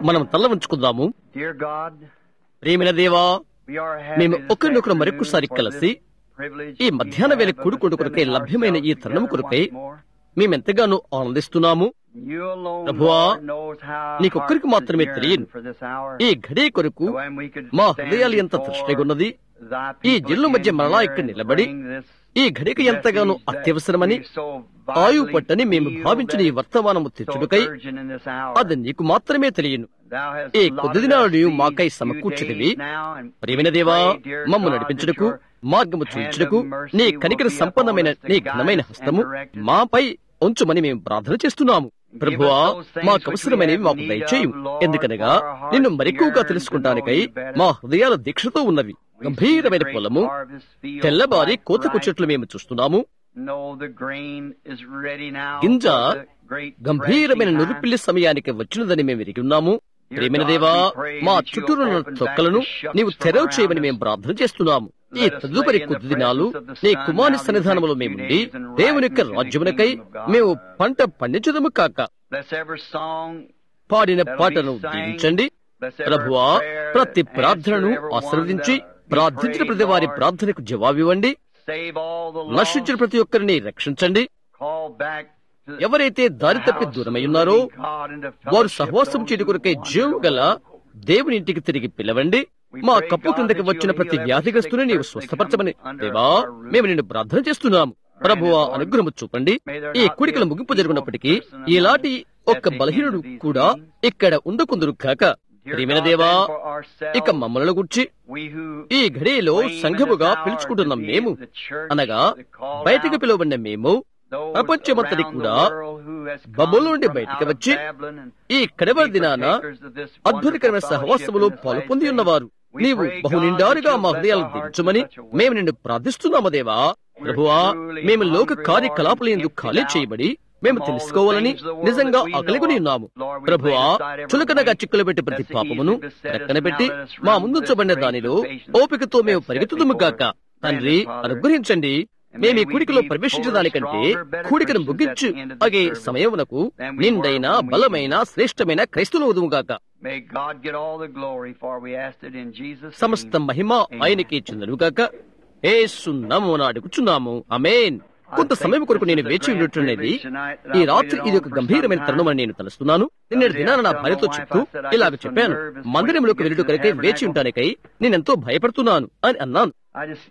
మనం తల్ల ఉంచుకుందాము Dear God, ప్రేమిన దేవా we are మేము having this ఒకరినొకరు afternoon మరొకసారి for కలిసి this privilege ఈ we మధ్యాహ్న వేళ have of కూడుకొడు కొరకై assembling లభ్యమైన ఈ ourselves తరుణము together కొరకై once more. మేమెంతగానో ఆనందిస్తున్నాము You alone, ప్రభువా, Lord, knows how our నీకొక్కరికి hearts మాత్రమే yearn తెలియను. for this hour. ఈ ఘడి కొరకు When we could మా stand హృదయాలు ఎంత before తృష్టిగా ఉన్నది thy ఈ people జల్లు మధ్య again మరలా here ఇక్కడ and నిలబడి bring this ఈ ఘడికి ఎంతగానో message that అత్యవసరమని we so ఆయు vitally పట్టని మేము feel భావించిన ఈ that వర్తమానము so తెచ్చుడుకై urgent in this hour. అది నీకు మాత్రమే తెలియను Thou hast ఈ allotted కొద్ది us దినాలు నీవు these మాకై few సమకూర్చితివి. days now, and ప్రేమిన we దేవా pray, dear మమ్ము God, నడిపించుటకు that your మార్గము hand చూయించుటకు of mercy నీ will కనికర be సంపన్నమైన upon us to నీ guide ఘనమైన us and హస్తము direct us. మాపై ఉంచుమని మేము ప్రార్థన చేస్తున్నాము ప్రభువా Give us those things మాకు which we అవసరమైనవి have మాకు need దయచేయు of, Lord, ఎందుకనగా for our hearts నిన్ను మరెక్కువగా yearn to తెలుసుకుంటానికై know you better. మా హృదయాల దీక్షతో ఉన్నవి We see the గంభీరమైన great పొలము harvest field తెల్లబారి quite కోతకు ripe. చెట్లు మేము చూస్తున్నాము No, the grain is ready now గింజ for the great గంభీరమైన threshing time. నురుపిల్లి సమయానికి వచ్చినదని మేము ఎరిగి ఉన్నాము ప్రేమైన దేవా మా చుట్టూరున్న తొక్కలను నీవు తెరవ చేయమని మేము ప్రార్థన చేస్తున్నాము ఈ తదుపరి కొద్ది దినాలు నీ కుమారి సన్నిధానములో మేముండి దేవుని యొక్క రాజ్యమునకై మేము పంట పండించదము కాక Bless every song, పాడిన పాటను దీవించండి bless every ప్రభువా prayer, ప్రతి answer ప్రార్థనను every one ఆశీర్వదించి that we ప్రార్థించిన prayed, ప్రతి వారి Lord. ప్రార్థనకు జవాబివ్వండి Save all the నశించిన lost, ప్రతి ఒక్కరిని రక్షించండి call back to ఎవరైతే దారి తప్పి దూరమై ఉన్నారో వారు సహవాసం చేయడం కొరకై జీవం గల దేవుని ఇంటికి తిరిగి పిలవండి మా కప్పు కిందకి వచ్చిన ప్రతి వ్యాధిగ్రస్తుని నీవు స్వస్థపరచమని దేవా మేము నిన్ను ప్రార్థన చేస్తున్నాము ప్రభువా అనుగ్రహము చూపండి ఈ కూడికల ముగింపు జరుగునప్పటికీ ఇలాంటి ఒక్క బలహీనుడు కూడా ఇక్కడ ఉండకుందురు కాక ప్రియమైన దేవా ఇక మమ్మల్ని గుర్చి ఈ ఘడియలో సంఘముగా పిలుచుకుంటున్న మేము అనగా బయటకు పిలువబడిన మేము ప్రపంచమంతటి కూడా బబుల్ నుండి బయటికి వచ్చి ఈ కడవరి దినాన అద్భుతకరమైన సహవాసములో పాల్పొంది ఉన్నవారు నీవు బహు నిండారుగా మా హృదయాలను దించమని మేము నిన్ను ప్రార్థిస్తున్నాము దేవా ప్రభువా మేము లోక కార్యకలాపాల ఎందుకు ఖాళీ చేయబడి మేము తెలుసుకోవాలని నిజంగా ఆకలికొని ఉన్నాము ప్రభువా చులకనగా చిక్కులు పెట్టి ప్రతి పాపమును ప్రక్కన పెట్టి మా ముందుంచబడిన దానిలో ఓపికతో మేము పరిగెత్తుదుము గాక తండ్రి అనుగ్రహించండి మేము ఈ కూడికలో ప్రవేశించడానికంటే కూడికను ముగించు అగే సమయమునకు నిండైన బలమైన శ్రేష్టమైన క్రైస్తవులు గాక May God get all the glory for we asked it in Jesus' సమస్త name. మహిమ ఆయనకి చెందనుగాక ఏసున్నాము అడుగుచున్నాము అమేన్ కొంత సమయం కొరకు నేను వేచి ఉండటనేది ఈ రాత్రి ఇది ఒక గంభీరమైన తరుణం అని నేను తలుస్తున్నాను నిన్నటి దినాన నా భార్యతో చెప్తూ ఇలాగ చెప్పాను మందిరంలోకి వెళ్ళుట కొరకై వేచి ఉంటానికై నేనెంతో భయపడుతున్నాను అని అన్నాను I just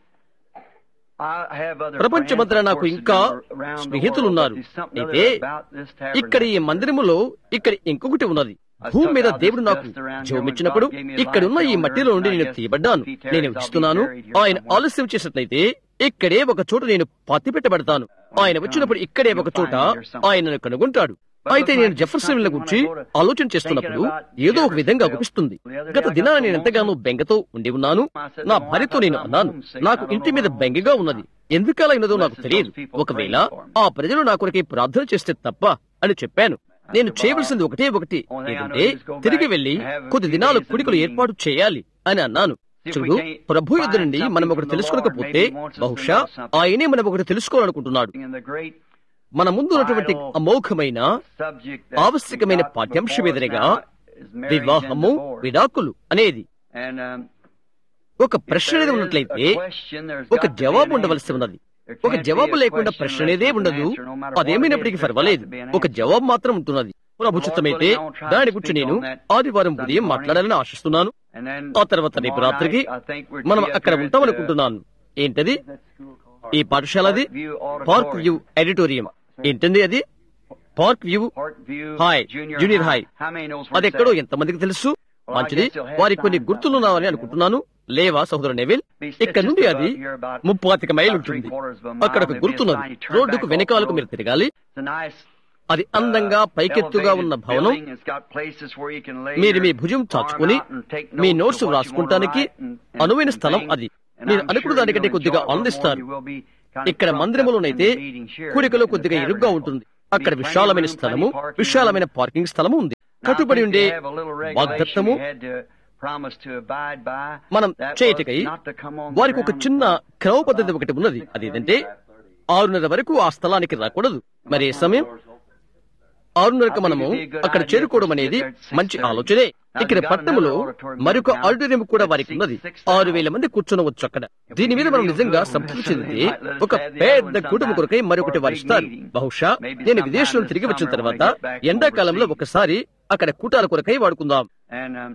I have other ప్రపంచమంతటా friends, of నాకు course, ఇంకా around the స్నేహితులు world, ఉన్నారు but there's something అయితే other about this tabernacle. ఇక్కడ ఈ మందిరములో ఇక్కడ ఇంకొకటి ఉన్నది భూమి మీద దేవుడు నాకు జీవమిచ్చినప్పుడు ఇక్కడున్న ఈ మట్టిలో నుండి నేను తీయబడ్డాను నేను ఇస్తున్నాను ఆయన ఆలస్యం చేసినట్లయితే ఇక్కడే ఒక చోట నేను పత్తి పెట్టబడతాను ఆయన వచ్చినప్పుడు ఇక్కడే ఒక చోట ఆయనను కనుగొంటాడు అయితే నేను జెఫర్సన్ గురించి ఆలోచన చేస్తున్నప్పుడు ఏదో ఒక విధంగా అనిపిస్తుంది గత దినాన నేను ఎంతగానో బెంగతో ఉండి ఉన్నాను నా భార్యతో నేను అన్నాను నాకు ఇంటి మీద బెంగగా ఉన్నది ఎందుకలా అయినదో నాకు తెలియదు ఒకవేళ ఆ ప్రజలు నా కొరకే ప్రార్థన చేస్తే తప్ప అని చెప్పాను నేను చేయవలసింది ఒకటే ఒకటి ఏంటంటే తిరిగి వెళ్లి కొద్ది దినాలు కుడికలు ఏర్పాటు చేయాలి అని అన్నాను చూడు ప్రభు యుద్ధ నుండి మనం ఒకటి తెలుసుకోకపోతే బహుశా ఆయనే మనం ఒకటి తెలుసుకోవాలనుకుంటున్నాడు in the great మన ముందు ఉన్నటువంటి అమోఘమైన subject that ఆవశ్యకమైన we've got పాఠ్యాంశం before us ఎదురుగా now is marriage వివాహము and divorce. విడాకులు అనేది And, um, ఒక ప్రశ్న అనేది ఉన్నట్లయితే a question, there's ఒక got to be జవాబు an ఉండవలసి answer. ఉన్నది There ఒక can't be జవాబు a లేకుండా question ప్రశ్న unless అనేదే there's an ఉండదు answer, no matter what అదేమైనప్పటికీ it is, there's పర్వాలేదు got to be an ఒక answer. జవాబు మాత్రం ఉంటున్నది ప్రభుచితమైతే Lord, I won't try to దాని గురించి speak నేను on that ఆదివారం Sunday ఉదయం morning. మాట్లాడాలని ఆశిస్తున్నాను And then ఆ తర్వాత రేపు tomorrow రాత్రికి night, I think we're మనం to be up అక్కడ here at ఉంటామనుకుంటున్నాను ఏంటది ఈ పాఠశాలది Park View Auditorium. Park View Auditorium ఏంటండి అది Park View the Park View High, Junior, Junior High. How many knows where అది it's ఎక్కడో at? ఎంతమందికి తెలుసు Well, I మంచిది guess you'll have వారికి కొన్ని signs గుర్తులున్నావని about it. అనుకుంటున్నాను లేవా సహోదరు నెవిల్ It's ఇక్కడ just నుండి about అది here about- ముప్పాతిక mile about three ఉంటుంది quarters of a mile, అక్కడ ఒక maybe గుర్తున్నది it's fine. You turn రోడ్డుకు back off వెనకాలకు the మీరు road. తిరగాలి It's a nice అది అందంగా పైకెత్తుగా ఉన్న elevated భవనం building. It's got places where you can lay మీరు your మీ భుజం arm చాచుకుని out and take మీ notes of notes what you వ్రాసుకుంటానికి want to write and- and- అనువైన and స్థలం things. అది And మీరు I'm అనుకున్న sure దానికంటే you'll కొద్దిగా enjoy it a little more. ఆనందిస్తారు You will be kind of ఇక్కడ trumped మందిరములోనైతే up in the meeting here కూడికలో in the కొద్దిగా ఇరుగ్గా tabernacle. ఉంటుంది అక్కడ Be plenty విశాలమైన room, స్థలము plenty parking విశాలమైన పార్కింగ్ స్థలము ఉంది Now, I కట్టుబడి think ఉండే we have a little regulation వాగ్దత్తము we had to promise to abide by. మనం That was చేయటకై not to come on the వారికి ఒక ground చిన్న until- క్రమ పద్ధతి ఒకటి ఉన్నది అది ఏంటంటే ఆరున్నర వరకు ఆ స్థలానికి రాకూడదు మరి ఏ సమయం ఆరున్నరకు మనము అక్కడ చేరుకోవడం అనేది మంచి ఆలోచనే ఇక్కడ పట్టణంలో మరొక ఆడిటోరియం కూడా వారికి ఉన్నది ఆరు వేల మంది కూర్చొనవచ్చు అక్కడ దీని మీద మనం నిజంగా సంతృప్తి చెందితే ఒక పెద్ద కుటుంబం కొరకై మరొకటి వారిస్తారు బహుశా నేను విదేశంలో తిరిగి వచ్చిన తర్వాత ఎండాకాలంలో ఒకసారి అక్కడ కూటాల కొరకై వాడుకుందాం And um,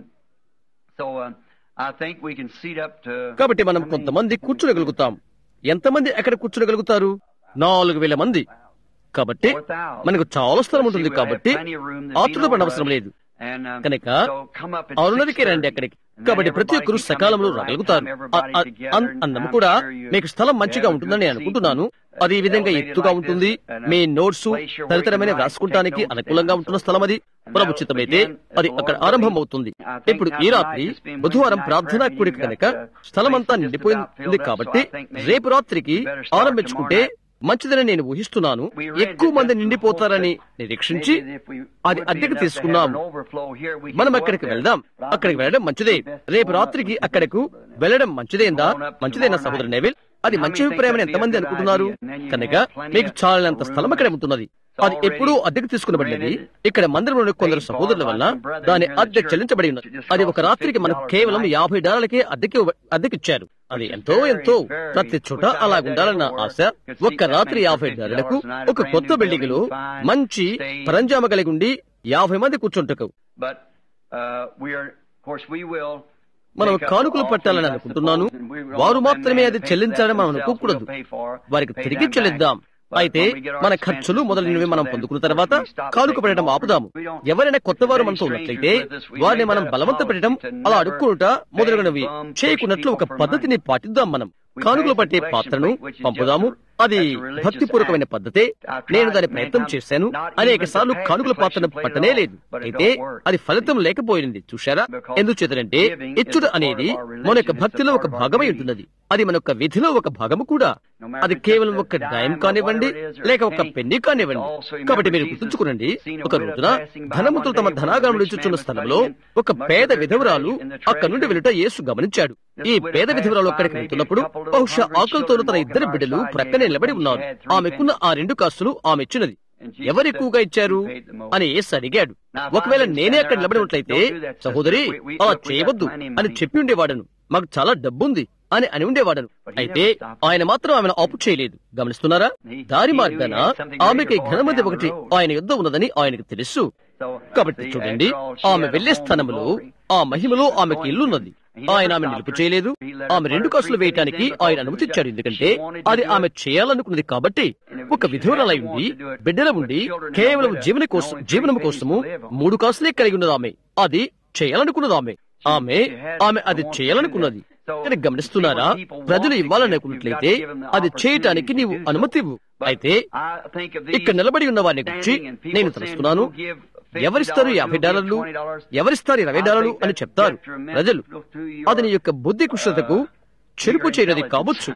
so uh, I think we can seat up to. కాబట్టి మనం కొంతమంది కూర్చోగలుగుతాం ఎంతమంది అక్కడ కూర్చోగలుగుతారు నాలుగు వేల మంది కాబట్టి మనకు చాలా స్థలం ఉంటుంది కాబట్టి ఆతులు పడవసరం లేదు And, um, కనుక so come up at ఆరున్నరకి 6:30, రండి అక్కడికి and then కాబట్టి ప్రతి everybody ఒక్కరు can come సకాలంలో at the right రాగలుగుతారు time, a- everybody a- together, an- and అన్నము I'm కూడా sure you మీకు స్థలం మంచిగా have a ఉంటుందని good నేను అనుకుంటున్నాను seat, అది ఈ విధంగా elevated ఎత్తుగా like ఉంటుంది this, and, uh, మీ నోట్స్ place your work తదితరమైన and write, రాసుకోవటానికి take notes అనుకూలంగా down, ఉంటున్న so స్థలం అది and ప్రభు that'll చిత్తమైతే begin at అది the అక్కడ Lord's ఆరంభం will. అవుతుంది I think ఇప్పుడు now ఈ tonight రాత్రి has been బుధవారం Wednesday ప్రార్థనా night కూడిక prayer కనుక meeting. You've got, స్థలం uh, అంతా places నిండిపోయింది just about filled up, కాబట్టి so I think maybe రేపు రాత్రికి you better start ఆరంభించుకుంటే tomorrow మంచిదని నేను ఊహిస్తున్నాను We read ఎక్కువ that మంది that's నిండిపోతారని the hope నిరీక్షించి Maybe if we అది would be అద్దెకు enough to have తీసుకున్నాం an overflow here, we can మనం go up అక్కడికి there. వెళ్దాం But I అక్కడికి think వెళ్ళడం మంచిదే it's best రేపు to go రాత్రికి up. అక్కడకు వెళ్ళడం మంచిదేందా మంచిదేనా సహోదరు నెవిల్ అది మంచి అభిప్రాయం ఎంతమంది అనుకుంటున్నారు కనుక మీకు చాలినంత స్థలం అక్కడ ఉంటున్నది అది ఎప్పుడూ అద్దెకు తీసుకునబడినది ఇక్కడ మందిరంలోని కొందరు సహోదరుల వల్ల దాని అద్దె చెల్లించబడి ఉన్నది అది ఒక రాత్రికి మనకు కేవలం యాభై డాలర్లకే అద్దెకి అద్దెకిచ్చారు అది ఎంతో ఎంతో ప్రతి చోట అలాగుండాలన్న ఆశ ఒక్క రాత్రి యాభై డాలర్లకు ఒక కొత్త బిల్డింగ్ లో మంచి పరంజామ కలిగి ఉండి యాభై మంది కూర్చుంటకు But, uh, we are, of course, we will మనం make up కానుకలు all పట్టాలని things, I అనుకుంటున్నాను suppose, and we don't వారు want them మాత్రమే to అది pay చెల్లించాలని మనం themselves, అనుకోకూడదు we'll pay for, వారికి pay తిరిగి them చెల్లిద్దాం back. But అయితే when we get our మన expenses ఖర్చులు and మొదలైనవి things, మనం then పొందుకున్న of course తర్వాత we stop కానుక taking పెట్టడం offers. ఆపుదాము We don't- ఎవరైనా కొత్త వారు If మనతో any ఉన్నట్లయితే strangers with us, we వారిని make మనం that a బలవంత పెట్టడం policy to అలా never అడుక్కునుట మొదలగునవి beg, bum, చేయకున్నట్లు push ఒక people for పద్ధతిని పాటిద్దాం మనం We కానుకలు pass పట్టే the పాత్రను collection plate, which is పంపుదాము just a- అది that's a religious భక్తిపూర్వకమైన act. పద్ధతే I tried నేను దాని many ప్రయత్నం times, చేశాను not అనేక even సార్లు to pass కానుకల the పాత్రను collection plate పట్టనే at all, లేదు but it అయితే don't work. అది ఫలితం లేకపోయింది చూశారా Because ఎందుచేతనంటే giving is ఇచ్చుట a part అనేది of our religion, మన యొక్క it's a భక్తిలో part ఒక of our భాగమై duty. ఉంటున్నది అది మన యొక్క విధిలో ఒక భాగము కూడా No matter అది if it's కేవలం just a ఒక dime డయం or కానివ్వండి whatever it is, or లేక a ఒక penny, పెన్ని కానివ్వండి it's also remember కాబట్టి మీరు Jesus గుర్తుంచుకునండి seen a ఒక widow రోజున passing by ధనవంతులు one తమ day with a ధనాగారం rich ఇచ్చుచున్న man స్థలంలో studying ఒక much పేద of their విధవరాలు treasure in the అక్కడి నుండి treasury. వెళ్ళుట యేసు గమనించాడు ఈ This widow పేద విధవరాలు passed అక్కడికి by, maybe వెళ్తున్నప్పుడు a couple of బహుశా hungry ఆకలితో తన children ఇద్దరు walking బిడ్డలు by her ప్రక్కనే side, నిలబడి and ఉన్నారు she had three ఆమెకున్న ఆ రెండు కాసులు ఆమె ఇచ్చినది And Jesus ఎవరు said, ఎక్కువగా ఇచ్చారు "Who paid the most?" అని యేసు అడిగాడు Now, if I ఒకవేళ didn't నేనే stand అక్కడ there, I నిలబడి said, ఉన్నట్లయితే "Don't do that, sister. సహోదరి We- we- అలా look, we got చేయవద్దు plenty of అని money." చెప్పి ఉండేవాడను మాకు చాలా డబ్బుంది అని అని ఉండేవాడను But he అయితే never stopped. ఆయన మాత్రం ఆమెను ఆపు చేయలేదు గమనిస్తున్నారా He- దారి he knew మార్గాన he had something ఆమెకి greater for her ఘనమది down ఒకటి the road. ఆయన యుద్ధ ఉన్నదని ఆయనకు తెలుసు So, కాబట్టి see, చూడండి after all, she ఆమె had a వెళ్లే home స్థానములో glory. ఆ మహిమలో She was ఆమెకి going ఇల్లున్నది to. He ఆయన never ఆమె stopped నిలుపు her. చేయలేదు He let her ఆమె put రెండు her కాసులు three వేయటానికి pennies in ఆయన because అనుమతిచ్చాడు she ఎందుకంటే wanted to అది do ఆమె it. చేయాలనుకున్నది కాబట్టి And if ఒక she విధురాలై hadn't ఉండి wanted to do it బిడ్డల with ఉండి children and కేవలం with a- జీవన కోసం only three జీవనం pennies కోసము to live on. మూడు కాసులే కలిగి ఉన్నది ఆమె అది చేయాలనుకున్నది ఆమె ఆమె ఆమె అది చేయాలనుకున్నది కానీ గమనిస్తున్నారా ప్రజలు ఇవ్వాలనుకున్నట్లయితే అది చేయటానికి నీవు అనుమతి ఇవ్వు అయితే ఇక్కడ నిలబడి ఉన్న వారిని గురించి నేను తెలుస్తున్నాను ఎవరిస్తారు యాభై డాలర్లు ఎవరిస్తారు ఇరవై డాలర్లు అని చెప్తారు ప్రజలు అది నీ యొక్క బుద్ధి కుశలతకు చెరుపు చేయనది కావచ్చు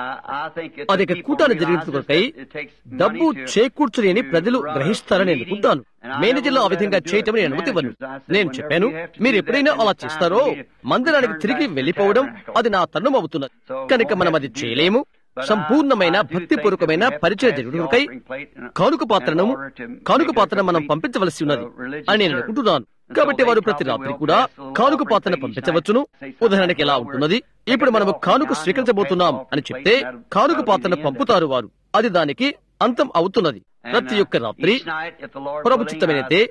అది ఇక కూటాన్ని జరిగించుకొకై డబ్బు చేకూర్చుని అని ప్రజలు గ్రహిస్తారని అనుకుంటాను మేనేజర్లు ఆ విధంగా చేయటం నేను అనుమతి ఇవ్వను నేను చెప్పాను మీరు ఎప్పుడైనా అలా చేస్తారో మందిరానికి తిరిగి వెళ్లిపోవడం అది నా తరుణం అవుతున్నది కనుక మనం అది చేయలేము సంపూర్ణమైన భక్తిపూర్వకమైన పరిచయ జరుగుకై కానుక పాత్రను కానుక పాత్రను మనం పంపించవలసి ఉన్నది అని నేను అనుకుంటున్నాను కాబట్టి వారు ప్రతి రాత్రి కూడా కానుక పాత్రను పంపించవచ్చును ఉదాహరణకి ఎలా ఉంటున్నది ఇప్పుడు మనము కానుక స్వీకరించబోతున్నాం అని చెప్తే కానుక పాత్రను పంపుతారు వారు అది దానికి అంతం అవుతున్నది ప్రతి ఒక్క రాత్రి ప్రభు చిత్తమైనతే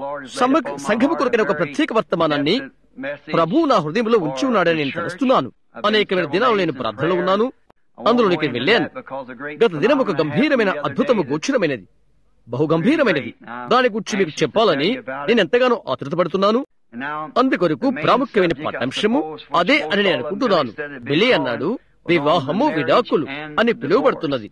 సంఘము కొరకైన ఒక ప్రత్యేక వర్తమానాన్ని ప్రభు నా హృదయంలో ఉంచి ఉన్నాడని నేను తెలుస్తున్నాను అనేకమైన దినాలు నేను ప్రార్థనలో ఉన్నాను అందులోనికి వెళ్ళాను గత దినం ఒక గంభీరమైన అద్భుతము గోచరమైనది బహు గంభీరమైనది దాని గురించి మీకు చెప్పాలని నేను ఎంతగానో ఆతృతపడుతున్నాను అందుకొరకు ప్రాముఖ్యమైన పాఠ్యాంశము అదే అని నేను అనుకుంటున్నాను బిలి అన్నాడు వివాహము విడాకులు అని పిలువబడుతున్నది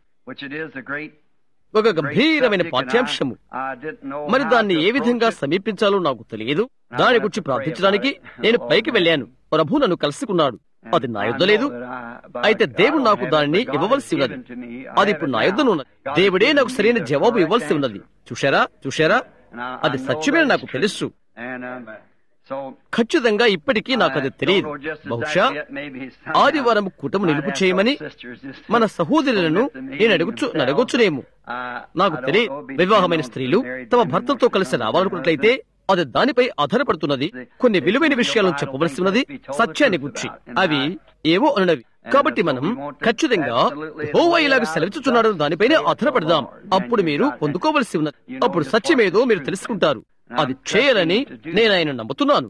ఒక గంభీరమైన పాఠ్యాంశము మరి దాన్ని ఏ విధంగా సమీపించాలో నాకు తెలియదు దాని గురించి ప్రార్థించడానికి నేను పైకి వెళ్ళాను ప్రభు నన్ను కలుసుకున్నాడు అది నా యుద్ధ లేదు అయితే దేవుడు నాకు దానిని ఇవ్వవలసి ఉన్నది అది ఇప్పుడు నా యుద్ధను ఉన్నది దేవుడే నాకు సరైన జవాబు ఇవ్వాల్సి ఉన్నది చూశారా చూశారా అది సత్యమే నాకు తెలుసు ఖచ్చితంగా ఇప్పటికీ నాకు అది తెలియదు బహుశా ఆదివారం కుటుంబం నిలుపు చేయమని మన సహోదరులను నేను అడుగుచు అడగొచ్చునేమో నాకు తెలియదు వివాహమైన స్త్రీలు తమ భర్తలతో కలిసి రావాలనుకున్నట్లయితే అది దానిపై ఆధారపడుతున్నది కొన్ని విలువైన విషయాలను చెప్పవలసి ఉన్నది సత్యాన్ని గుర్చి అవి ఏవో అనునవి కాబట్టి మనం ఖచ్చితంగా హోవా ఇలాగ సెలవిచ్చుచున్నాడు దానిపైనే ఆధారపడదాం అప్పుడు మీరు పొందుకోవలసి ఉన్నది అప్పుడు సత్యమేదో మీరు తెలుసుకుంటారు అది చేయాలని నేను ఆయన నమ్ముతున్నాను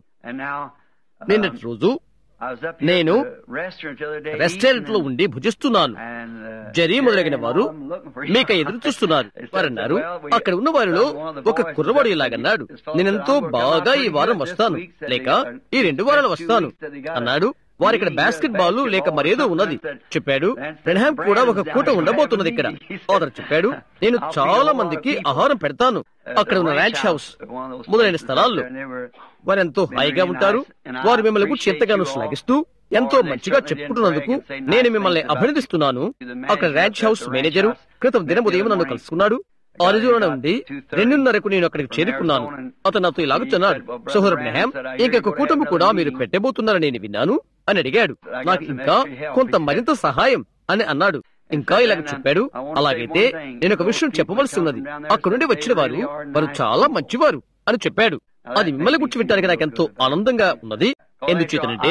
నిన్నటి రోజు నేను రెస్టారెంట్ లో ఉండి భుజిస్తున్నాను జరీ మొదలగిన వారు మీక ఎదురు చూస్తున్నారు వారన్నారు అక్కడ ఉన్న వారిలో ఒక కుర్రవాడు ఇలాగన్నాడు నేనెంతో బాగా ఈ వారం వస్తాను లేక ఈ రెండు వారాలు వస్తాను అన్నాడు వారి ఇక్కడ బాస్కెట్ బాల్ లేక మరేదో ఉన్నది చెప్పాడు బ్రెన్హామ్ కూడా ఒక కూట ఉండబోతున్నది ఇక్కడ అతను చెప్పాడు నేను చాలా మందికి ఆహారం పెడతాను అక్కడ ఉన్న ర్యాంచ్ హౌస్ మొదలైన స్థలాల్లో వారు ఎంతో హాయిగా ఉంటారు వారు మిమ్మల్ని గురించి ఎంతగానో శ్లాఘిస్తూ ఎంతో మంచిగా చెప్పుకుంటున్నందుకు నేను మిమ్మల్ని అభినందిస్తున్నాను అక్కడ ర్యాంచ్ హౌస్ మేనేజరు క్రితం దినం ఉదయం నన్ను కలుసుకున్నాడు అరిజోనా నుండి రెండున్నరకు నేను అక్కడికి చేరుకున్నాను అతను నాతో ఇలాగుతున్నాడు సోహర్ నెహాం ఇంకొక కూటమి కూడా మీరు పెట్టబోతున్నారని నేను విన్నాను అని అడిగాడు నాకు ఇంకా కొంత మరింత సహాయం అని అన్నాడు ఇంకా ఇలాగ చెప్పాడు అలాగైతే నేను ఒక విషయం చెప్పవలసి ఉన్నది అక్కడ నుండి వచ్చిన వారు వారు చాలా మంచివారు అని చెప్పాడు అది మిమ్మల్ని గుర్చి వింటానికి నాకు ఎంతో ఆనందంగా ఉన్నది ఎందుచేతనంటే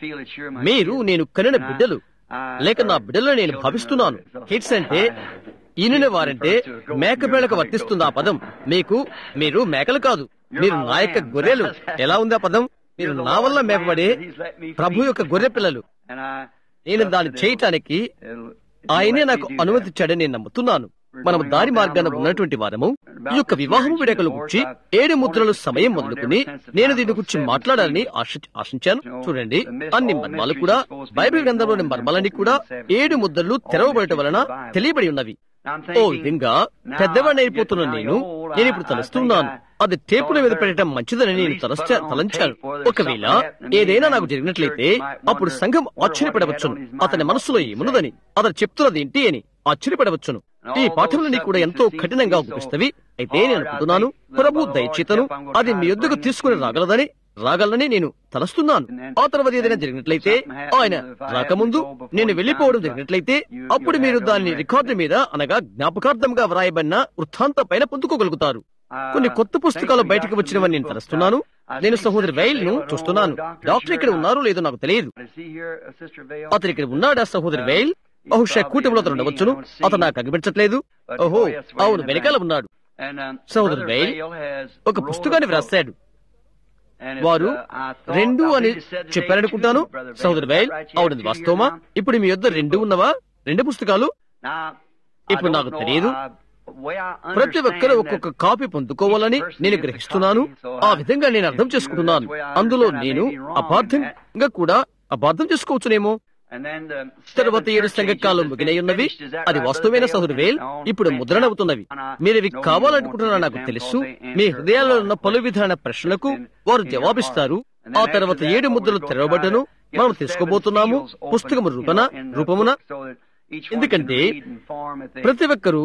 మీరు నేను కనిన బిడ్డలు లేక నా బిడ్డలను నేను భావిస్తున్నాను కిడ్స్ అంటే ఈయన వారంటే మేకపేళకు వర్తిస్తుంది ఆ పదం మీకు మీరు మేకలు కాదు మీరు నా యొక్క గొర్రెలు ఎలా ఉంది ఆ పదం మీరు నా వల్ల మేపబడే ప్రభు యొక్క గొర్రె పిల్లలు నేను దాన్ని చేయటానికి ఆయనే నాకు అనుమతిచ్చాడని నేను నమ్ముతున్నాను మనం దారి మార్గాన ఉన్నటువంటి వారము ఈ యొక్క వివాహము విడకలు గురించి ఏడు ముద్రలు సమయం మొదలుకుని నేను దీని గురించి మాట్లాడాలని ఆశించాను చూడండి అన్ని మర్మాలు కూడా బైబిల్ గ్రంథంలోని మర్మాలన్నీ కూడా ఏడు ముద్రలు తెరవబడటం వలన తెలియబడి ఉన్నవి ఓ విధంగా పెద్దవాడిని అయిపోతున్న నేను నేను ఇప్పుడు తలుస్తున్నాను అది టేపుల మీద పెట్టడం మంచిదని నేను తలస్ట తలంచాను ఒకవేళ ఏదైనా నాకు జరిగినట్లయితే అప్పుడు సంఘం ఆశ్చర్యపడవచ్చును అతని మనసులో ఏమున్నదని అతను చెప్తున్నది ఏంటి అని ఆశ్చర్యపడవచ్చును ఈ పాఠములని కూడా ఎంతో కఠినంగా ఉపయోగిస్తవి అయితే నేను అనుకుంటున్నాను ప్రభు దయచేతను అది మీ యొద్దకు తీసుకుని రాగలదని రాగలనని నేను తలస్తున్నాను ఆ తర్వాత ఏదైనా జరిగినట్లయితే ఆయన రాకముందు నేను వెళ్లిపోవడం జరిగినట్లయితే అప్పుడు మీరు దాన్ని రికార్డు మీద అనగా జ్ఞాపకార్థంగా వ్రాయబడిన వృత్తాంత పైన పొందుకోగలుగుతారు కొన్ని కొత్త పుస్తకాలు బయటకు వచ్చినవని నేను తలుస్తున్నాను నేను సహోదరి వైల్ ను చూస్తున్నాను డాక్టర్ ఇక్కడ ఉన్నారో లేదో నాకు తెలియదు అతను ఇక్కడ ఉన్నాడా సహోదరి వైల్ బహుశా కూటమిలో అతను ఉండవచ్చును అతను నాకు అనిపించట్లేదు ఓహో అవును వెనకాల ఉన్నాడు సహోదరు వైల్ ఒక పుస్తకాన్ని వ్రాశాడు వారు రెండు అని చెప్పారనుకుంటాను సహోదరు వైల్ అవునది వాస్తవమా ఇప్పుడు మీ యొద్ద రెండు ఉన్నవా రెండు పుస్తకాలు ఇప్పుడు నాకు తెలియదు ప్రతి ఒక్కరు ఒక్కొక్క కాపీ పొందుకోవాలని నేను గ్రహిస్తున్నాను ఆ విధంగా నేను అర్థం చేసుకుంటున్నాను అందులో నేను అపార్థంగా కూడా అపార్థం చేసుకోవచ్చునేమో తర్వాత ఏడు సంఘకాలు ముగినై ఉన్నవి అది వాస్తవమైన సహోదరు వేల్ ఇప్పుడు ముద్రణవుతున్నవి మీరు ఇవి కావాలనుకుంటున్నా నాకు తెలుసు మీ హృదయాల్లో ఉన్న పలు విధాన ప్రశ్నలకు వారు జవాబిస్తారు ఆ తర్వాత ఏడు ముద్రలు తెరవబడ్డను మనం తీసుకోబోతున్నాము పుస్తకము రూపన రూపమున ఎందుకంటే ప్రతి ఒక్కరూ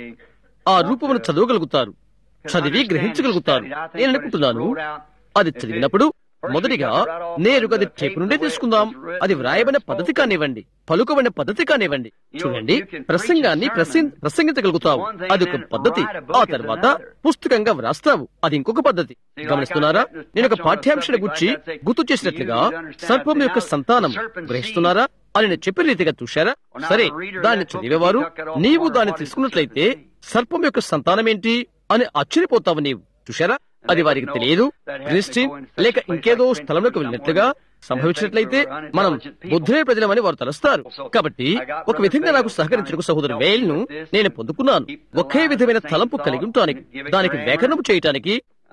ఆ రూపమును చదవగలుగుతారు చదివి గ్రహించగలుగుతారు నేను అనుకుంటున్నాను అది చదివినప్పుడు మొదటిగా నేరుగా అది టేపు నుండే తీసుకుందాం అది వ్రాయబడిన పద్ధతి కానివ్వండి పలుకబడిన పద్ధతి కానివ్వండి చూడండి ప్రసంగాన్ని ప్రసంగించగలుగుతావు అది ఒక పద్ధతి ఆ తర్వాత పుస్తకంగా వ్రాస్తావు అది ఇంకొక పద్ధతి గమనిస్తున్నారా నేను ఒక పాఠ్యాంశాన్ని గుర్చి గుర్తు చేసినట్లుగా సర్పం యొక్క సంతానం గ్రహిస్తున్నారా అని నేను చెప్పిన రీతిగా చూశారా సరే దాన్ని చదివేవారు నీవు దాన్ని తీసుకున్నట్లయితే సర్పం యొక్క సంతానం ఏంటి అని ఆశ్చర్యపోతావు నీవు చూశారా అది వారికి తెలియదు క్రిస్టిన్ లేక ఇంకేదో స్థలంలోకి వెళ్ళినట్లుగా సంభవించినట్లయితే మనం బుద్ధులే ప్రజలమని వారు తలుస్తారు కాబట్టి ఒక విధంగా నాకు సహకరించిన సహోదరు వేల్ ను నేను పొందుకున్నాను ఒకే విధమైన తలంపు కలిగి ఉంటానికి దానికి వ్యాకరణం చేయటానికి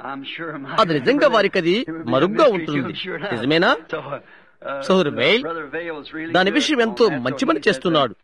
అది నిజంగా వారికి అది మరుగ్గా ఉంటుంది నిజమేనా సోదరు వేల్ దాని విషయం ఎంతో మంచి పని చేస్తున్నాడు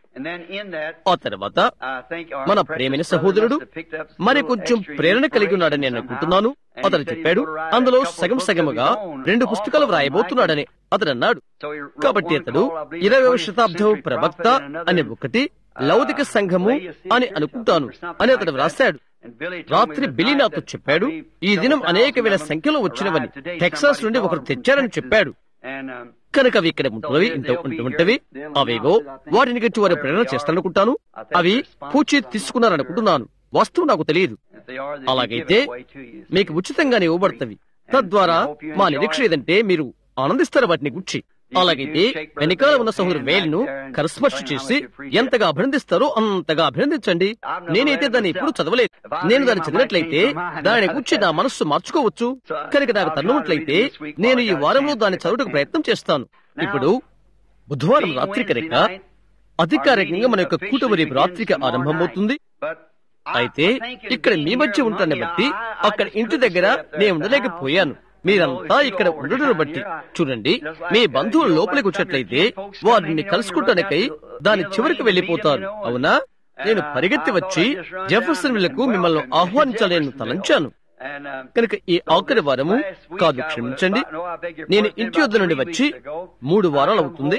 ఆ తర్వాత మన ప్రేమైన సహోదరుడు మరి కొంచెం ప్రేరణ కలిగి ఉన్నాడని నేను అనుకుంటున్నాను అతను చెప్పాడు అందులో సగం సగముగా రెండు పుస్తకాలు వ్రాయబోతున్నాడని అతడు అన్నాడు కాబట్టి అతడు ఇరవై శతాబ్దం ప్రవక్త అనే ఒకటి లౌకిక సంఘము అని అనుకుంటాను అని అతడు వ్రాశాడు రాత్రి బిల్లి నాతో చెప్పాడు ఈ దినం అనేక వేల సంఖ్యలో వచ్చినవని టెక్సాస్ నుండి ఒకరు తెచ్చారని చెప్పాడు కనుక అవి ఇక్కడ ఉంటున్నవి ఇంత ఉంటున్నవి అవేవో వాటిని గురించి వారు ప్రేరణ చేస్తారనుకుంటాను అవి పూచి తీసుకున్నారనుకుంటున్నాను వస్తువు నాకు తెలియదు అలాగైతే మీకు ఉచితంగానే ఇవ్వబడతవి తద్వారా మా నిరీక్ష ఏదంటే మీరు ఆనందిస్తారు వాటిని గుర్చి అలాగైతే వెనకాల ఉన్న సహోదరు వేలును కరస్పర్శ చేసి ఎంతగా అభినందిస్తారో అంతగా అభినందించండి నేనైతే దాన్ని ఎప్పుడు చదవలేదు నేను దాన్ని చదివినట్లయితే దాని గురించి నా మనస్సు మార్చుకోవచ్చు కనుక నాకు తన్నున్నట్లయితే నేను ఈ వారంలో దాన్ని చదువుటకు ప్రయత్నం చేస్తాను ఇప్పుడు బుధవారం రాత్రి కనుక అధికారికంగా మన యొక్క కూటమి రేపు రాత్రికి ఆరంభమవుతుంది అయితే ఇక్కడ మీ మధ్య ఉంటాన్ని బట్టి అక్కడ ఇంటి దగ్గర నేను ఉండలేకపోయాను మీరంతా ఇక్కడ ఉండడం బట్టి చూడండి మీ బంధువులు లోపలికి వచ్చినట్లయితే వారిని కలుసుకుంటానికై దాని చివరికి వెళ్లిపోతారు అవునా నేను పరిగెత్తి వచ్చి జెఫర్సన్ విల్లకు మిమ్మల్ని ఆహ్వానించాలని తలంచాను కనుక ఈ ఆఖరి వారము కాదు క్షమించండి నేను ఇంటి వద్ద నుండి వచ్చి మూడు వారాలు అవుతుంది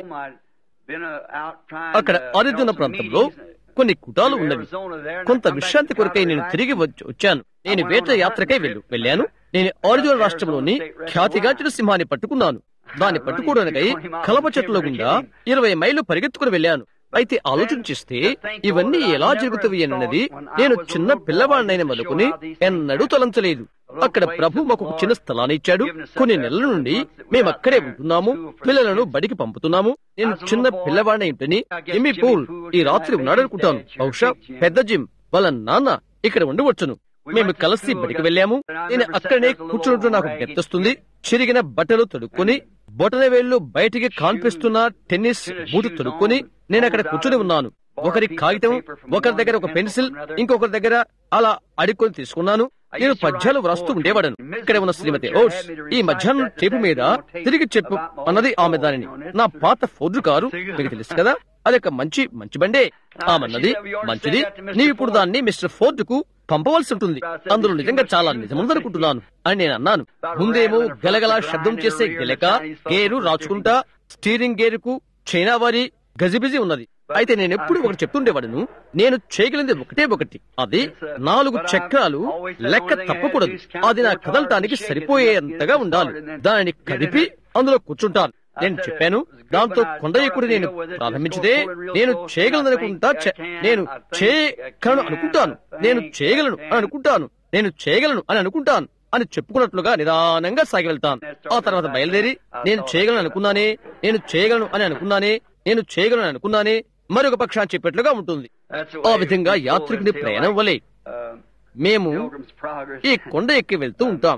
అక్కడ అరిదున్న ప్రాంతంలో కొన్ని కుటాలు ఉన్నవి కొంత విశ్రాంతి కొరకై నేను తిరిగి వచ్చాను నేను వేట యాత్రకై వెళ్ళు వెళ్ళాను నేను ఆరిజోన్ రాష్ట్రంలోని ఖ్యాతిగాచిన సింహాన్ని పట్టుకున్నాను దాన్ని పట్టుకోవడానికై కలప చెట్ల గుండా ఇరవై మైళ్ళు పరిగెత్తుకుని వెళ్ళాను అయితే ఆలోచన చేస్తే ఇవన్నీ ఎలా జరుగుతాయి అన్నది నేను చిన్న పిల్లవాడినైన మొదలుకుని ఎన్నడూ తలంచలేదు అక్కడ ప్రభు మాకు ఒక చిన్న స్థలాన్ని ఇచ్చాడు కొన్ని నెలల నుండి మేము అక్కడే ఉంటున్నాము పిల్లలను బడికి పంపుతున్నాము నేను చిన్న పిల్లవాడిని ఇంటిని ఎమ్మి పూల్ ఈ రాత్రి ఉన్నాడనుకుంటాను బహుశా పెద్ద జిమ్ వాళ్ళ నాన్న ఇక్కడ ఉండవచ్చును మేము కలిసి బడికి వెళ్ళాము నేను అక్కడనే కూర్చుంటూ నాకు గెత్తొస్తుంది చిరిగిన బట్టలు తొడుక్కొని బొటన వేళ్లు బయటికి కాన్పిస్తున్న టెన్నిస్ బూటు తొడుక్కొని నేను అక్కడ కూర్చుని ఉన్నాను ఒకరి కాగితం ఒకరి దగ్గర ఒక పెన్సిల్ ఇంకొకరి దగ్గర అలా అడుక్కొని తీసుకున్నాను నేను పద్యాలు వ్రాస్తూ ఉండేవాడను ఇక్కడ ఉన్న శ్రీమతి ఓట్స్ ఈ మధ్యాహ్నం టేపు మీద తిరిగి చెప్పు అన్నది ఆమె దానిని నా పాత ఫోర్డు కారు మీకు తెలుసు కదా అది ఒక మంచి మంచి బండే ఆమెన్నది మంచిది నీవు ఇప్పుడు దాన్ని మిస్టర్ ఫోర్డ్ కు పంపవలసి ఉంటుంది అందులో నిజంగా చాలా నిజముందనుకుంటున్నాను అని నేను అన్నాను ముందేమో గలగల శబ్దం చేసే గెలక గేరు రాచుకుంటా స్టీరింగ్ గేరుకు చైనా వారి గజిబిజి ఉన్నది అయితే నేను ఎప్పుడు ఒకటి చెప్తుండేవాడును నేను చేయగలిగింది ఒకటే ఒకటి అది నాలుగు చక్రాలు లెక్క తప్పకూడదు అది నా కదలటానికి సరిపోయేంతగా ఉండాలి దానిని కదిపి అందులో కూర్చుంటాను నేను చెప్పాను దాంతో కొండయ్యకుడు నేను ప్రారంభించితే నేను చేయగలననుకుంటా నేను చేయగలను అనుకుంటాను నేను చేయగలను అని అనుకుంటాను నేను చేయగలను అని అనుకుంటాను అని చెప్పుకున్నట్లుగా నిదానంగా సాగి వెళ్తాను ఆ తర్వాత బయలుదేరి నేను చేయగలను అనుకున్నానే నేను చేయగలను అని అనుకున్నానే నేను చేయగలను అనుకున్నానే మరొక పక్షాన్ని చెప్పేట్లుగా ఉంటుంది ఆ విధంగా యాత్రికుని ప్రయాణం వలె మేము ఈ కొండ ఎక్కి వెళ్తూ ఉంటాం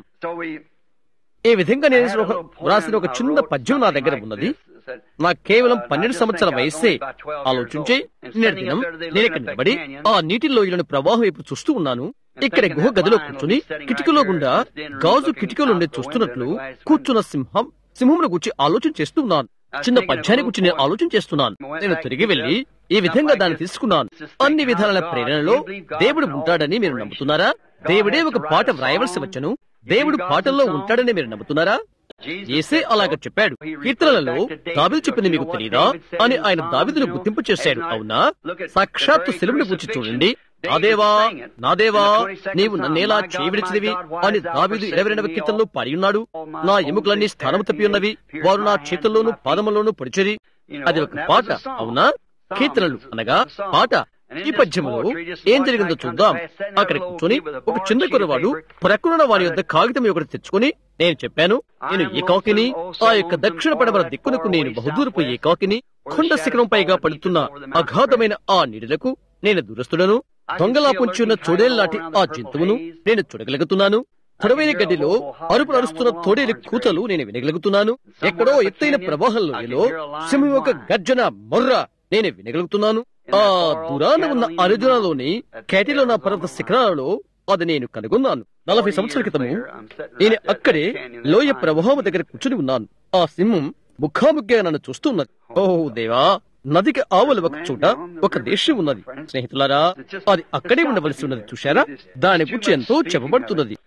ఈ విధంగా నేను వ్రాసిన ఒక చిన్న పద్యం నా దగ్గర ఉన్నది నాకు కేవలం పన్నెండు సంవత్సరాల వయస్సే ఆలోచించి నేటి దినం నేను ఇక్కడ నిలబడి ఆ నీటి లోయలను ప్రవాహం వైపు చూస్తూ ఉన్నాను ఇక్కడ గుహ గదిలో కూర్చుని కిటికీలో గుండా గాజు కిటికీలో ఉండే చూస్తున్నట్లు కూర్చున్న సింహం సింహంను గురించి ఆలోచన చేస్తూ ఉన్నాను చిన్న పద్యాన్ని గురించి నేను ఆలోచన చేస్తున్నాను నేను తిరిగి వెళ్లి ఈ విధంగా దాన్ని తీసుకున్నాను అన్ని విధాల ప్రేరణలో దేవుడు ఉంటాడని మీరు నమ్ముతున్నారా దేవుడే ఒక పాట వ్రాయవలసి వచ్చను దేవుడు పాటల్లో ఉంటాడని మీరు నమ్ముతున్నారా ఏసే అలాగ చెప్పాడు కీర్తనలలో దావిదు చెప్పింది మీకు తెలియదా అని ఆయన దావిదును గుర్తింపు చేశాడు అవునా సాక్షాత్తు సెలవుని గురించి చూడండి నాదేవా నాదేవా నీవు నన్నేలా చేయవిడిచిదివి అని దావిదు ఇరవై రెండవ కీర్తనలో పాడి ఉన్నాడు నా ఎముకలన్నీ స్థానము తప్పి ఉన్నవి వారు నా చేతుల్లోనూ పాదముల్లోనూ పొడిచిరి అది ఒక పాట అవునా కీర్తనలు అనగా పాట ఈ పద్యంలో ఏం జరిగిందో చూద్దాం అక్కడ కూర్చొని ఒక చిన్న కురవాడు ప్రక్కనున్న వారి యొద్ద కాగితం ఒకటి తెచ్చుకుని నేను చెప్పాను నేను ఏకాకిని ఆ యొక్క దక్షిణ పడమర దిక్కునకు నేను బహుదూరపు ఏకాకిని కొండ శిఖరం పైగా పడుతున్న అగాధమైన ఆ నీడలకు నేను దూరస్తుడను దొంగలా పొంచున్న చోడేళ్లాంటి ఆ జంతువును నేను చూడగలుగుతున్నాను పొడవైన గడ్డిలో అరుపులు అరుస్తున్న తోడేలి కూతలు నేను వినగలుగుతున్నాను ఎక్కడో ఎత్తైన ప్రవాహంలో సింహం యొక్క గర్జన మొర్ర నేను వినగలుగుతున్నాను ఆ దూరాన ఉన్న అరిజునాలోని కేటిలోన పర్వత శిఖరాలలో అది నేను కనుగొన్నాను నలభై సంవత్సరాల క్రితము నేను అక్కడే లోయ ప్రవాహం దగ్గర కూర్చుని ఉన్నాను ఆ సింహం ముఖాముఖిగా నన్ను చూస్తున్నది ఓహో దేవా నదికి ఆవల ఒక చోట ఒక దేశం ఉన్నది స్నేహితులారా అది అక్కడే ఉండవలసి ఉన్నది చూశారా దాని గురించి ఎంతో చెప్పబడుతున్నది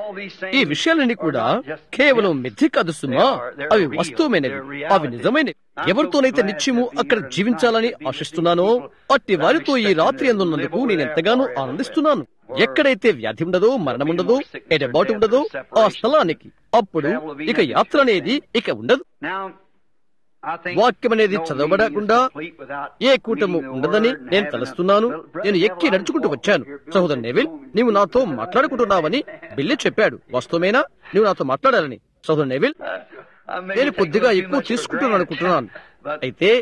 ఈ విషయాలన్నీ కూడా కేవలం మిథ్య కాదు సుమా అవి వస్తువమైనవి అవి నిజమైనవి ఎవరితోనైతే నిత్యము అక్కడ జీవించాలని ఆశిస్తున్నానో అట్టి వారితో ఈ రాత్రి అందున్నందుకు నేను ఎంతగానో ఆనందిస్తున్నాను ఎక్కడైతే వ్యాధి ఉండదో మరణం ఉండదో ఎడబాటు ఉండదో ఆ స్థలానికి అప్పుడు ఇక యాత్ర అనేది ఇక ఉండదు వాక్యం అనేది చదవబడకుండా ఏ కూటము ఉండదని నేను తలుస్తున్నాను నేను ఎక్కి నడుచుకుంటూ వచ్చాను సహోదరు నెవిల్ నీవు నాతో మాట్లాడుకుంటున్నావని బిల్లి చెప్పాడు వాస్తవమేనా నీవు నాతో మాట్లాడాలని సహోదరు నెవిల్ నేను కొద్దిగా ఎక్కువ తీసుకుంటున్నాను అనుకుంటున్నాను అయితే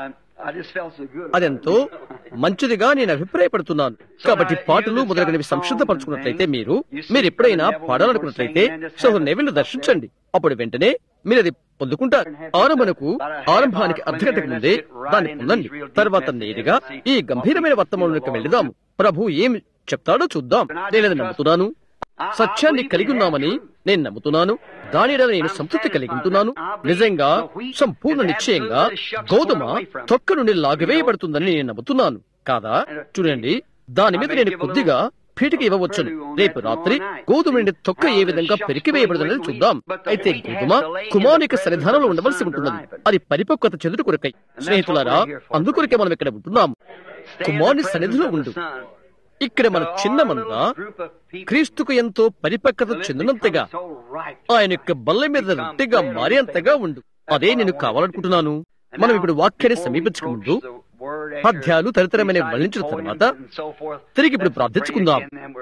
అదెంతో మంచిదిగా నేను అభిప్రాయపడుతున్నాను కాబట్టి పాటలు మొదలగునవి సంసిద్ధపరచుకున్నట్లయితే మీరు మీరు ఎప్పుడైనా పాడాలనుకున్నట్లయితే సహోదరు నెవిల్ దర్శించండి అప్పుడు వెంటనే మీరు అది పొందుకుంటారు ఆరంభనకు ఆరంభానికి అర్ధగంటకు ముందే దాన్ని పొందండి తర్వాత నేరుగా ఈ గంభీరమైన వర్తమానంలోకి వెళదాం ప్రభు ఏం చెప్తాడో చూద్దాం నేనది నమ్ముతున్నాను సత్యాన్ని కలిగి ఉన్నామని నేను నమ్ముతున్నాను దానిలో నేను సంతృప్తి కలిగి ఉంటున్నాను నిజంగా సంపూర్ణ నిశ్చయంగా గోధుమ తొక్క నుండి లాగివేయబడుతుందని నేను నమ్ముతున్నాను కాదా చూడండి దాని మీద నేను కొద్దిగా పీటిక ఇవ్వవచ్చును రేపు రాత్రి గోధుమ నుండి తొక్క ఏ విధంగా పెరికివేయబడుతుందని చూద్దాం అయితే గోధుమ కుమారునిక సన్నిధానంలో ఉండవలసి ఉంటున్నది అది పరిపక్వత చెందుడు కొరకై స్నేహితులారా అందుకొరకే మనం ఇక్కడ ఉంటున్నాం కుమారుని సన్నిధిలో ఉండు ఇక్కడ మన చిన్న మంద క్రీస్తుకు ఎంతో పరిపక్వత చెందినంతగా ఆయన యొక్క బల్ల మీద రొట్టెగా మారేంతగా ఉండు అదే నేను కావాలనుకుంటున్నాను మనం ఇప్పుడు వాక్యాన్ని సమీపించక ముందు పద్యాలు తదితరమైన వర్ణించిన తర్వాత తిరిగి ఇప్పుడు ప్రార్థించుకుందాం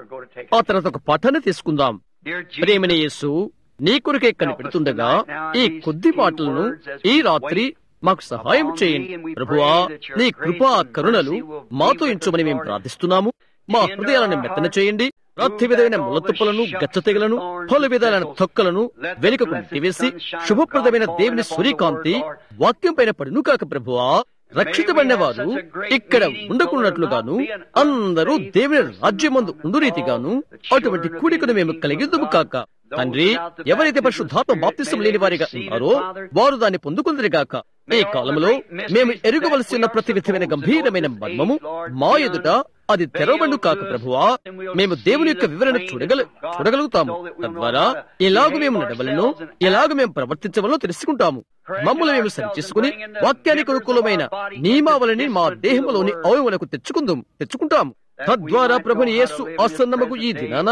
ఆ తర్వాత ఒక పాఠాన్ని తీసుకుందాం ప్రేమని యేసు నీ కొరకే కనిపెడుతుండగా ఈ కొద్ది పాటలను ఈ రాత్రి మాకు సహాయం చేయండి ప్రభువా నీ కృపా కరుణలు మాతో ఇంచమని మేము ప్రార్థిస్తున్నాము మా హృదయాలను మెత్తన చేయండి ప్రతి విధమైన ములతుప్పలను గచ్చ తెగలను పలు విధాలైన తొక్కలను వెనుకకు నెట్టివేసి శుభప్రదమైన దేవుని సూర్యకాంతి వాక్యం పైన పడును కాక ప్రభువా రక్షితమైన వారు ఇక్కడ ఉండకున్నట్లుగాను అందరూ దేవుని రాజ్యమందు ఉండు రీతిగాను అటువంటి కూడికను మేము కలిగిద్దుము కాక తండ్రి ఎవరైతే పరిశుద్ధాత్మ బాప్తిసం లేని వారిగా ఉన్నారో వారు దాన్ని పొందుకుందరు గాక ఈ కాలంలో మేము ఎరుగవలసి ఉన్న ప్రతి విధమైన గంభీరమైన మర్మము మా ఎదుట అది తెరవబడు కాక ప్రభువా మేము దేవుని యొక్క వివరణ చూడగల చూడగలుగుతాము తద్వారా ఎలాగ మేము నడవలను ఎలాగ మేము ప్రవర్తించవలో తెలుసుకుంటాము మమ్మల్ని మేము సరిచేసుకుని వాక్యానికి అనుకూలమైన నియమావళిని మా దేహంలోని అవయములకు తెచ్చుకుందాం తెచ్చుకుంటాము తద్వారా ప్రభుని యేసు ఆసన్నముకు ఈ దినాన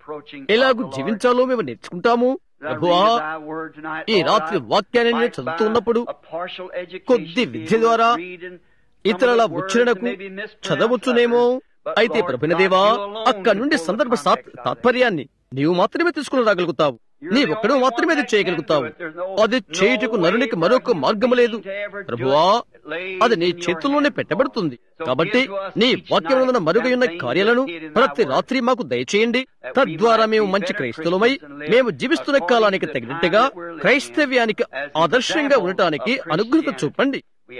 ఎలాగూ జీవించాలో మేము నేర్చుకుంటాము ప్రభువా ఈ రాత్రి వాక్యాన్ని నేను చదువుతున్నప్పుడు కొద్ది విద్య ద్వారా ఇతరుల ఉచ్చరణకు చదవచ్చునేమో అయితే ప్రభునదేవా అక్కడి నుండి సందర్భ తాత్పర్యాన్ని నీవు మాత్రమే తీసుకుని రాగలుగుతావు నీ ఒక్కడు మాత్రమే అది చేయగలుగుతావు అది చేయుటకు నరునికి మరొక మార్గము లేదు ప్రభువా అది నీ చేతుల్లోనే పెట్టబడుతుంది కాబట్టి నీ వాక్యమున్న మరుగున్న కార్యాలను ప్రతి రాత్రి మాకు దయచేయండి తద్వారా మేము మంచి క్రైస్తవులమై మేము జీవిస్తున్న కాలానికి తగినట్టుగా క్రైస్తవ్యానికి ఆదర్శంగా ఉండటానికి అనుగ్రహత చూపండి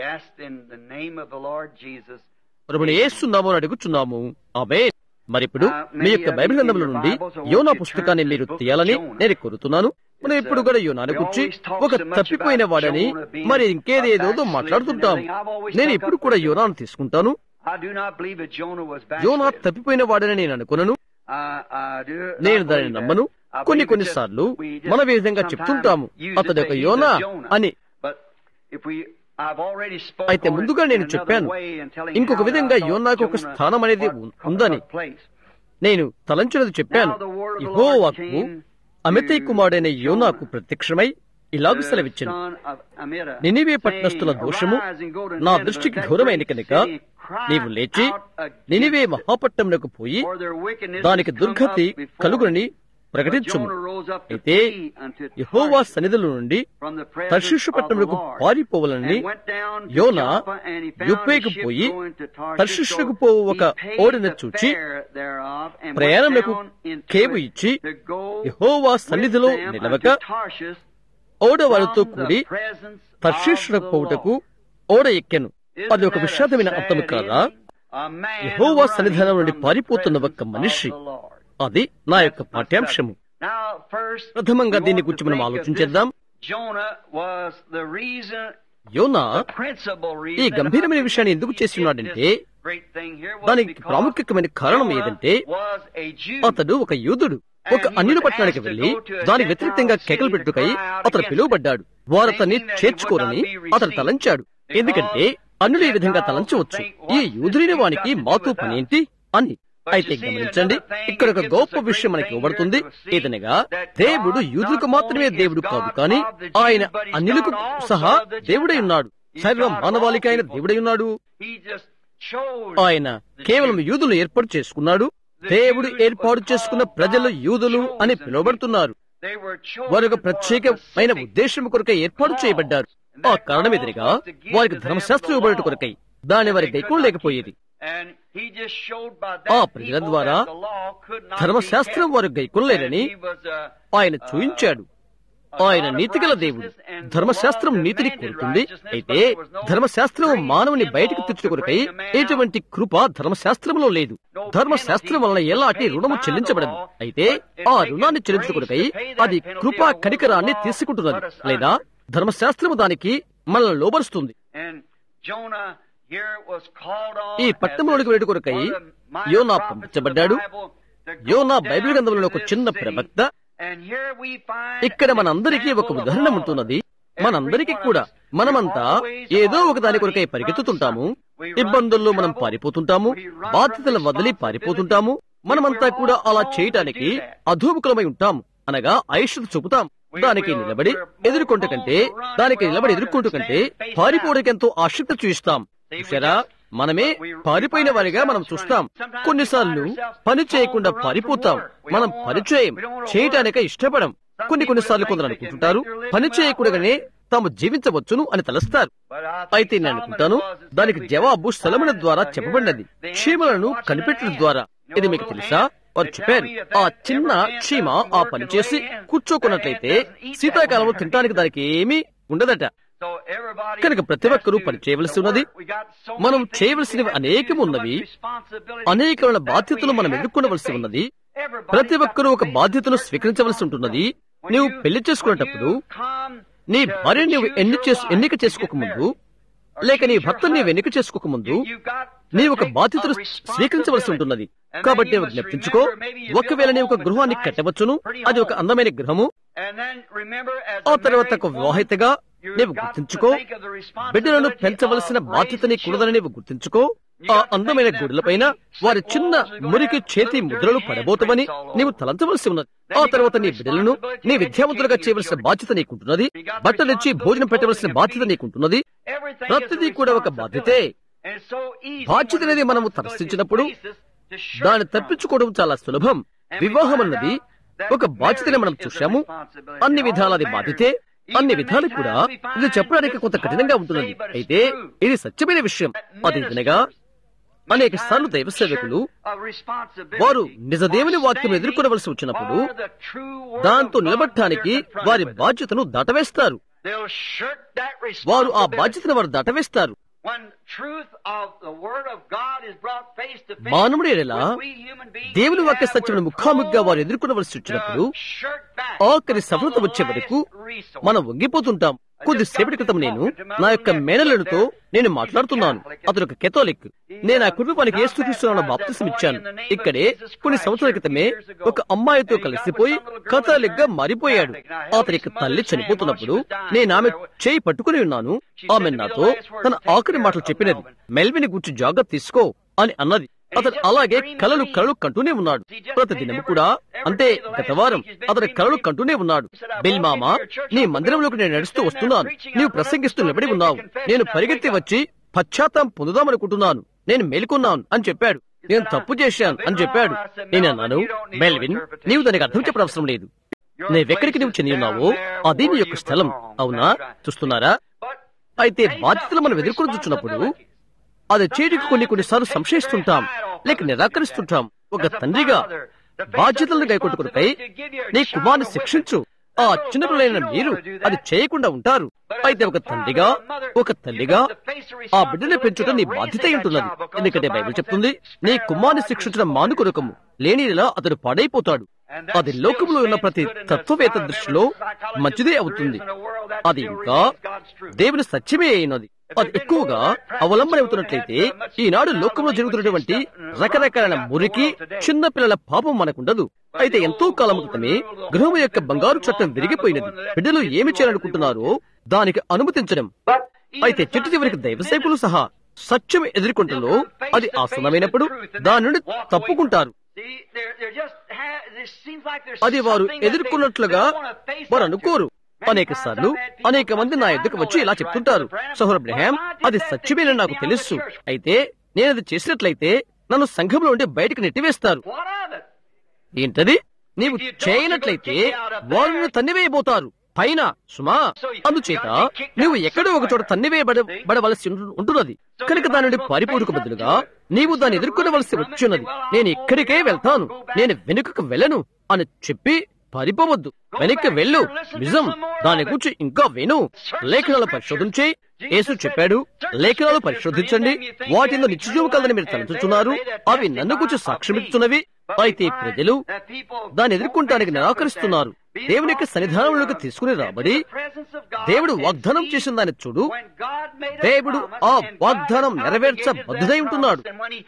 ప్రభుని ఏస్తున్నాము అని అడుగుచున్నాము ఆమె మరిప్పుడు మీ యొక్క బైబిల్ గ్రంథముల నుండి యోనా పుస్తకాన్ని మీరు తీయాలని నేను కోరుతున్నాను మనం ఇప్పుడు కూడా యోనాను గురించి ఒక తప్పిపోయిన వాడని మరి ఇంకేదేదో మాట్లాడుతుంటాం నేను ఇప్పుడు కూడా యోనాను తీసుకుంటాను యోనా తప్పిపోయిన వాడని నేను అనుకున్నాను నేను దానిని నమ్మను కొన్ని కొన్నిసార్లు మన విధంగా చెప్తుంటాము అతడు ఒక యోనా అని అయితే ముందుగా నేను చెప్పాను ఇంకొక విధంగా యోనాకు ఒక స్థానం అనేది ఉందని నేను తలంచినది చెప్పాను యహోవాకు అమితై కుమారుడైన యోనాకు ప్రత్యక్షమై ఇలాగ సెలవిచ్చాను నినివే పట్టణస్థుల దోషము నా దృష్టికి ఘోరమైన కనుక నీవు లేచి నినివే మహాపట్టణమునకు పోయి దానికి దుర్గతి కలుగునని ప్రకటించుము అయితే యహోవా సన్నిధుల నుండి తర్షిషు పట్టణములకు పారిపోవాలని యోన యుప్పేకు పోయి తర్షిషుకు పోవు ఒక ఓడిన చూచి ప్రయాణములకు కేబు ఇచ్చి యహోవా సన్నిధిలో నిలవక ఓడ వారితో కూడి తర్షిషులకు పోవుటకు ఓడ ఎక్కెను అది ఒక విషాదమైన అర్థము కాదా యహోవా సన్నిధానం నుండి పారిపోతున్న ఒక మనిషి అది నా యొక్క పాఠ్యాంశము ప్రథమంగా దీన్ని గురించి మనం ఆలోచించేద్దాం యోనా ఈ గంభీరమైన విషయాన్ని ఎందుకు చేస్తున్నాడంటే దానికి ప్రాముఖ్యమైన కారణం ఏదంటే అతడు ఒక యూదుడు ఒక అన్యుల పట్టణానికి వెళ్లి దాని వ్యతిరేకంగా కేకలు పెట్టుకై అతను పిలువబడ్డాడు వారు అతన్ని చేర్చుకోరని అతను తలంచాడు ఎందుకంటే అన్యులు ఈ విధంగా తలంచవచ్చు ఈ యూదులైన వానికి మాతో పనేంటి అని అయితే గమనించండి ఇక్కడ ఒక గొప్ప విషయం మనకి ఇవ్వబడుతుంది ఏదనగా దేవుడు యూదులకు మాత్రమే దేవుడు కాదు కానీ ఆయన అన్యులకు సహా దేవుడై ఉన్నాడు సర్వ మానవాళికి ఆయన దేవుడై ఉన్నాడు ఆయన కేవలం యూదులు ఏర్పాటు చేసుకున్నాడు దేవుడు ఏర్పాటు చేసుకున్న ప్రజలు యూదులు అని పిలువబడుతున్నారు వారు ఒక ప్రత్యేకమైన ఉద్దేశం కొరకై ఏర్పాటు చేయబడ్డారు ఆ కారణం ఎదురుగా వారికి ధర్మశాస్త్రం ఇవ్వబడట కొరకై దాని వారి గైకం లేకపోయేది ఆ ప్రజల ద్వారా ధర్మశాస్త్రం వారు గైకొనలేరని ఆయన చూయించాడు ఆయన నీతిగల దేవుడు ధర్మశాస్త్రం నీతిని కోరుతుంది అయితే ధర్మశాస్త్రం మానవుని బయటకు తెచ్చుట కొరకై ఎటువంటి కృప ధర్మశాస్త్రంలో లేదు ధర్మశాస్త్రం వలన ఎలాంటి రుణము చెల్లించబడదు అయితే ఆ రుణాన్ని చెల్లించుట కొరకై అది కృపా కనికరాన్ని తీసుకుంటున్నది లేదా ధర్మశాస్త్రము దానికి మనల్ని లోబరుస్తుంది ఈ పట్టణంలోనికి వెళ్ళి కొరకై యోనా పంపించబడ్డాడు యోనా బైబిల్ గ్రంథంలో ఒక చిన్న ప్రవక్త ఇక్కడ మనందరికీ ఒక ఉదాహరణ ఉంటున్నది మనందరికీ కూడా మనమంతా ఏదో ఒక దాని కొరకై పరిగెత్తుతుంటాము ఇబ్బందుల్లో మనం పారిపోతుంటాము బాధ్యతలు వదిలి పారిపోతుంటాము మనమంతా కూడా అలా చేయటానికి అధూముకులమై ఉంటాము అనగా ఐషత చూపుతాం దానికి నిలబడి ఎదుర్కొంట కంటే దానికి నిలబడి ఎదుర్కొంటు కంటే పారిపోవడానికి ఎంతో ఆసక్తి చూయిస్తాం చూసారా మనమే పారిపోయిన వారిగా మనం చూస్తాం కొన్నిసార్లు పని చేయకుండా పారిపోతాం మనం పని చేయం చేయటానిక ఇష్టపడం కొన్ని కొన్నిసార్లు కొందరు అనుకుంటుంటారు పని చేయకూడగానే తాము జీవించవచ్చును అని తలస్తారు అయితే నేను అనుకుంటాను దానికి జవాబు స్థలముల ద్వారా చెప్పబడినది క్షీమలను కనిపెట్టడం ద్వారా ఇది మీకు తెలుసా వారు చెప్పారు ఆ చిన్న క్షీమ ఆ పని చేసి కూర్చోకున్నట్లయితే శీతాకాలంలో తినడానికి దానికి ఏమీ ఉండదట కనుక ప్రతి ఒక్కరూ పని చేయవలసి ఉన్నది మనం చేయవలసినవి అనేకం ఉన్నవి అనేకమైన బాధ్యతలు మనం ఎదుర్కొనవలసి ఉన్నది ప్రతి ఒక్కరూ ఒక బాధ్యతను స్వీకరించవలసి ఉంటున్నది నీవు పెళ్లి చేసుకునేటప్పుడు నీ భార్య నీవు ఎన్ని ఎన్నిక చేసుకోకముందు లేక నీ భర్త నీవు ఎన్నిక చేసుకోకముందు నీ ఒక బాధ్యతను స్వీకరించవలసి ఉంటున్నది కాబట్టి నీవు జ్ఞప్తించుకో ఒకవేళ నీ ఒక గృహాన్ని కట్టవచ్చును అది ఒక అందమైన గృహము ఆ తర్వాత ఒక వివాహితగా నీవు గుర్తించుకో బిడ్డలను పెంచవలసిన బాధ్యత నీకున్నదని నీవు గుర్తించుకో ఆ అందమైన గుడులపైన వారి చిన్న మురికి చేతి ముద్రలు పడబోతవని నీవు తలంచవలసి ఉన్నది ఆ తర్వాత నీ బిడ్డలను నీ విద్యావంతులుగా చేయవలసిన బాధ్యత నీకుంటున్నది బట్టలిచ్చి భోజనం పెట్టవలసిన బాధ్యత నీకుంటున్నది ప్రతిదీ కూడా ఒక బాధ్యతే బాధ్యత అనేది మనము తరస్థించినప్పుడు దాన్ని తప్పించుకోవడం చాలా సులభం వివాహం అన్నది ఒక బాధ్యతని మనం చూశాము అన్ని విధాలది బాధ్యతే అన్ని విధాలు కూడా ఇది చెప్పడానికి కొంత కఠినంగా ఉంటున్నది అయితే ఇది సత్యమైన విషయం అది వినగా అనేక సార్లు దైవ సేవకులు వారు నిజ దేవుని వాక్యం ఎదుర్కొనవలసి వచ్చినప్పుడు దాంతో నిలబడటానికి వారి బాధ్యతను దాటవేస్తారు వారు ఆ బాధ్యతను వారు దాటవేస్తారు మానవుడు ఎలా దేవుని వాక్య సత్యమును ముఖాముఖిగా వారు ఎదుర్కొనవలసి వచ్చినప్పుడు ఆఖరి సఫలత వచ్చే వరకు మనం వంగిపోతుంటాం కొద్దిసేపటి క్రితం నేను నా యొక్క మేనలుడితో నేను మాట్లాడుతున్నాను అతను ఒక కెథోలిక్ నేను ఆ కుటుంబానికి ఏ స్థుతిస్తున్నానో బాప్తిసం ఇచ్చాను ఇక్కడే కొన్ని సంవత్సరాల క్రితమే ఒక అమ్మాయితో కలిసిపోయి కథాలిక్ గా మారిపోయాడు అతని యొక్క తల్లి చనిపోతున్నప్పుడు నేను ఆమె చేయి పట్టుకుని ఉన్నాను ఆమె నాతో తన ఆఖరి మాటలు చెప్పినది మెల్విని గురించి జాగ్రత్త తీసుకో అని అన్నది అతను అలాగే కలలు కలలు కంటూనే ఉన్నాడు ప్రతి దినం కూడా అంతే గత వారం అతను కలలు కంటూనే ఉన్నాడు బిల్ మామ నీ మందిరంలోకి నేను నడుస్తూ వస్తున్నాను నీవు ప్రసంగిస్తూ నిలబడి ఉన్నావు నేను పరిగెత్తి వచ్చి పశ్చాత్తాపం పొందుదామనుకుంటున్నాను నేను మేలుకున్నాను అని చెప్పాడు నేను తప్పు చేశాను అని చెప్పాడు నేను అన్నాను మెల్విన్ నీవు దానికి అర్థం చెప్పడం అవసరం లేదు నీవెక్కడికి నువ్వు చెంది ఉన్నావో అది నీ యొక్క స్థలం అవునా చూస్తున్నారా అయితే బాధ్యతలు మనం ఎదుర్కొని చూస్తున్నప్పుడు అది చేయడానికి కొన్ని కొన్నిసార్లు సంశయిస్తుంటాం లేక నిరాకరిస్తుంటాం ఒక తండ్రిగా బాధ్యతలను గైకొట్టుకునిపై నీ కుమార్ని శిక్షించు ఆ చిన్నపిల్లలైన మీరు అది చేయకుండా ఉంటారు అయితే ఒక తండ్రిగా ఒక తల్లిగా ఆ బిడ్డని పెంచుట నీ బాధ్యత ఉంటున్నది ఎందుకంటే బైబిల్ చెప్తుంది నీ కుమార్ని శిక్షించడం మానుకొరకము లేనిలా అతడు పాడైపోతాడు అది లోకంలో ఉన్న ప్రతి తత్వవేత్త దృష్టిలో మంచిదే అవుతుంది అది ఇంకా దేవుని సత్యమే అయినది అది ఎక్కువగా అవలంబన అవుతున్నట్లయితే ఈనాడు లోకంలో జరుగుతున్నటువంటి రకరకాల మురికి చిన్న పిల్లల పాపం మనకుండదు అయితే ఎంతో కాలం క్రితమే గృహం యొక్క బంగారు చట్టం విరిగిపోయినది బిడ్డలు ఏమి చేయాలనుకుంటున్నారో దానికి అనుమతించడం అయితే చెట్టు చివరికి దైవసేకులు సహా సత్యం ఎదుర్కొంటలో అది ఆసనమైనప్పుడు దాని నుండి తప్పుకుంటారు అది వారు ఎదుర్కొన్నట్లుగా వారు అనుకోరు అనేక సార్లు అనేక మంది నా ఎద్దుకు వచ్చి ఇలా చెప్తుంటారు సహోర్ అబ్రహాం అది సత్యమేనని నాకు తెలుసు అయితే నేను అది చేసినట్లయితే నన్ను సంఘంలో ఉండి బయటకు నెట్టివేస్తారు ఏంటది నీవు చేయనట్లయితే వారిని తన్నివేయబోతారు పైన సుమా అందుచేత నువ్వు ఎక్కడో ఒక చోట తన్నివేయబడవలసి ఉంటున్నది కనుక దాని నుండి పారిపోటుకు బదులుగా నీవు దాన్ని ఎదుర్కొనవలసి వచ్చిన్నది నేను ఇక్కడికే వెళ్తాను నేను వెనుకకు వెళ్ళను అని చెప్పి పారిపోవద్దు వెనక్కి వెళ్ళు నిజం దాని గురించి ఇంకా విను లేఖనాలు పరిశోధించి యేసు చెప్పాడు లేఖనాలు పరిశోధించండి వాటిలో నిత్యజీవం కలని మీరు తలంచుతున్నారు అవి నన్ను గురించి సాక్ష్యమిస్తున్నవి అయితే ప్రజలు దాన్ని ఎదుర్కొంటానికి నిరాకరిస్తున్నారు దేవుని యొక్క సన్నిధానంలోకి తీసుకుని రాబడి దేవుడు వాగ్దానం చేసిన దాన్ని చూడు దేవుడు ఆ వాగ్దానం నెరవేర్చ బద్దుదై ఉంటున్నాడు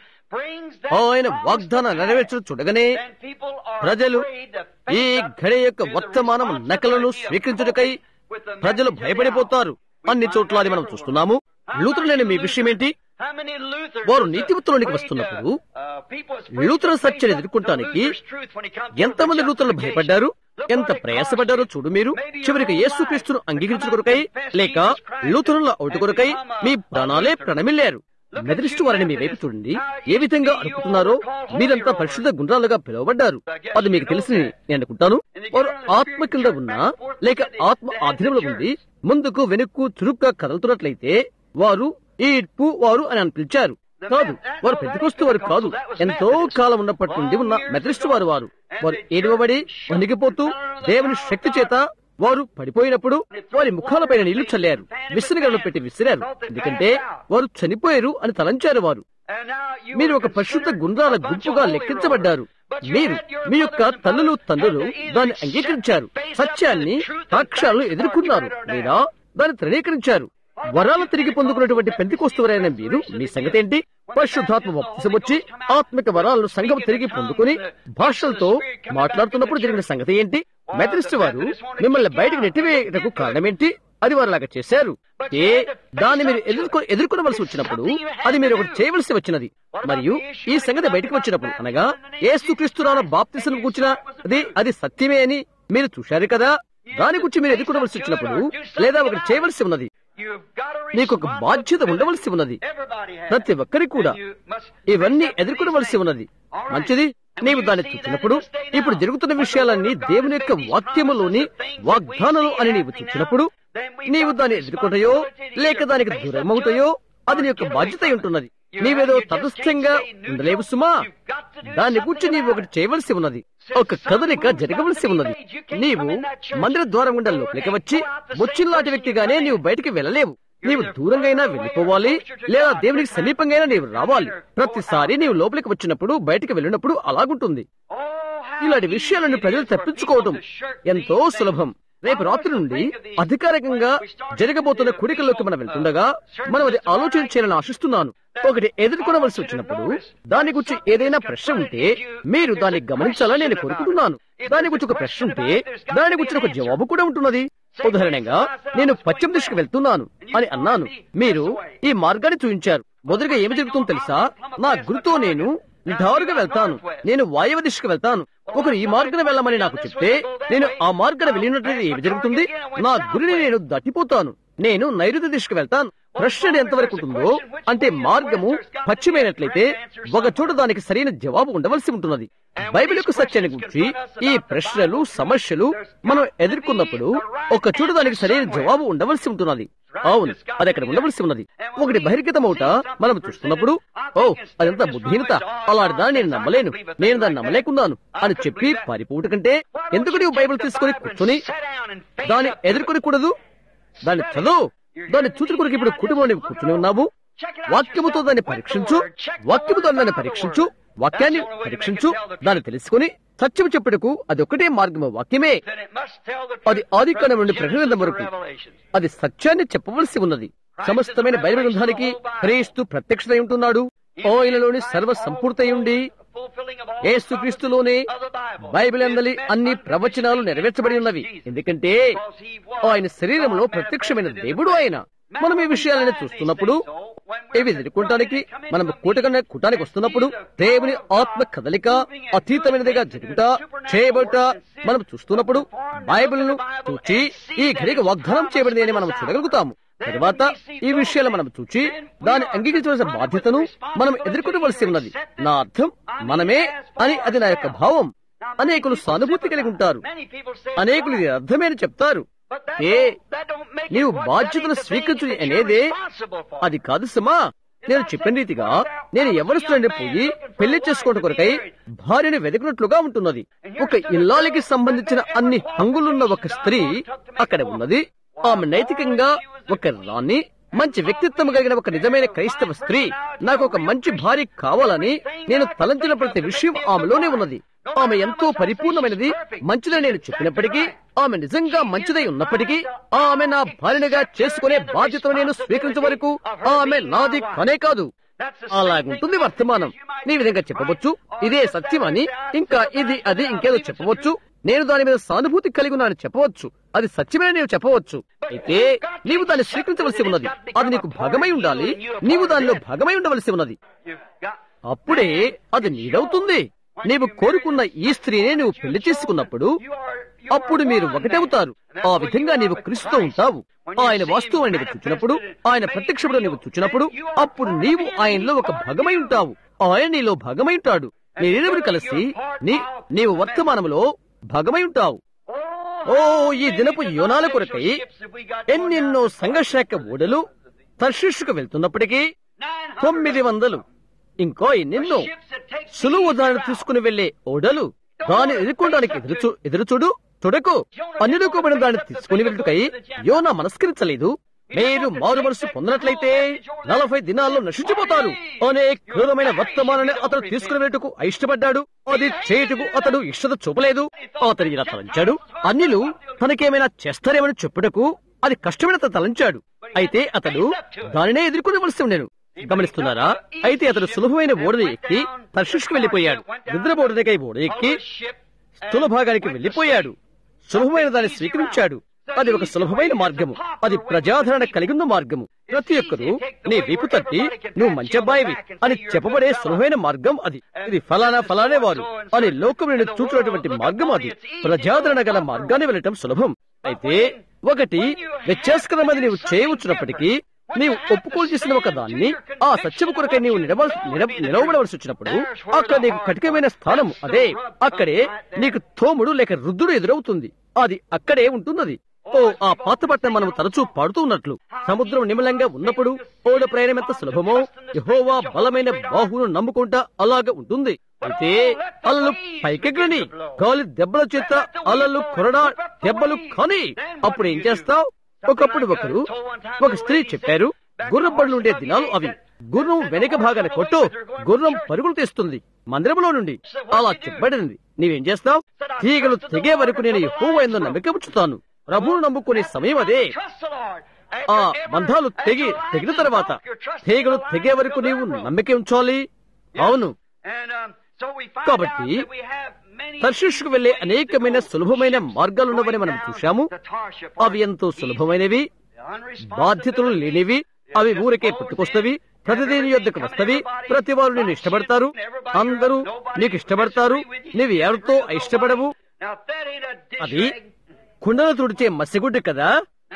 ఆయన వాగ్దానం నెరవేర్చడం చూడగానే ప్రజలు ఈ గడి యొక్క వర్తమానం నకలను స్వీకరించుటకై ప్రజలు భయపడిపోతారు అన్ని చోట్ల అది మనం చూస్తున్నాము లూతురులేని మీ విషయం ఏంటి వారు నీతివత్తులోనికి వస్తున్నప్పుడు లూతుర సత్యని ఎదుర్కొంటానికి ఎంతమంది లూతులు భయపడ్డారు ఎంత ప్రయాసపడ్డారో చూడు మీరు చివరికి యేసుక్రీస్తును అంగీకరించిన కొరకై లేక లూతురుల ఒకటి కొరకై మీ ప్రాణాలే ప్రణమిల్లారు మెదరిష్టు వారిని మీ వైపు చూడండి ఏ విధంగా అనుకుంటున్నారో మీరంతా పరిశుద్ధ గుండ్రాలుగా పిలువబడ్డారు అది మీకు తెలిసి నేను అనుకుంటాను వారు ఆత్మ కింద ఉన్నా లేక ఆత్మ ఆధీనంలో ఉండి ముందుకు వెనుక్కు చురుగ్గా కదులుతున్నట్లయితే వారు ఈ పు వారు అని అని పిలిచారు కాదు వారు పెద్దకొస్తూ వారు కాదు ఎంతో కాలం ఉన్నప్పటి నుండి ఉన్న మెదరిష్టు వారు వారు వారు ఏడవబడి వణిగిపోతూ దేవుని శక్తి చేత వారు పడిపోయినప్పుడు వారి ముఖాలపైన నీళ్లు చల్లారు విసిరిగలను పెట్టి విసిరారు ఎందుకంటే వారు చనిపోయారు అని తలంచారు వారు మీరు ఒక పరిశుద్ధ గుండ్రాల గుంపుగా లెక్కించబడ్డారు మీరు మీ యొక్క తల్లులు తండ్రులు దాన్ని అంగీకరించారు సత్యాన్ని సాక్ష్యాలను ఎదుర్కొన్నారు లేదా దాన్ని తృణీకరించారు వరాలు తిరిగి పొందుకున్నటువంటి పెంతికొస్తువరైన మీరు మీ సంగతి ఏంటి పరిశుద్ధాత్మ బప్తిసం వచ్చి ఆత్మిక వరాలను సంఘం తిరిగి పొందుకుని భాషలతో మాట్లాడుతున్నప్పుడు జరిగిన సంగతి ఏంటి మెథడిస్ట్ వారు మిమ్మల్ని బయటకు నెట్టివేయటకు కారణమేంటి అది వారులాగా చేశారు ఏ దాన్ని మీరు ఎదుర్కొ ఎదుర్కొనవలసి వచ్చినప్పుడు అది మీరు ఒకటి చేయవలసి వచ్చినది మరియు ఈ సంగతి బయటకు వచ్చినప్పుడు అనగా ఏసుక్రీస్తురాన బాప్తిసం కూర్చిన అది అది సత్యమే అని మీరు చూశారు కదా దాని గురించి మీరు ఎదుర్కొనవలసి వచ్చినప్పుడు లేదా ఒకటి చేయవలసి ఉన్నది నీకు ఒక బాధ్యత ఉండవలసి ఉన్నది ప్రతి ఒక్కరి కూడా ఇవన్నీ ఎదుర్కొనవలసి ఉన్నది మంచిది నీవు దాన్ని చూసినప్పుడు ఇప్పుడు జరుగుతున్న విషయాలన్నీ దేవుని యొక్క వాక్యములోని వాగ్దానాలు అని నీవు చూసినప్పుడు నీవు దాన్ని ఎదుర్కొంటాయో లేక దానికి దూరమవుతాయో అది నీ యొక్క బాధ్యత అయి ఉంటున్నది నీవేదో తటస్థంగా ఉండలేవు సుమా దాన్ని గురించి నీవు ఒకటి చేయవలసి ఉన్నది ఒక కదలిక జరగవలసి ఉన్నది నీవు మందిర ద్వారం గుండా లోపలికి వచ్చి ముచ్చిల్లాంటి వ్యక్తిగానే నీవు బయటికి వెళ్ళలేవు నీవు దూరంగా వెళ్ళిపోవాలి లేదా దేవునికి సమీపంగా నీవు రావాలి ప్రతిసారి నీవు లోపలికి వచ్చినప్పుడు బయటికి వెళ్ళినప్పుడు అలాగుంటుంది ఇలాంటి విషయాలను ప్రజలు తప్పించుకోవడం ఎంతో సులభం రేపు రాత్రి నుండి అధికారికంగా జరగబోతున్న కుడికల్లోకి మనం వెళ్తుండగా మనం అది ఆలోచన చేయాలని ఆశిస్తున్నాను ఒకటి ఎదుర్కొనవలసి వచ్చినప్పుడు దాని గురించి ఏదైనా ప్రశ్న ఉంటే మీరు దాన్ని గమనించాలని నేను కోరుకుంటున్నాను దాని గురించి ఒక ప్రశ్న ఉంటే దాని గురించి ఒక జవాబు కూడా ఉంటున్నది ఉదాహరణగా నేను పశ్చిమ దిశకు వెళ్తున్నాను అని అన్నాను మీరు ఈ మార్గాన్ని చూపించారు మొదటిగా ఏమి జరుగుతుందో తెలుసా నా గురితో నేను నిధారుగా వెళ్తాను నేను వాయవ దిశకు వెళ్తాను ఒకరు ఈ మార్గం వెళ్ళమని నాకు చెప్తే నేను ఆ మార్గాన్ని వెళ్ళినట్లయితే ఏమి జరుగుతుంది నా గురిని నేను దాటిపోతాను నేను నైరుతి దిశకు వెళ్తాను ప్రశ్న ఎంతవరకు ఉంటుందో అంటే మార్గము పశ్చిమైనట్లయితే ఒక చోట దానికి సరైన జవాబు ఉండవలసి ఉంటున్నది బైబిల్ యొక్క సత్యాన్ని గురించి ఈ ప్రశ్నలు సమస్యలు మనం ఎదుర్కొన్నప్పుడు ఒక చోట దానికి సరైన జవాబు ఉండవలసి ఉంటున్నది అవును అది అక్కడ ఉండవలసి ఉన్నది ఒకటి బహిర్గతమవుట మనం చూస్తున్నప్పుడు ఓ అదంతా బుద్ధిహీనత అలాంటి దాన్ని నేను నమ్మలేను నేను దాన్ని నమ్మలేకున్నాను అని చెప్పి పారిపోవట కంటే ఎందుకు నీవు బైబిల్ తీసుకొని కూర్చొని దాన్ని ఎదుర్కొని కూడదు దాన్ని చదువు దాన్ని చూచుడు కొరకు ఇప్పుడు కుటుంబం నీవు కూర్చుని ఉన్నావు వాక్యముతో దాన్ని పరీక్షించు వాక్యముతో దాన్ని పరీక్షించు వాక్యాన్ని పరీక్షించు దాన్ని తెలుసుకుని సత్యం చెప్పుటకు అది ఒకటే మార్గము వాక్యమే అది ఆదికాలం నుండి ప్రకటన వరకు అది సత్యాన్ని చెప్పవలసి ఉన్నది సమస్తమైన బైబిల్ గ్రంథానికి క్రీస్తు ప్రత్యక్షతై ఉంటున్నాడు ఆయనలోని సర్వ సంపూర్తయి ఉండి యేసుక్రీస్తులోనే బైబిల్ అందలి అన్ని ప్రవచనాలు నెరవేర్చబడి ఉన్నవి ఎందుకంటే ఆయన శరీరంలో ప్రత్యక్షమైన దేవుడు ఆయన మనం ఈ విషయాలను చూస్తున్నప్పుడు ఇవి ఎదుర్కొంటానికి మనం కూటకన్న కూటానికి వస్తున్నప్పుడు దేవుని ఆత్మ కదలిక అతీతమైనదిగా జరుగుట చేయబడుట మనం చూస్తున్నప్పుడు బైబిల్ను చూచి ఈ ఘడిక వాగ్దానం చేయబడింది అని మనం చూడగలుగుతాము తర్వాత ఈ విషయాలు మనం చూచి దాన్ని అంగీకరించవలసిన బాధ్యతను మనం ఎదుర్కొనవలసి ఉన్నది నా అర్థం మనమే అని అది నా యొక్క భావం అనేకులు సానుభూతి కలిగి ఉంటారు అనేకులు ఇది అర్థమే అని చెప్తారు ఏ నీవు బాధ్యతను స్వీకరించు అనేదే అది కాదు సుమా నేను చెప్పిన రీతిగా నేను ఎవరిస్తున్న పోయి పెళ్లి చేసుకోవడం కొరకై భార్యని వెదకినట్లుగా ఉంటున్నది ఒక ఇల్లాలికి సంబంధించిన అన్ని హంగులున్న ఒక స్త్రీ అక్కడ ఉన్నది ఆమె నైతికంగా ఒక రాణి మంచి వ్యక్తిత్వం కలిగిన ఒక నిజమైన క్రైస్తవ స్త్రీ నాకు ఒక మంచి భార్య కావాలని నేను తలంచిన ప్రతి విషయం ఆమెలోనే ఉన్నది ఆమె ఎంతో పరిపూర్ణమైనది మంచిదని నేను చెప్పినప్పటికీ ఆమె నిజంగా మంచిదై ఉన్నప్పటికీ ఆమె నా భార్యగా చేసుకునే బాధ్యతను నేను స్వీకరించే వరకు ఆమె నాది కానే కాదు అలాగుంటుంది వర్తమానం నీ విధంగా చెప్పవచ్చు ఇదే సత్యమని ఇంకా ఇది అది ఇంకేదో చెప్పవచ్చు నేను దాని మీద సానుభూతి కలిగి ఉన్నానని చెప్పవచ్చు అది సత్యమే నీవు చెప్పవచ్చు అయితే నీవు దాన్ని స్వీకరించవలసి ఉన్నది అది నీకు భాగమై ఉండాలి నీవు దానిలో భాగమై ఉండవలసి ఉన్నది అప్పుడే అది నీదవుతుంది నీవు కోరుకున్న ఈ స్త్రీనే నువ్వు పెళ్లి చేసుకున్నప్పుడు అప్పుడు మీరు ఒకటవుతారు ఆ విధంగా నీవు క్రీస్తు ఉంటావు ఆయన వాస్తవాన్ని నీవు చూచినప్పుడు ఆయన ప్రత్యక్షముడు నీవు చూచినప్పుడు అప్పుడు నీవు ఆయనలో ఒక భాగమై ఉంటావు ఆయన నీలో భాగమై ఉంటాడు మీరిరువురు కలిసి నీ నీవు వర్తమానంలో భాగమై ఉంటావు ఓ ఈ దినపు యోనాల కొరకై ఎన్నెన్నో సంఘశాఖ ఓడలు తర్శిష్కు వెళ్తున్నప్పటికీ తొమ్మిది వందలు ఇంకో ఎన్నెన్నో సులువు దాన్ని తీసుకుని వెళ్లే ఓడలు దాన్ని ఎదుర్కొనడానికి ఎదురుచు ఎదురుచూడు చూడకు అన్నిడుకోబడిన దాన్ని తీసుకుని వెళ్ళుటకై యోనా మనస్కరించలేదు మీరు మారు మనసు పొందినట్లయితే నలభై దినాల్లో నశించిపోతారు అనే క్రూరమైన వర్తమానాన్ని అతడు తీసుకుని వెళ్ళటకు ఇష్టపడ్డాడు అది చేయుటకు అతడు ఇష్టత చూపలేదు అతడు ఇలా తలంచాడు అన్యులు తనకేమైనా చేస్తారేమని చెప్పుటకు అది కష్టమైన తలంచాడు అయితే అతడు దానినే ఎదుర్కొనవలసి ఉండేను గమనిస్తున్నారా అయితే అతడు సులభమైన ఓడని ఎక్కి తర్షిష్కు వెళ్లిపోయాడు నిద్రపోవడానికై ఓడ ఎక్కి స్థూల భాగానికి వెళ్లిపోయాడు సులభమైన దాన్ని స్వీకరించాడు అది ఒక సులభమైన మార్గము అది ప్రజాదరణ కలిగి ఉన్న మార్గము ప్రతి ఒక్కరూ నీ వీపు తట్టి నువ్వు మంచి అబ్బాయివి అని చెప్పబడే సులభమైన మార్గం అది ఇది ఫలానా ఫలానే వారు అని లోకం నేను చూసినటువంటి మార్గం అది ప్రజాదరణ గల మార్గాన్ని వెళ్ళటం సులభం అయితే ఒకటి వ్యత్యాసకరమైనది నీవు చేయవచ్చున్నప్పటికీ నీవు ఒప్పుకోలు చేసిన ఒక దాన్ని ఆ సత్యము కొరకై నీవు నిలవబడవలసి వచ్చినప్పుడు అక్కడ నీకు కఠినమైన స్థానం అదే అక్కడే నీకు తోముడు లేక రుద్దుడు ఎదురవుతుంది అది అక్కడే ఉంటున్నది ఓ ఆ పాత పట్టణం మనం తరచూ పాడుతూ ఉన్నట్లు సముద్రం నిమలంగా ఉన్నప్పుడు ఓడ ప్రయాణం ఎంత సులభమో యహోవా బలమైన బాహును నమ్ముకుంటా అలాగా ఉంటుంది అయితే అలలు పైకెగ్గని గాలి దెబ్బల చేత అలలు కొరడా దెబ్బలు కానీ అప్పుడు ఏం చేస్తావు ఒకప్పుడు ఒకరు ఒక స్త్రీ చెప్పారు గుర్రం బడులు ఉండే దినాలు అవి గుర్రం వెనక భాగాన కొట్టు గుర్రం పరుగులు తీస్తుంది మందిరంలో నుండి అలా చెప్పబడింది నీవేం చేస్తావు తీగలు తెగే వరకు నేను ఎక్కువ ఎందు నమ్మిక ఉంచుతాను ప్రభువును నమ్ముకునే సమయం అదే ఆ బంధాలు తెగి తెగిన తర్వాత తీగలు తెగే వరకు నీవు నమ్మిక ఉంచాలి అవును కాబట్టి తర్షిష్కు వెళ్లే అనేకమైన సులభమైన మార్గాలున్నవని మనం చూశాము అవి ఎంతో సులభమైనవి బాధ్యతలు లేనివి అవి ఊరికే పుట్టుకొస్తవి ప్రతిదీని యొద్దకు వస్తవి ప్రతి వారు నేను ఇష్టపడతారు అందరూ నీకు ఇష్టపడతారు నీవు ఎవరితో ఇష్టపడవు అది కుండలు తుడిచే మసిగుడ్డు కదా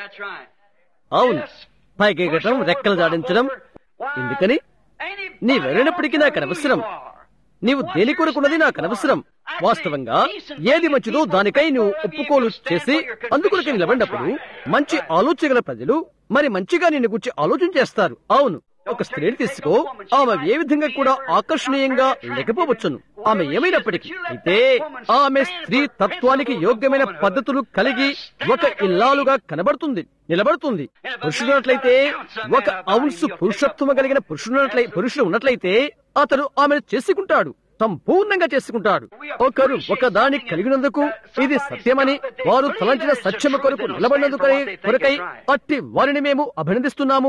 అవును పైకెగటం రెక్కలు జాడించడం ఎందుకని నీవెవరైనప్పటికీ నాకు అనవసరం నీవు దేని కొరకున్నది నాకు అనవసరం వాస్తవంగా ఏది మంచిదో దానికై నువ్వు ఒప్పుకోలు చేసి అందుకొరకు నిలబడినప్పుడు మంచి ఆలోచన గల ప్రజలు మరి మంచిగా నిన్ను గురించి ఆలోచన చేస్తారు అవును ఒక స్త్రీని తీసుకో ఆమె ఏ విధంగా కూడా ఆకర్షణీయంగా లేకపోవచ్చును ఆమె ఏమైనప్పటికీ అయితే ఆమె స్త్రీ తత్వానికి యోగ్యమైన పద్ధతులు కలిగి ఒక ఇల్లాలుగా కనబడుతుంది నిలబడుతుంది పురుషుడున్నట్లయితే ఒక ఔన్సు పురుషత్వం కలిగిన పురుషుడున్నట్లయి పురుషుడు ఉన్నట్లయితే అతడు ఆమెను చేసుకుంటాడు సంపూర్ణంగా చేసుకుంటాడు ఒకరు ఒక దాని కలిగినందుకు ఇది సత్యమని వారు తలంచిన సత్యము కొరకు నిలబడినందుకై కొరకై అట్టి వారిని మేము అభినందిస్తున్నాము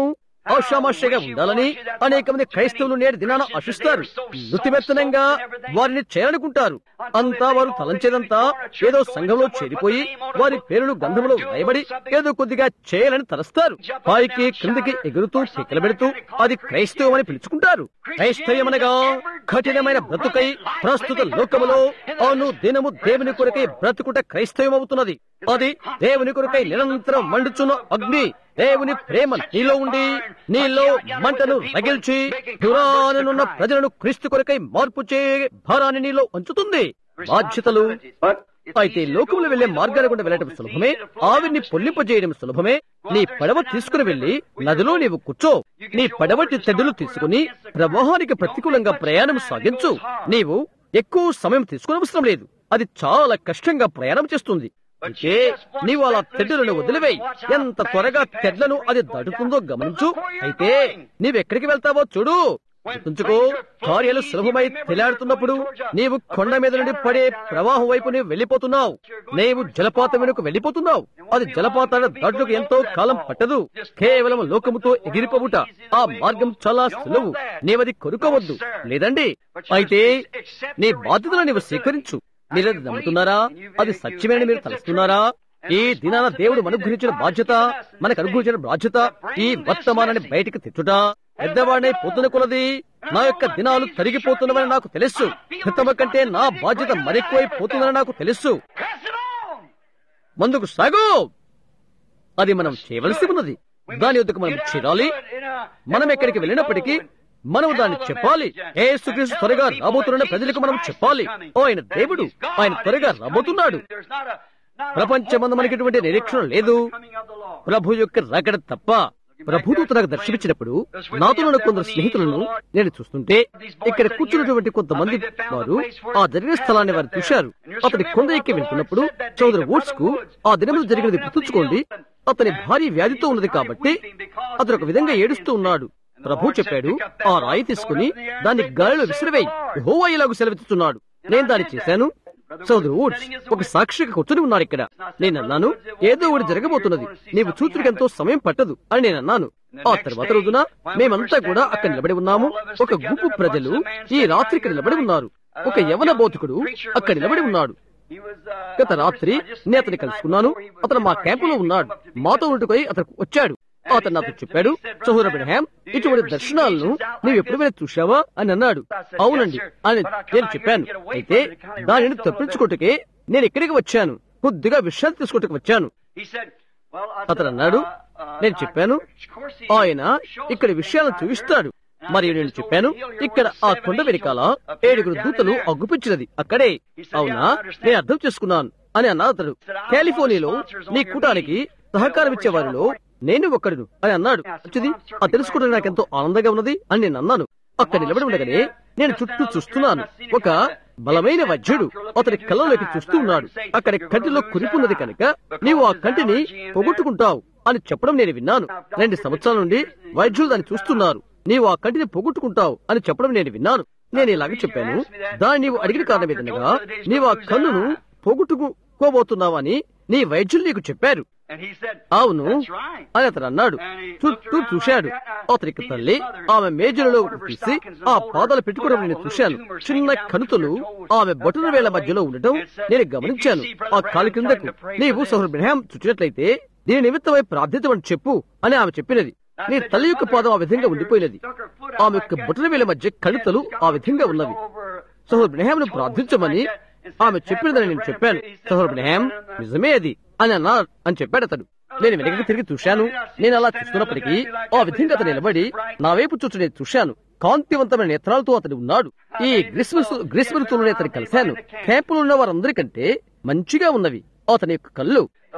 ఆషామాషగా ఉండాలని అనేక మంది క్రైస్తవులు నేడు దినాన ఆశిస్తారు నృతిమెత్తనంగా వారిని చేయాలనుకుంటారు అంతా వారు తలంచేదంతా ఏదో సంఘంలో చేరిపోయి వారి పేరును గంధంలో రాయబడి ఏదో కొద్దిగా చేయాలని తలస్తారు పైకి క్రిందికి ఎగురుతూ కేకలు పెడుతూ అది క్రైస్తవం అని పిలుచుకుంటారు క్రైస్తవమనగా కఠినమైన బ్రతుకై ప్రస్తుత లోకములో అను దినము దేవుని కొరకై బ్రతుకుట క్రైస్తవం అవుతున్నది అది దేవుని కొరకై నిరంతరం మండుచున్న అగ్ని దేవుని ప్రేమ నీలో ఉండి నీలో మంటను రగిల్చి దూరానున్న ప్రజలను క్రీస్తు కొరకై మార్పు చే భారాన్ని నీలో ఉంచుతుంది బాధ్యతలు అయితే లోకంలో వెళ్లే మార్గాల గుండా వెళ్ళటం సులభమే ఆవిరిని పొల్లింపజేయడం సులభమే నీ పడవ తీసుకుని వెళ్లి నదిలో నీవు కూర్చో నీ పడవటి తెడ్డులు తీసుకుని ప్రవాహానికి ప్రతికూలంగా ప్రయాణం సాగించు నీవు ఎక్కువ సమయం తీసుకునవసరం లేదు అది చాలా కష్టంగా ప్రయాణం చేస్తుంది అంటే నీవు అలా తెడ్డులను వదిలివేయి ఎంత త్వరగా తెడ్లను అది దాటుతుందో గమనించు అయితే నీవెక్కడికి వెళ్తావో చూడు గుర్తుంచుకో కార్యాలు సులభమై తెలాడుతున్నప్పుడు నీవు కొండ మీద నుండి పడే ప్రవాహం వైపు నీవు వెళ్లిపోతున్నావు నీవు జలపాతం వెనుక వెళ్లిపోతున్నావు అది జలపాతాల దాటుకు ఎంతో కాలం పట్టదు కేవలం లోకముతో ఎగిరిపోవుట ఆ మార్గం చాలా సులువు నీవది కొనుక్కోవద్దు లేదండి అయితే నీ బాధ్యతలు నీవు స్వీకరించు మీరది నమ్ముతున్నారా అది సత్యమేనని మీరు తలుస్తున్నారా ఈ దినాన దేవుడు అనుగ్రహించిన బాధ్యత మనకు అనుగ్రహించిన బాధ్యత ఈ వర్తమానాన్ని బయటికి తెచ్చుట పెద్దవాడినై పోతున్న కొలది నా యొక్క దినాలు తరిగిపోతున్నవని నాకు తెలుసు క్రితమ కంటే నా బాధ్యత మరెక్కువై పోతుందని నాకు తెలుసు ముందుకు సాగు అది మనం చేయవలసి ఉన్నది దాని వద్దకు మనం చేరాలి మనం ఎక్కడికి వెళ్ళినప్పటికీ మనం దాన్ని చెప్పాలి ఏసుక్రీస్తు త్వరగా రాబోతున్న ప్రజలకు మనం చెప్పాలి ఓ ఆయన దేవుడు ఆయన త్వరగా రాబోతున్నాడు ప్రపంచమందు మనకి ఎటువంటి నిరీక్షణ లేదు ప్రభు యొక్క రగడ తప్ప ప్రభుదూత నాకు దర్శించినప్పుడు నాతో ఉన్న కొందరు స్నేహితులను నేను చూస్తుంటే ఇక్కడ కూర్చున్నటువంటి కొంతమంది వారు ఆ జరిగిన స్థలాన్ని వారు చూశారు అతని కొండ ఎక్కి వెళ్తున్నప్పుడు చౌదరి ఓట్స్ కు ఆ దినములు జరిగినది గుర్తుంచుకోండి అతని భారీ వ్యాధితో ఉన్నది కాబట్టి అతను ఒక విధంగా ఏడుస్తూ ఉన్నాడు ప్రభు చెప్పాడు ఆ రాయి తీసుకుని దాన్ని గాలిలో విసిరివేయి హోవా ఇలాగూ సెలవిస్తున్నాడు నేను దాన్ని చేశాను సోదరు వుడ్స్ ఒక సాక్షిగా కూర్చొని ఉన్నాడు ఇక్కడ నేను అన్నాను ఏదో ఒకటి జరగబోతున్నది నీవు చూచుడికి ఎంతో సమయం పట్టదు అని నేను అన్నాను ఆ తర్వాత రోజున మేమంతా కూడా అక్కడ నిలబడి ఉన్నాము ఒక గుంపు ప్రజలు ఈ రాత్రి ఇక్కడ నిలబడి ఉన్నారు ఒక యవన బోధకుడు అక్కడ నిలబడి ఉన్నాడు గత రాత్రి నేను అతన్ని కలుసుకున్నాను అతను మా క్యాంపులో ఉన్నాడు మాతో ఉంటుకొని అతను వచ్చాడు అతను నాతో చెప్పాడు సహోదర బ్రహాం ఇటువంటి దర్శనాలను నీవు ఎప్పుడైనా చూశావా అని అన్నాడు అవునండి అని నేను చెప్పాను అయితే దానిని తప్పించుకోటకే నేను ఇక్కడికి వచ్చాను కొద్దిగా విశ్రాంతి తీసుకోవటకు వచ్చాను అతను అన్నాడు నేను చెప్పాను ఆయన ఇక్కడ విషయాలను చూపిస్తాడు మరియు నేను చెప్పాను ఇక్కడ ఆ కొండ వెనకాల ఏడుగురు దూతలు అగ్గుపించినది అక్కడే అవునా నేను అర్థం చేసుకున్నాను అని అన్నాడు అతడు కాలిఫోర్నియాలో నీ కూటానికి సహకారం ఇచ్చే వారిలో నేను ఒక్కడును అని అన్నాడు మంచిది ఆ తెలుసుకోవడం నాకెంతో ఆనందంగా ఉన్నది అని నేను అన్నాను అక్కడ నిలబడి ఉండగానే నేను చుట్టూ చూస్తున్నాను ఒక బలమైన వైద్యుడు అతని కళ్ళలోకి చూస్తూ ఉన్నాడు అక్కడ కంటిలో కురిపున్నది కనుక నీవు ఆ కంటిని పొగొట్టుకుంటావు అని చెప్పడం నేను విన్నాను రెండు సంవత్సరాల నుండి వైద్యులు దాన్ని చూస్తున్నారు నీవు ఆ కంటిని పొగొట్టుకుంటావు అని చెప్పడం నేను విన్నాను నేను ఇలాగ చెప్పాను దాన్ని నీవు అడిగిన కారణం ఏదనగా నీవు ఆ కన్నును పోగొట్టుకోబోతున్నావని నీ వైద్యులు నీకు చెప్పారు అవును అని అతను అన్నాడు చుట్టూ చూశాడు అతనికి తల్లి ఆమె మేజులలో తీసి ఆ పాదాలు పెట్టుకోవడం నేను చూశాను చిన్న కనుతులు ఆమె బొటన వేళ్ల మధ్యలో ఉండటం నేను గమనించాను ఆ కాలి క్రిందకు నీవు సహోదరు బ్రహాం చుట్టినట్లయితే దీని నిమిత్తమై ప్రార్థించమని చెప్పు అని ఆమె చెప్పినది నీ తల్లి యొక్క పాదం ఆ విధంగా ఉండిపోయినది ఆమె యొక్క బొటన వేల మధ్య కణుతలు ఆ విధంగా ఉన్నవి సహోదరు బ్రహాంను ప్రార్థించమని ఆమె చెప్పినదని నేను చెప్పాను సహోదరు బ్రహాం నిజమే అది అని అన్నా అని చెప్పాడు అతడు నేను వెనక్కి తిరిగి చూశాను నేను అలా చూస్తున్నప్పటికీ ఆ విధంగా అతను నిలబడి నా వైపు చూచు నేను చూశాను కాంతివంతమైన నేత్రాలతో అతడు ఉన్నాడు ఈ గ్రీష్మ గ్రీష్మ ఋతువులో అతను కలిశాను క్యాంపులో ఉన్న వారందరికంటే మంచిగా ఉన్నవి అతని యొక్క కళ్ళు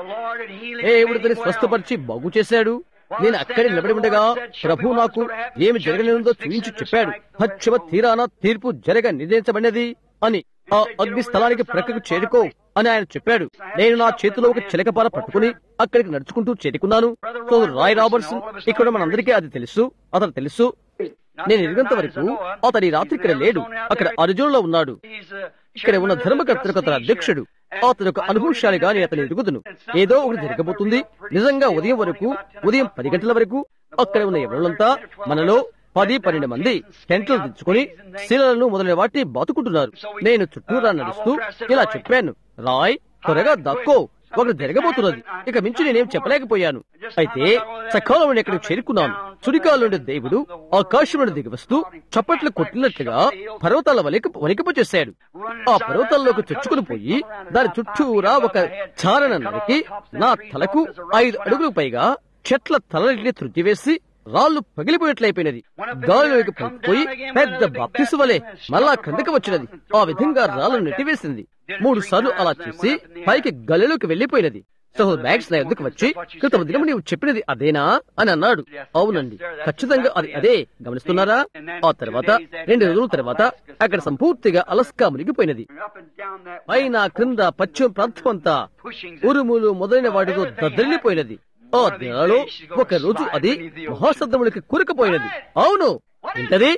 దేవుడు అతని స్వస్థపరిచి బాగు చేశాడు నేను అక్కడే నిలబడి ఉండగా ప్రభు నాకు ఏమి జరగలేదో చూపించి చెప్పాడు పశ్చిమ తీరాన తీర్పు జరగ నిర్ణయించబడినది అని ఆ అగ్ని స్థలానికి ప్రక్కకు చేరుకో అని ఆయన చెప్పాడు నేను నా చేతిలో ఒక చిలకపాల పట్టుకుని అక్కడికి నడుచుకుంటూ చేరుకున్నాను సో రాయ్ రాబర్ట్సన్ ఇక్కడ మనందరికీ అది తెలుసు అతను తెలుసు నేను ఎదిగంత వరకు అతని రాత్రి ఇక్కడ లేడు అక్కడ అర్జునులో ఉన్నాడు ఇక్కడ ఉన్న ధర్మకర్తలకు అతను అధ్యక్షుడు అతను ఒక అనుభవశాలిగా నేను అతను ఎదుగుదును ఏదో ఒకటి జరగబోతుంది నిజంగా ఉదయం వరకు ఉదయం పది గంటల వరకు అక్కడ ఉన్న ఎవరంతా మనలో పది పన్నెండు మంది టెంట్లు తెచ్చుకొని శిలలను మొదలైన వాటిని బాతుకుంటున్నారు నేను చుట్టూరా నడుస్తూ ఇలా చెప్పాను రాయ్ త్వరగా దక్కో ఒకటి జరగబోతున్నది ఇక మించి నేనేం చెప్పలేకపోయాను అయితే సకాలంలో నేను ఇక్కడికి చేరుకున్నాను చుడికాల నుండి దేవుడు ఆకాశం నుండి దిగి వస్తూ చప్పట్లు కొట్టినట్లుగా పర్వతాల వలిక వలికపచేశాడు ఆ పర్వతాల్లోకి చొచ్చుకుని పోయి దాని చుట్టూరా ఒక చారణ నరికి నా తలకు ఐదు అడుగులు పైగా చెట్ల తలని త్రుట్టివేసి రాళ్లు పగిలిపోయినట్లయిపోయినది గాలిలోకి పైకిపోయి పెద్ద బాప్తిసు వలె మళ్ళా క్రిందకి వచ్చినది ఆ విధంగా రాళ్లను నెట్టివేసింది మూడు సార్లు అలా చేసి పైకి గలిలోకి వెళ్లిపోయినది సహోదరు బ్యాగ్స్ నా ఎద్దుకు వచ్చి క్రితం దినం నీవు చెప్పినది అదేనా అని అన్నాడు అవునండి ఖచ్చితంగా అది అదే గమనిస్తున్నారా ఆ తర్వాత రెండు రోజుల తర్వాత అక్కడ సంపూర్తిగా అలస్కా మునిగిపోయినది పైన క్రింద పశ్చిమ ప్రాంతం అంతా ఉరుములు మొదలైన వాటితో దద్దరిల్లిపోయినది ఆ దినాలో ఒక రోజు అది మహాశబ్దములకి కూరుకుపోయినది అవును ఏంటది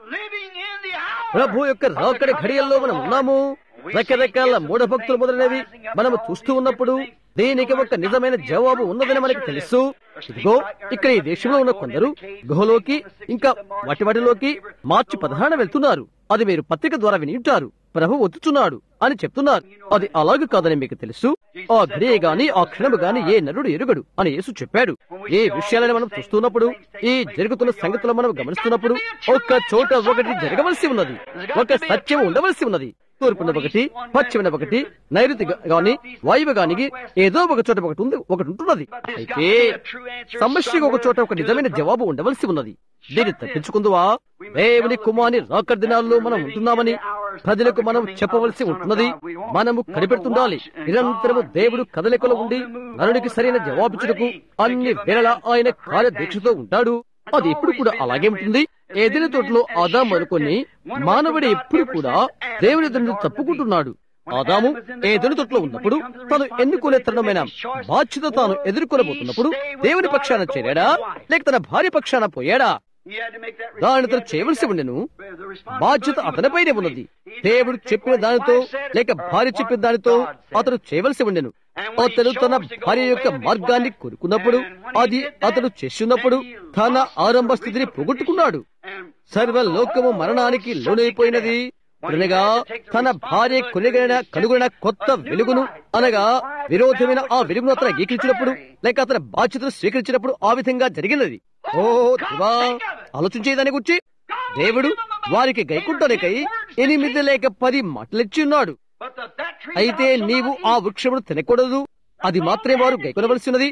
ప్రభు యొక్క రాకడి ఘడియల్లో మనం ఉన్నాము రకరకాల మూఢభక్తులు మొదలైనవి మనము చూస్తూ ఉన్నప్పుడు దీనికి ఒక నిజమైన జవాబు ఉన్నదని మనకి తెలుసు ఇదిగో ఇక్కడ ఈ దేశంలో ఉన్న కొందరు గుహలోకి ఇంకా వాటి వాటిలోకి మార్చి పదహారణ వెళ్తున్నారు అది మీరు పత్రిక ద్వారా వినింటారు ప్రభు ఒత్తుచున్నాడు అని చెప్తున్నారు అది అలాగే కాదని మీకు తెలుసు ఆ ఘడియ గాని ఆ క్షణము గాని ఏ నరుడు ఎరుగడు అని యేసు చెప్పాడు ఏ విషయాలను మనం చూస్తున్నప్పుడు ఈ జరుగుతున్న సంగతులు మనం గమనిస్తున్నప్పుడు ఒక్క చోట ఒకటి జరగవలసి ఉన్నది ఒక సత్యం ఉండవలసి ఉన్నది తూర్పున ఒకటి పశ్చిమన ఒకటి నైరుతి గాని వాయువు గాని ఏదో ఒక చోట ఒకటి ఉంది ఒకటి ఉంటున్నది అయితే సమస్యకు ఒక చోట ఒక నిజమైన జవాబు ఉండవలసి ఉన్నది దీన్ని తప్పించుకుందువా దేవుని కుమాని రాకర్ దినాల్లో మనం ఉంటున్నామని ప్రజలకు మనం చెప్పవలసి ఉంటున్నది మనము కనిపెడుతుండాలి నిరంతరము దేవుడు కదలికలో ఉండి నరుడికి సరైన జవాబిచ్చుటకు అన్ని వేళలా ఆయన కార్యదీక్షతో ఉంటాడు అది ఎప్పుడు కూడా అలాగే ఉంటుంది ఏదైనా తోటలో ఆదాం అనుకుని మానవుడు ఎప్పుడు కూడా దేవుని తండ్రి తప్పుకుంటున్నాడు ఆదాము ఏదైనా తోటలో ఉన్నప్పుడు తను ఎన్నుకునే తరుణమైన బాధ్యత తాను ఎదుర్కొనబోతున్నప్పుడు దేవుని పక్షాన చేరాడా లేక తన భార్య పక్షాన పోయాడా దానిని అతను చేయవలసి ఉండెను బాధ్యత అతనిపైనే ఉన్నది దేవుడు చెప్పిన దానితో లేక భార్య చెప్పిన దానితో అతను చేయవలసి ఉండెను అతను తన భార్య యొక్క మార్గాన్ని కోరుకున్నప్పుడు అది అతను చేస్తున్నప్పుడు తన ఆరంభ స్థితిని పోగొట్టుకున్నాడు సర్వలోకము మరణానికి లోనైపోయినది అనగా తన భార్య కొనిగైన కనుగొన కొత్త వెలుగును అనగా విరోధమైన ఆ వెలుగును అతను అంగీకరించినప్పుడు లేక అతని బాధ్యతను స్వీకరించినప్పుడు ఆ విధంగా జరిగినది ఓ దివా ఆలోచించేదాని గురించి దేవుడు వారికి గైకుంటానికై ఎనిమిది లేక పది మాటలిచ్చి ఉన్నాడు అయితే నీవు ఆ వృక్షమును తినకూడదు అది మాత్రమే వారు గైకొనవలసినది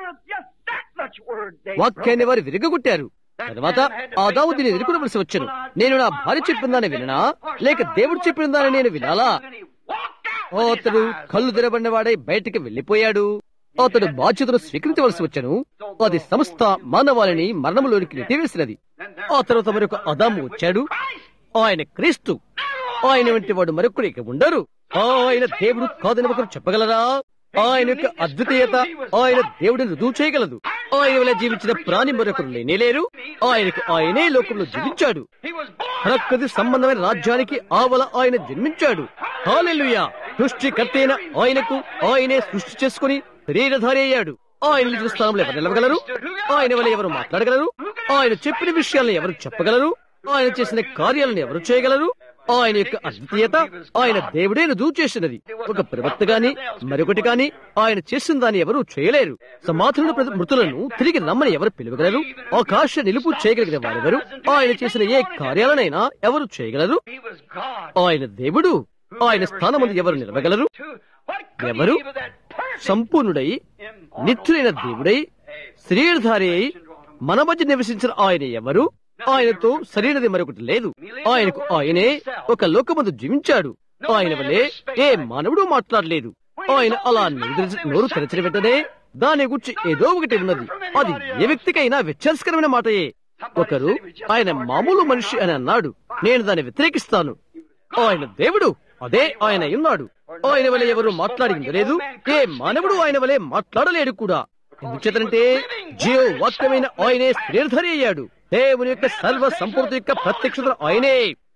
వాక్యాన్ని వారు విరగొట్టారు తర్వాత ఆదాము దీన్ని ఎదుర్కొనవలసి వచ్చాను నేను నా భార్య చెప్పిన దాన్ని విననా లేక దేవుడు చెప్పిన దాన్ని నేను వినాలా అతడు కళ్ళు తెరబడిన వాడై బయటికి వెళ్లిపోయాడు అతడు బాధ్యతను స్వీకరించవలసి వచ్చాను అది సంస్థ మానవాళిని మరణంలోనికి నెట్టివేసినది ఆ తర్వాత మరొక అదాము వచ్చాడు ఆయన క్రీస్తు ఆయన వంటి వాడు మరొకరు ఇక ఉండరు ఆయన దేవుడు కాదని ఒకరు చెప్పగలరా ఆయన యొక్క అద్వితీయత ఆయన దేవుడిని రుజువు చేయగలదు ఆయన వల్ల జీవించిన ప్రాణి మరొకరు లేనే లేరు ఆయనకు ఆయనే లోకంలో జీవించాడు ప్రకృతి సంబంధమైన రాజ్యానికి ఆవల ఆయన జన్మించాడు హాలెలుయా సృష్టికర్త అయిన ఆయనకు ఆయనే సృష్టి చేసుకుని శరీరధారి అయ్యాడు ఆయన నిలిచిన స్థానంలో ఎవరు నిలవగలరు ఆయన వల్ల ఎవరు మాట్లాడగలరు ఆయన చెప్పిన విషయాలను ఎవరు చెప్పగలరు ఆయన చేసిన కార్యాలను ఎవరు చేయగలరు ఆయన యొక్క అద్వితీయత ఆయన దేవుడే రుజువు చేసినది ఒక ప్రవక్త గాని మరొకటి గాని ఆయన చేసిన దాన్ని ఎవరు చేయలేరు సమాధాన మృతులను తిరిగి రమ్మని ఎవరు పిలవగలరు ఆకాశ నిలుపు చేయగలిగిన వారెవరు ఆయన చేసిన ఏ కార్యాలనైనా ఎవరు చేయగలరు ఆయన దేవుడు ఆయన స్థానమందు ఎవరు నిలవగలరు ఎవరు సంపూర్ణుడై నిత్యులైన దేవుడై శరీరధారి అయి మన మధ్య నివసించిన ఆయన ఎవరు ఆయనతో సరైనది మరొకటి లేదు ఆయనకు ఆయనే ఒక లోకమందు జీవించాడు ఆయన వలె ఏ మానవుడు మాట్లాడలేదు ఆయన అలా నోరు తెరచిన వెంటనే దాని గురించి ఏదో ఒకటి ఉన్నది అది ఏ వ్యక్తికైనా వ్యత్యాసకరమైన మాటయే ఒకరు ఆయన మామూలు మనిషి అని అన్నాడు నేను దాన్ని వ్యతిరేకిస్తాను ఆయన దేవుడు అదే ఆయన ఉన్నాడు ఆయన వలె ఎవరు మాట్లాడి లేదు ఏ మానవుడు ఆయన వలె మాట్లాడలేడు కూడా ఎందుచేతంటే జీవ వాక్యమైన ఆయనే శ్రీధరి అయ్యాడు దేవుని యొక్క సర్వ సంపూర్తి యొక్క ప్రత్యక్షత ఆయనే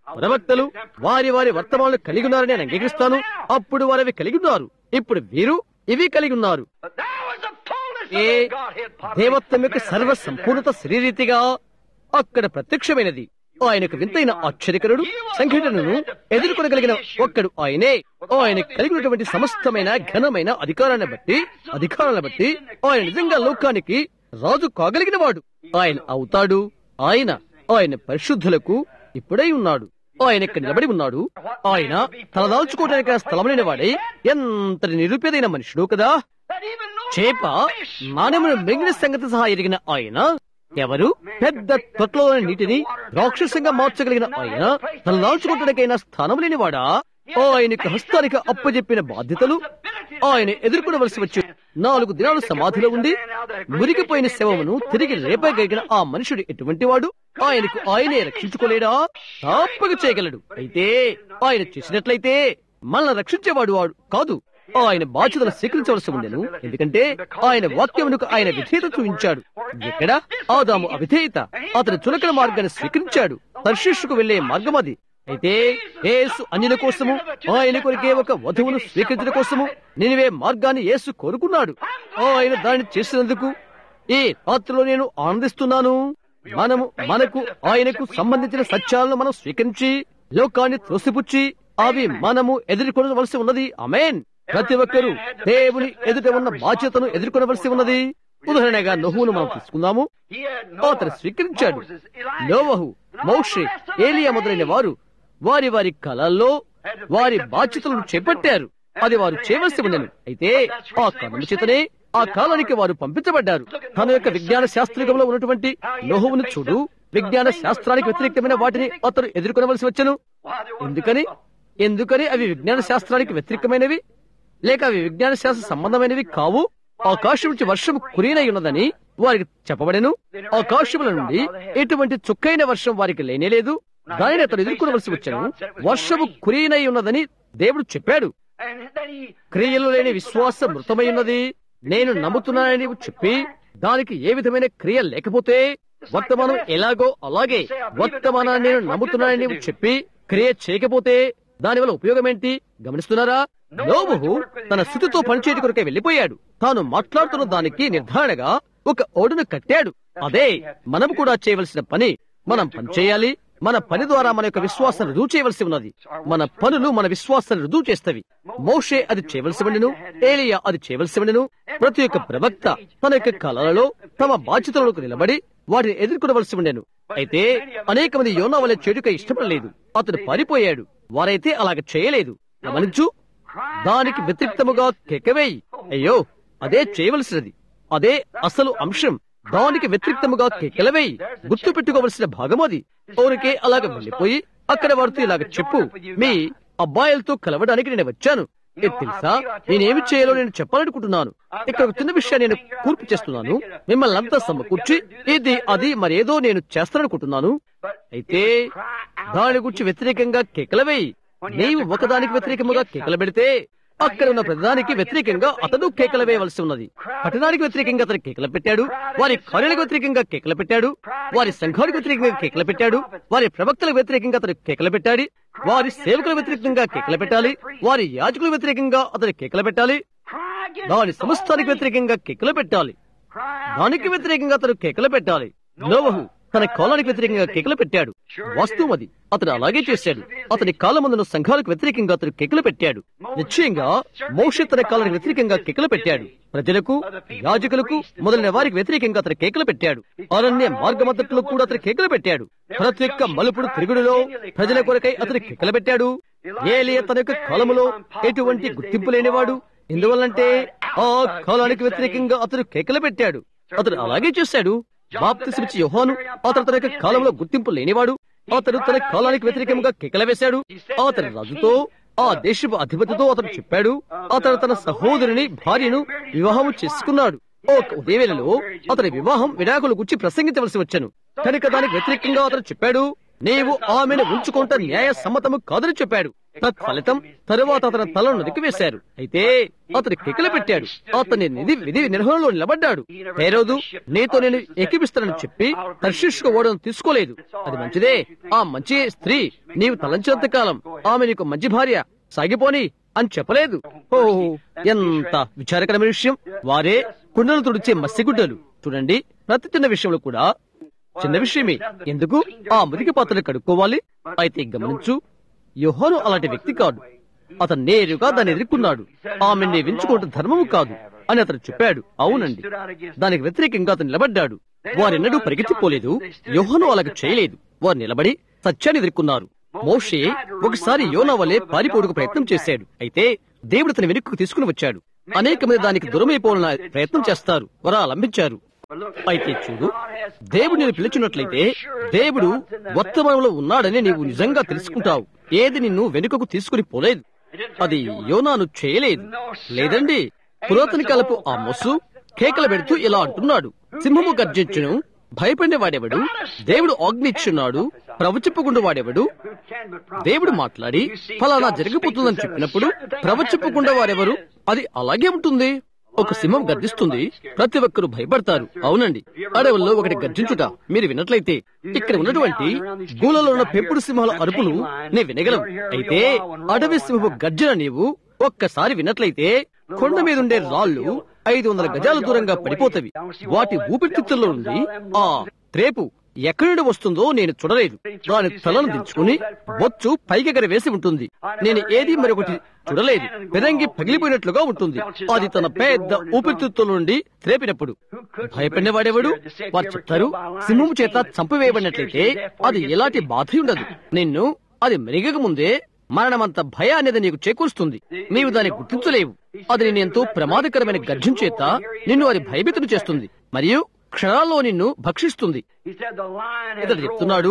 ప్రవక్తలు వారి వారి వర్తమానాలు కలిగి ఉన్నారని నేను అంగీకరిస్తాను అప్పుడు వారు అవి కలిగి ఉన్నారు ఇప్పుడు వీరు ఇవి కలిగి ఉన్నారు But there was the fullness A of the Godhead part. దేవత్వం యొక్క సర్వ సంపూర్ణత శరీరీతిగా అక్కడ ప్రత్యక్షమైనది ఆయనకు వింతైన ఆశ్చర్యకరుడు సంఘటనను ఎదుర్కొనగలిగిన ఒక్కడు ఆయనే ఆయన కలిగినటువంటి సమస్తమైన ఘనమైన అధికారాన్ని బట్టి అధికారాన్ని బట్టి ఆయన నిజంగా లోకానికి రాజు కాగలిగిన వాడు ఆయన అవుతాడు ఆయన ఆయన పరిశుద్ధులకు ఇప్పుడై ఉన్నాడు ఆయన ఇక్కడ నిలబడి ఉన్నాడు ఆయన తలదాల్చుకోవడానికి స్థలం లేని వాడై ఎంతటి నిరుపేదైన మనుషుడు కదా That even no చేప మానవుని మింగిన సంగతి సహా ఎరిగిన ఆయన ఎవరు పెద్ద తొట్లోని నీటిని రాక్షసంగా మార్చగలిగిన ఆయన తన నాల్చుకుంటానికైనా స్థానం లేనివాడా ఆయనకు హస్తానికి అప్పజెప్పిన బాధ్యతలు ఆయన ఎదుర్కొనవలసి వచ్చి నాలుగు దినాలు సమాధిలో ఉండి మురిగిపోయిన శవమును తిరిగి లేపగలిగిన ఆ మనుషుడు ఎటువంటి వాడు ఆయనకు ఆయనే రక్షించుకోలేడా తప్పక చేయగలడు అయితే ఆయన చేసినట్లయితే మనల్ని రక్షించేవాడు వాడు కాదు ఆయన బాధ్యతలు స్వీకరించవలసి ఉండెను ఎందుకంటే ఆయన వాక్యమునకు ఆయన విధేయత చూపించాడు ఎక్కడ ఆదాము అవిధేయత అతని చులకన మార్గాన్ని స్వీకరించాడు తర్శిష్కు వెళ్లే మార్గం అది అయితే యేసు అన్యుల కోసము ఆయన కొరికే ఒక వధువును స్వీకరించడం కోసము నినివే మార్గాన్ని యేసు కోరుకున్నాడు ఆయన దాన్ని చేసినందుకు ఈ రాత్రిలో నేను ఆనందిస్తున్నాను మనము మనకు ఆయనకు సంబంధించిన సత్యాలను మనం స్వీకరించి లోకాన్ని త్రోసిపుచ్చి అవి మనము ఎదుర్కొనవలసి ఉన్నది అమేన్ ప్రతి ఒక్కరూ దేవుని ఎదుట ఉన్న బాధ్యతను ఎదుర్కొనవలసి ఉన్నది ఉదాహరణగా నొహువును మనం తీసుకుందాము He had Noah, అతను స్వీకరించాడు Moses, Elijah, నోవహు మౌషే ఏలియా మొదలైన వారు వారి వారి కళల్లో వారి బాధ్యతలను చేపట్టారు అది వారు చేయవలసి ఉండను అయితే ఆ కాలం చేతనే ఆ కాలానికి వారు పంపించబడ్డారు తన యొక్క విజ్ఞాన శాస్త్రికంలో ఉన్నటువంటి లోహమును చూడు విజ్ఞాన శాస్త్రానికి వ్యతిరేకమైన వాటిని అతను ఎదుర్కొనవలసి వచ్చను Why there was ఎందుకని ఎందుకని అవి విజ్ఞాన శాస్త్రానికి వ్యతిరేకమైనవి లేక అవి విజ్ఞాన శాస్త్ర సంబంధమైనవి కావు ఆకాశం నుంచి వర్షం కురియనై ఉన్నదని వారికి చెప్పబడెను ఆకాశముల నుండి ఎటువంటి చుక్కైన వర్షం వారికి లేనేలేదు దానిని అతను ఎదుర్కొనవలసి వచ్చాను వర్షము కురియనై ఉన్నదని దేవుడు చెప్పాడు And then he క్రియలు లేని విశ్వాసం మృతమై ఉన్నది నేను నమ్ముతున్నానని నీవు చెప్పి దానికి ఏ విధమైన క్రియ లేకపోతే వర్తమానం ఎలాగో అలాగే వర్తమానాన్ని నేను నమ్ముతున్నానని నీవు చెప్పి క్రియ చేయకపోతే దానివల్ల ఉపయోగం ఏంటి గమనిస్తున్నారా నోబుహు తన స్థితితో పనిచేయటి కొరకే వెళ్లిపోయాడు తాను మాట్లాడుతున్న దానికి నిర్ధారణగా ఒక ఓడును కట్టాడు అదే మనం కూడా చేయవలసిన పని మనం పనిచేయాలి మన పని ద్వారా మన యొక్క విశ్వాసాన్ని రుజువు చేయవలసి ఉన్నది మన పనులు మన విశ్వాసాన్ని రుజువు చేస్తవి మోషే అది చేయవలసి ఉండెను ఏలియా అది చేయవలసి ఉండెను ప్రతి ఒక్క ప్రవక్త తన యొక్క కళలలో తమ బాధ్యతలకు నిలబడి వాటిని ఎదుర్కొనవలసి ఉండెను అయితే అనేక మంది యోనా వల్ల చెడుక ఇష్టపడలేదు అతడు పారిపోయాడు వారైతే అలాగ చేయలేదు గమనించు దానికి వ్యతిరేక్తముగా కెకవేయి అయ్యో అదే చేయవలసినది అదే అసలు అంశం దానికి వ్యతిరేక్తముగా కేకలవేయి గుర్తు పెట్టుకోవలసిన భాగం అది ఊరికే అలాగ వెళ్ళిపోయి అక్కడ వారితో ఇలాగ చెప్పు మీ అబ్బాయిలతో కలవడానికి నేను వచ్చాను ఇది తెలుసా నేనేమి చేయాలో నేను చెప్పాలనుకుంటున్నాను ఇక్కడ ఒక చిన్న విషయాన్ని నేను కూర్పు చేస్తున్నాను మిమ్మల్ని అంతా సమకూర్చి ఇది అది మరేదో నేను చేస్తాననుకుంటున్నాను అయితే దాని గురించి వ్యతిరేకంగా కేకలవేయి నీవు ఒకదానికి వ్యతిరేకముగా కేకలు పెడితే అక్కడ ఉన్న ప్రధానికి వ్యతిరేకంగా అతను కేకలు వేయవలసి ఉన్నది పట్టణానికి వ్యతిరేకంగా అతను కేకలు పెట్టాడు వారి కార్యాలకు వ్యతిరేకంగా కేకలు పెట్టాడు వారి సంఘానికి వ్యతిరేకంగా కేకలు పెట్టాడు వారి ప్రవక్తలకు వ్యతిరేకంగా అతను కేకలు పెట్టాడు వారి సేవకుల వ్యతిరేకంగా కేకలు పెట్టాలి వారి యాజకుల వ్యతిరేకంగా అతను కేకలు పెట్టాలి cry against దాని సమస్తానికి వ్యతిరేకంగా కేకలు పెట్టాలి cry out. దానికి వ్యతిరేకంగా అతను కేకలు పెట్టాలి నోవహు తన కాలానికి వ్యతిరేకంగా కేకలు పెట్టాడు వాస్తవం అది అతను అలాగే చేశాడు అతని కాలమందున సంఘాలకు వ్యతిరేకంగా అతను కేకలు పెట్టాడు నిశ్చయంగా మోషే తన కాలానికి వ్యతిరేకంగా కేకలు పెట్టాడు ప్రజలకు యాజకులకు మొదలైన వారికి వ్యతిరేకంగా అతను కేకలు పెట్టాడు అరణ్య మార్గమద్దట్లో కూడా అతను కేకలు పెట్టాడు ప్రతి ఒక్క మలుపుడు తిరుగుడులో ప్రజల కొరకై అతను కేకలు పెట్టాడు ఏలియ తన యొక్క కాలములో ఎటువంటి గుర్తింపు లేనివాడు ఎందువల్లంటే ఆ కాలానికి వ్యతిరేకంగా అతను కేకలు పెట్టాడు అతను అలాగే చేశాడు బాప్తిసమిచ్చి యోహాను అతను తన యొక్క కాలంలో గుర్తింపు లేనివాడు అతడు తన కాలానికి వ్యతిరేకంగా కేకల వేశాడు అతని రాజుతో ఆ దేశపు అధిపతితో అతను చెప్పాడు అతను తన సహోదరుని భార్యను వివాహం చేసుకున్నాడు ఒక ఉదయవేళలో అతని వివాహం విడాకుల గురించి ప్రసంగించవలసి వచ్చాను కనుక దానికి వ్యతిరేకంగా అతను చెప్పాడు నీవు ఆమెను ఉంచుకుంట న్యాయ సమ్మతము కాదని చెప్పాడు తత్ఫలితం తరువాత అతని తలను నరికివేశారు అయితే అతని కెక్కలు పెట్టాడు అతని నిధి విధి నిర్వహణలో నిలబడ్డాడు పేరోదు నీతో నేను ఎక్కిపిస్తానని చెప్పి తర్షిష్కు ఓడను తీసుకోలేదు అది మంచిదే ఆ మంచి స్త్రీ నీవు తలంచినంత కాలం ఆమె నీకు మంచి భార్య సాగిపోని అని చెప్పలేదు ఓ ఎంత విచారకరమైన విషయం వారే కుండలు తుడిచే మస్సిగుడ్డలు చూడండి ప్రతి చిన్న విషయంలో కూడా చిన్న విషయమే ఎందుకు ఆ మురికి పాత్రలు కడుక్కోవాలి అయితే గమనించు యోహాను అలాంటి వ్యక్తి కాదు అతను నేరుగా దాన్ని ఎదుర్కొన్నాడు ఆమె వించుకోవటం ధర్మము కాదు అని అతను చెప్పాడు అవునండి దానికి వ్యతిరేకంగా అతను నిలబడ్డాడు వారెన్నడూ పరిగెత్తిపోలేదు యోహాను అలాగ చేయలేదు వారు నిలబడి సత్యాన్ని ఎదుర్కొన్నారు మోషే ఒకసారి యోనా వలె పారిపోడుకు ప్రయత్నం చేశాడు అయితే దేవుడు తన వెనుకకు తీసుకుని వచ్చాడు అనేక మంది దానికి దూరమైపోవాలని ప్రయత్నం చేస్తారు వారు లంబించారు అయితే చూడు దేవుడు నేను పిలిచినట్లయితే దేవుడు వర్తమానంలో ఉన్నాడని నీవు నిజంగా తెలుసుకుంటావు ఏది నిన్ను వెనుకకు తీసుకుని పోలేదు అది యోనాను చేయలేదు లేదండి పురాతన కాలపు ఆ మొస్సు కేకలు పెడుతూ ఇలా అంటున్నాడు సింహము గర్జించును భయపడిన వాడెవడు దేవుడు ఆజ్ఞిచ్చున్నాడు ప్రవచిప్పకుండా వాడెవడు దేవుడు మాట్లాడి ఫలానా జరిగిపోతుందని చెప్పినప్పుడు ప్రవచిప్పకుండా వారెవరు అది అలాగే ఉంటుంది ఒక సింహం గర్జిస్తుంది ప్రతి ఒక్కరూ భయపడతారు అవునండి అడవుల్లో ఒకటి గర్జించుట మీరు విన్నట్లయితే ఇక్కడ ఉన్నటువంటి గూలలో ఉన్న పెంపుడు సింహాల అరుపులు నే వినగలవు అయితే అడవి సింహపు గర్జన నీవు ఒక్కసారి విన్నట్లయితే కొండ మీద ఉండే రాళ్లు ఐదు వందల గజాల దూరంగా పడిపోతవి వాటి ఊపిరితిత్తుల్లో నుండి ఆ త్రేపు ఎక్కడి నుండి వస్తుందో నేను చూడలేదు దాని తలను దించుకుని బొచ్చు పైకెగర వేసి ఉంటుంది నేను ఏది మరొకటి చూడలేదు పెరంగి పగిలిపోయినట్లుగా ఉంటుంది అది తన పెద్ద ఊపిరితిత్తుల నుండి త్రేపినప్పుడు భయపడినవాడెవడు వారు చెప్తారు సింహము చేత చంపివేయబడినట్లయితే అది ఎలాంటి బాధ ఉండదు నిన్ను అది మెరుగక ముందే మరణమంత భయాన్ని నీకు చేకూరుస్తుంది నీవు దాన్ని గుర్తించలేవు అది నేను ఎంతో ప్రమాదకరమైన గర్జం చేత నిన్ను అది భయభీతులు చేస్తుంది మరియు క్షణాల్లో నిన్ను భక్షిస్తుంది ఇతడు చెప్తున్నాడు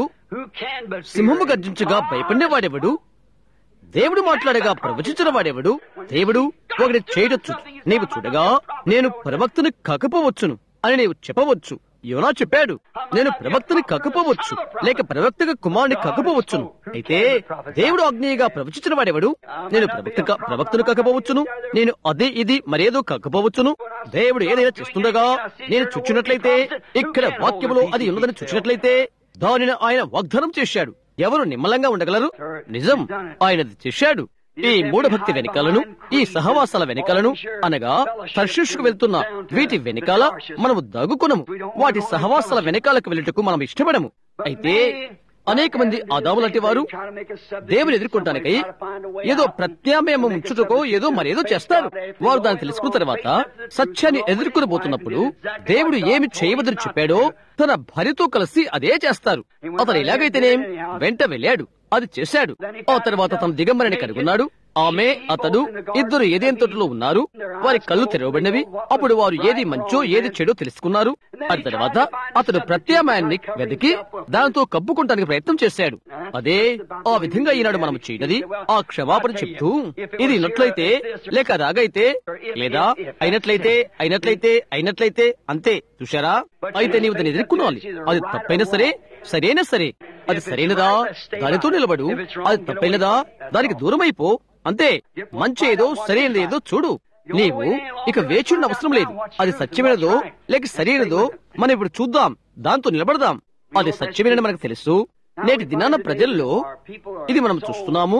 సింహము గర్జించగా భయపడిన వాడెవడు దేవుడు మాట్లాడగా ప్రవచించిన వాడెవడు దేవుడు ఒకటి చేయడచ్చు నీవు చూడగా నేను ప్రవక్తను కాకపోవచ్చును అని నీవు చెప్పవచ్చు యోనా చెప్పాడు నేను ప్రవక్తని కాకపోవచ్చు లేక ప్రవక్తగా కుమారుని కాకపోవచ్చును అయితే దేవుడు ఆజ్ఞేయగా ప్రవచించిన వాడెవడు నేను ప్రవక్త ప్రవక్తను కాకపోవచ్చును నేను అది ఇది మరేదో కాకపోవచ్చును దేవుడు ఏదైనా చేస్తుండగా నేను చూచినట్లయితే ఇక్కడ వాక్యములో అది ఉన్నదని చూచినట్లయితే దానిని ఆయన వాగ్దానం చేశాడు ఎవరు నిమ్మలంగా ఉండగలరు నిజం ఆయనది చేశాడు ఈ మూఢభక్తి వెనకాలను ఈ సహవాసాల వెనకాలను అనగా తర్షిష్కు వెళ్తున్న వీటి వెనకాల మనము దాగుకునము వాటి సహవాసాల వెనకాలకు వెళ్ళటకు మనం ఇష్టపడము అయితే అనేక మంది ఆదాము లాంటి వారు దేవుని ఎదుర్కొంటానికై ఏదో ప్రత్యామ్నాయం ఉంచుటకో ఏదో మరేదో చేస్తారు వారు దాన్ని తెలుసుకున్న తర్వాత సత్యాన్ని ఎదుర్కొని పోతున్నప్పుడు దేవుడు ఏమి చేయవద్దని చెప్పాడో తన భార్యతో కలిసి అదే చేస్తారు అతను ఎలాగైతేనేం వెంట వెళ్ళాడు అది చేశాడు ఆ తర్వాత తన దిగంబరిని కనుగొన్నాడు ఆమె అతడు ఇద్దరు ఏదేం తోటలో ఉన్నారు వారి కళ్ళు తెరవబడినవి అప్పుడు వారు ఏది మంచో ఏది చెడో తెలుసుకున్నారు ఆ తర్వాత అతడు ప్రత్యామ్నాయాన్ని వెతికి దానితో కప్పుకుంటానికి ప్రయత్నం చేశాడు అదే ఆ విధంగా ఈనాడు మనం చేయనది ఆ క్షమాపణ చెప్తూ ఇది నట్లయితే లేక రాగైతే లేదా అయినట్లయితే అయినట్లయితే అయినట్లయితే అంతే చూశారా అయితే నీవు దాన్ని ఎదుర్కొనాలి అది తప్పైనా సరే సరైన సరే అది సరైనదా దానితో నిలబడు అది తప్పైనదా దానికి దూరం అయిపో అంతే మంచి ఏదో సరైనది ఏదో చూడు నీవు ఇక వేచుండ అవసరం లేదు అది సత్యమైనదో లేక సరైనదో మనం ఇప్పుడు చూద్దాం దాంతో నిలబడదాం అది సత్యమైనది మనకు తెలుసు నేటి దినాన ప్రజల్లో ఇది మనం చూస్తున్నాము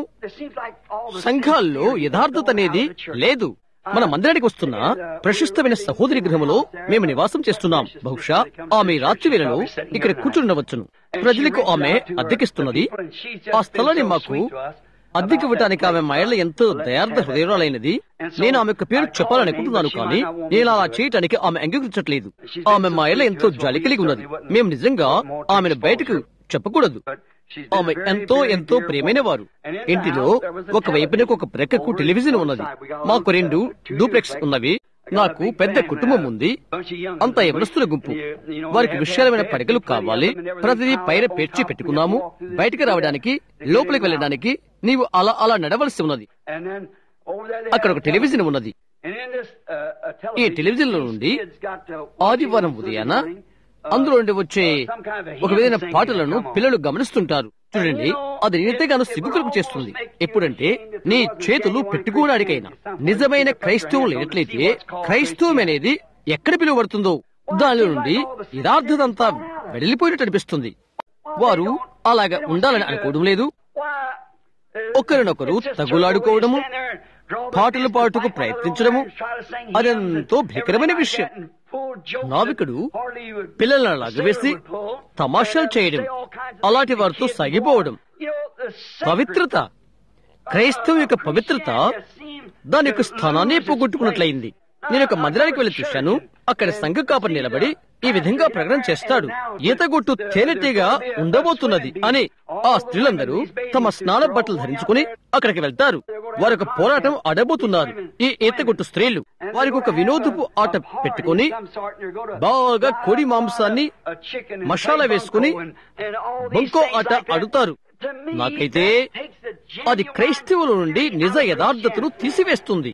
సంఘాల్లో యథార్థత అనేది లేదు మన మందిరానికి వస్తున్న ప్రశస్తమైన సహోదరి గృహములో మేము నివాసం చేస్తున్నాం బహుశా ఆమె రాత్రి వేళలో ఇక్కడ కూర్చుండవచ్చును ప్రజలకు ఆమె అద్దెకిస్తున్నది ఆ స్థలాన్ని మాకు అద్దెకి ఇవ్వటానికి ఆమె మహిళ ఎంతో దయార్థ హృదయరాలైనది నేను ఆమె యొక్క పేరు చెప్పాలనుకుంటున్నాను కానీ నేను అలా చేయటానికి ఆమె అంగీకరించట్లేదు ఆమె మహిళ ఎంతో జాలి కలిగి ఉన్నది మేము నిజంగా ఆమెను బయటకు చెప్పకూడదు ఆమె ఎంతో ఎంతో ప్రియమైన వారు ఇంటిలో ఒక వైపునకు ఒక ప్రక్కకు టెలివిజన్ ఉన్నది మాకు రెండు డూప్లెక్స్ ఉన్నవి నాకు పెద్ద కుటుంబం ఉంది అంత ఎవరస్తుల గుంపు వారికి విశాలమైన పడగలు కావాలి ప్రతిదీ పైన పేర్చి పెట్టుకున్నాము బయటకు రావడానికి లోపలికి వెళ్ళడానికి నీవు అలా అలా నడవలసి ఉన్నది అక్కడ ఒక టెలివిజన్ ఉన్నది ఈ టెలివిజన్ లో నుండి ఆదివారం ఉదయాన అందులో నుండి వచ్చే ఒక విధమైన పాటలను పిల్లలు గమనిస్తుంటారు చూడండి అది నియతగాను సిగ్గుకలుపు చేస్తుంది ఎప్పుడంటే నీ చేతులు పెట్టుకోవడానికైనా నిజమైన క్రైస్తవం లేనట్లయితే క్రైస్తవం అనేది ఎక్కడ పిలువబడుతుందో దానిలో నుండి యథార్థత అంతా వెడలిపోయినట్టు అనిపిస్తుంది వారు అలాగా ఉండాలని అనుకోవడం లేదు ఒకరినొకరు తగులాడుకోవడము పాటలు పాటుకు ప్రయత్నించడము అదెంతో భీకరమైన విషయం నావికుడు పిల్లలను లాగవేసి తమాషాలు చేయడం అలాంటి వారితో సాగిపోవడం పవిత్రత క్రైస్తవం యొక్క పవిత్రత దాని యొక్క స్థానాన్ని పోగొట్టుకున్నట్లయింది నేను ఒక మందిరానికి వెళ్లి చూశాను అక్కడ సంఘ కాపరి నిలబడి ఈ విధంగా ప్రకటన చేస్తాడు ఈతగొట్టు తేనెటీగా ఉండబోతున్నది అని ఆ స్త్రీలందరూ తమ స్నాన బట్టలు ధరించుకుని అక్కడికి వెళ్తారు వారొక పోరాటం ఆడబోతున్నారు ఈ ఈతగొట్టు స్త్రీలు వారికి ఒక వినోదపు ఆట పెట్టుకుని బాగా కోడి మాంసాన్ని మసాలా వేసుకుని బొంకో ఆట ఆడుతారు నాకైతే అది క్రైస్తవుల నుండి నిజ యథార్థతను తీసివేస్తుంది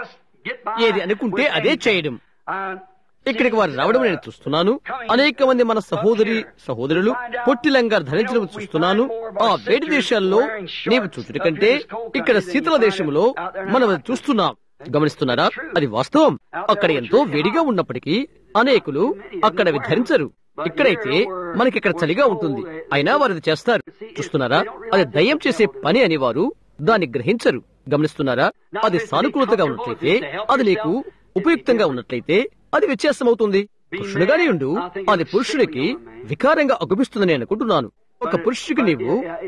ఏది అనుకుంటే అదే చేయడం ఇక్కడికి వారు రావడం నేను చూస్తున్నాను అనేక మంది మన సహోదరి సహోదరులు పొట్టిలంగా ధరించడం చూస్తున్నాను ఆ వేడి దేశాల్లో నీవు చూచుట కంటే ఇక్కడ శీతల దేశంలో మనం అది చూస్తున్నాం గమనిస్తున్నారా అది వాస్తవం అక్కడ ఎంతో వేడిగా ఉన్నప్పటికీ అనేకులు అక్కడ అవి ధరించరు ఇక్కడైతే మనకి ఇక్కడ చలిగా ఉంటుంది అయినా వారు అది చేస్తారు చూస్తున్నారా అది దయ్యం చేసే పని అని వారు దాన్ని గ్రహించరు గమనిస్తున్నారా అది సానుకూలతగా ఉన్నట్లయితే అది నీకు ఉపయుక్తంగా ఉన్నట్లయితే అది వ్యత్యాసమవుతుంది పురుషుడుగానే ఉండు అది పురుషుడికి వికారంగా అగుపిస్తుందని అనుకుంటున్నాను ఒక పురుషుడికి నీవు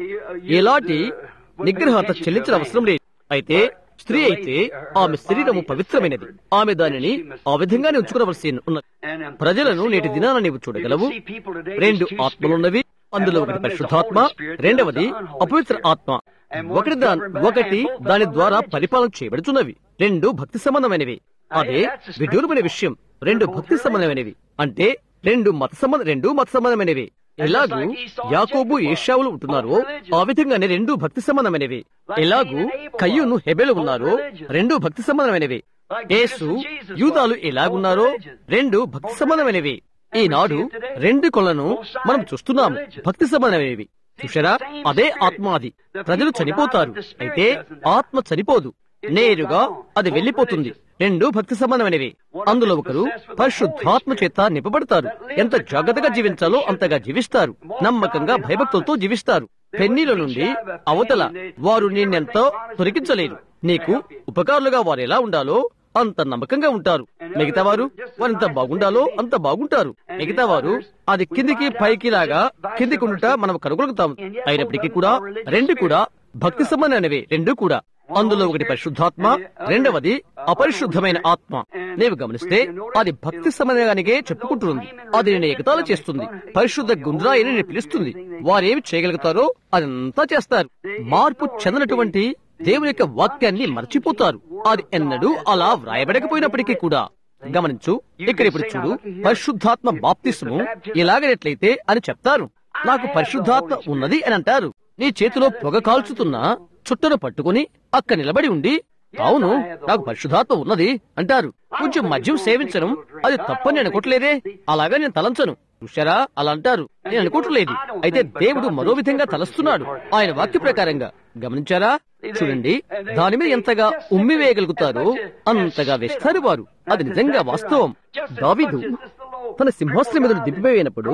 ఎలాంటి నిగ్రహత చెల్లించిన అవసరం లేదు అయితే స్త్రీ అయితే ఆమె శరీరము పవిత్రమైనది ఆమె దానిని ఆ విధంగానే ఉంచుకోవలసి ఉన్నది ప్రజలను నేటి దినాన నీవు చూడగలవు రెండు ఆత్మలున్నవి అందులో ఒకటి పరిశుద్ధాత్మ రెండవది అపవిత్ర ఆత్మ ఒకటి దా ఒకటి దాని ద్వారా పరిపాలన చేయబడుతున్నవి రెండు భక్తి సంబంధమైనవి అదే విదూరమైన విషయం రెండు భక్తి సంబంధమైనవి అంటే రెండు మత సంబంధ రెండు మత సంబంధమైనవి ఎలాగూ యాకోబు ఏషావులు ఉంటున్నారో ఆ విధంగానే రెండు భక్తి సంబంధమైనవి ఎలాగూ కయ్యూను హెబెలు ఉన్నారో రెండు భక్తి సంబంధమైనవి యేసు యూదాలు ఎలాగున్నారో రెండు భక్తి సంబంధమైనవి ఈనాడు రెండు కొలను మనం చూస్తున్నాము భక్తి సంబంధమైనవి చూసారా అదే ఆత్మ అది ప్రజలు చనిపోతారు అయితే ఆత్మ చనిపోదు నేరుగా అది వెళ్లిపోతుంది రెండు భక్తి సంబంధమైనవి అందులో ఒకరు పరిశుద్ధాత్మ చేత నింపబడతారు ఎంత జాగ్రత్తగా జీవించాలో అంతగా జీవిస్తారు నమ్మకంగా భయభక్తులతో జీవిస్తారు పెన్నీల నుండి అవతల వారు నిన్నెంతో తొలగించలేరు నీకు ఉపకారులుగా వారు ఎలా ఉండాలో అంత నమ్మకంగా ఉంటారు మిగతా వారు వారంత బాగుండాలో అంత బాగుంటారు మిగతా వారు అది కిందికి పైకి లాగా కిందికి ఉండుట మనం కనుగొలుగుతాం అయినప్పటికీ కూడా రెండు కూడా భక్తి సంబంధమైనవి రెండు కూడా అందులో ఒకటి పరిశుద్ధాత్మ రెండవది అపరిశుద్ధమైన ఆత్మ నీవు గమనిస్తే అది భక్తి సంబంధానికే చెప్పుకుంటుంది అది నేను ఎగతాలు చేస్తుంది పరిశుద్ధ గుండ్రాయిని నేను పిలుస్తుంది వారేమి చేయగలుగుతారో అదంతా చేస్తారు మార్పు చెందినటువంటి దేవుని యొక్క వాక్యాన్ని మర్చిపోతారు అది ఎన్నడూ అలా వ్రాయబడకపోయినప్పటికీ కూడా గమనించు ఇక్కడ ఇప్పుడు చూడు పరిశుద్ధాత్మ బాప్తిస్ము ఇలాగనట్లయితే అని చెప్తారు నాకు పరిశుద్ధాత్మ ఉన్నది అని అంటారు నీ చేతిలో పొగ కాల్చుతున్న చుట్టను పట్టుకుని అక్క నిలబడి ఉండి అవును నాకు పరిశుధాత్మ ఉన్నది అంటారు కొంచెం మద్యం సేవించడం అది తప్పని నేను అనుకోవట్లేదే అలాగా నేను తలంచను చూశారా అలా అంటారు నేను అనుకోవట్లేదు అయితే దేవుడు మరో విధంగా తలస్తున్నాడు ఆయన వాక్య ప్రకారంగా గమనించారా చూడండి దాని మీద ఎంతగా ఉమ్మి వేయగలుగుతారో అంతగా వేస్తారు వారు అది నిజంగా వాస్తవం దావీదు తన సింహాసనం మీద దింపిపోయినప్పుడు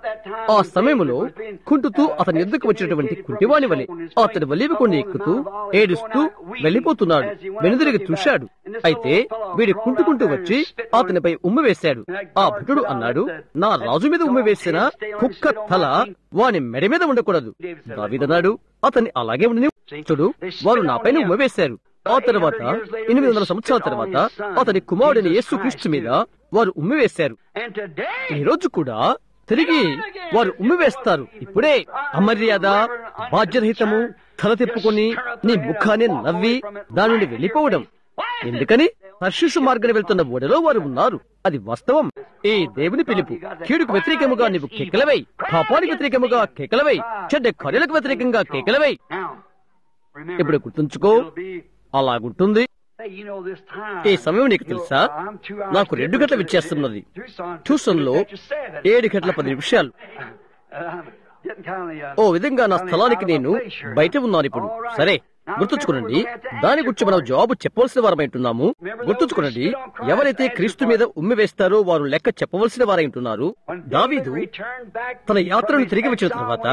ఆ సమయంలో కుంటుతూ అతని ఎద్దుకు వచ్చినటువంటి కుంటివాణి వలె అతడు వలివి కొన్ని ఎక్కుతూ ఏడుస్తూ వెళ్లిపోతున్నాడు వెనుదిరిగి చూశాడు అయితే వీడి కుంటుకుంటూ వచ్చి అతనిపై ఉమ్మి వేశాడు ఆ భటుడు అన్నాడు నా రాజు మీద ఉమ్మి వేసిన కుక్క తల వాని మెడ మీద ఉండకూడదు దావీదన్నాడు అతన్ని అలాగే ఉండని చూడు వారు నాపైన ఉమ్మి వేశారు ఆ తర్వాత ఎనిమిది వందల సంవత్సరాల తర్వాత అతని కుమారుడిని యేసు క్రీస్తు మీద వారు ఉమ్మి వేశారు ఈ రోజు కూడా తిరిగి వారు ఉమ్మి వేస్తారు ఇప్పుడే అమర్యాద బాధ్యరహితము తల తిప్పుకొని నీ ముఖాన్ని నవ్వి దాని నుండి వెళ్లిపోవడం ఎందుకని హర్షిషు మార్గం వెళ్తున్న ఓడలో వారు ఉన్నారు అది వాస్తవం ఈ దేవుని పిలుపు కీడుకు వ్యతిరేకముగా నీవు కేకలవై పాపానికి వ్యతిరేకముగా కేకలవై చెడ్డ కార్యాలకు వ్యతిరేకంగా కేకలవై ఇప్పుడు గుర్తుంచుకో అలాగుంటుంది ఈ సమయం నీకు తెలుసా నాకు రెండు గంటల వ్యత్యాసమున్నది ట్యూషన్ లో ఏడు గంటల పది నిమిషాలు ఓ విధంగా నా స్థలానికి నేను బయట ఉన్నాను ఇప్పుడు సరే గుర్తుంచుకోనండి దాని గురించి మనం జవాబు చెప్పవలసిన వారమైంటున్నాము గుర్తుంచుకోనండి ఎవరైతే క్రీస్తు మీద ఉమ్మి వేస్తారో వారు లెక్క చెప్పవలసిన వారైంటున్నారు దావీదు తన యాత్రను తిరిగి వచ్చిన తర్వాత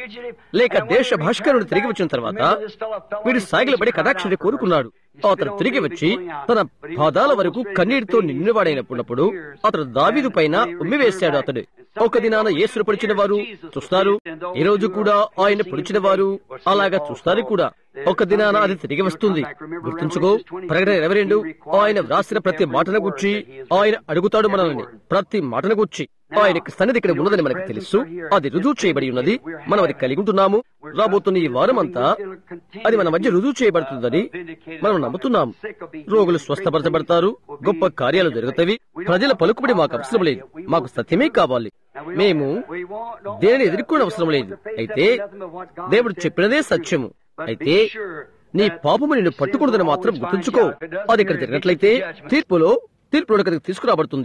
లేక దేశ భాష్కరుని తిరిగి వచ్చిన తర్వాత వీడు సాగిలపడి కటాక్షని కోరుకున్నాడు అతను తిరిగి వచ్చి తన పాదాల వరకు కన్నీటితో నిండినవాడైనప్పుడు అతడు దావీదు పైన ఉమ్మి వేశాడు అతడు ఒక దినాన యేసును పొడిచిన వారు చూస్తారు ఈ రోజు కూడా ఆయన పొడిచిన వారు అలాగా చూస్తారు కూడా ఒక దినాన అది తిరిగి వస్తుంది గుర్తుంచుకో ప్రకటన ఇరవై రెండు ఆయన వ్రాసిన ప్రతి మాటను గుర్చి ఆయన అడుగుతాడు మనల్ని ప్రతి మాటను గుర్చి ఆయనకి సన్నిధి ఇక్కడ ఉన్నదని మనకు తెలుసు అది రుజువు చేయబడి ఉన్నది మనం అది కలిగి ఉంటున్నాము రాబోతున్న ఈ వారం అంతా అది మన మధ్య రుజువు చేయబడుతుందని మనం నమ్ముతున్నాము రోగులు స్వస్థపరచబడతారు గొప్ప కార్యాలు జరుగుతాయి ప్రజల పలుకుబడి మాకు అవసరం లేదు మాకు సత్యమే కావాలి మేము దేనిని ఎదుర్కోవడం అవసరం లేదు అయితే దేవుడు చెప్పినదే సత్యము అయితే నీ పాపము నిన్ను పట్టుకూడదని మాత్రం గుర్తుంచుకో అది ఇక్కడ జరిగినట్లయితే తీర్పులో తీర్పు ఇక్కడికి తీసుకురాబడుతుంది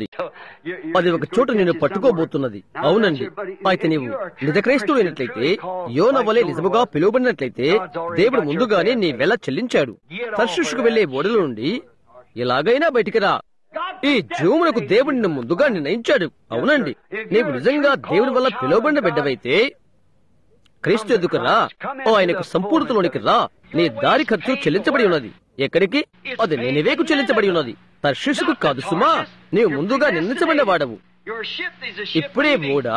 అది ఒక చోట నిన్ను పట్టుకోబోతున్నది అవునండి అయితే నీవు నిజ క్రైస్తవులైనట్లయితే యోన వలె నిజముగా పిలువబడినట్లయితే దేవుడు ముందుగానే నీ వెల చెల్లించాడు తర్శిషుకు వెళ్లే ఓడల నుండి ఎలాగైనా బయటికి రా ఈ జీవమునకు దేవుడు నిన్ను ముందుగా నిర్ణయించాడు అవునండి నీవు నిజంగా దేవుడి వల్ల పిలువబడిన బిడ్డవైతే క్రీస్తు ఎదుకు రా ఓ ఆయనకు సంపూర్ణతలోనికి రా నీ దారి ఖర్చు చెల్లించబడి ఉన్నది ఎక్కడికి అది నేనివేకు చెల్లించబడి ఉన్నది తర్శిషుకు కాదు సుమా నీవు ముందుగా నిర్ణయించబడిన వాడవు ఇప్పుడే ఓడ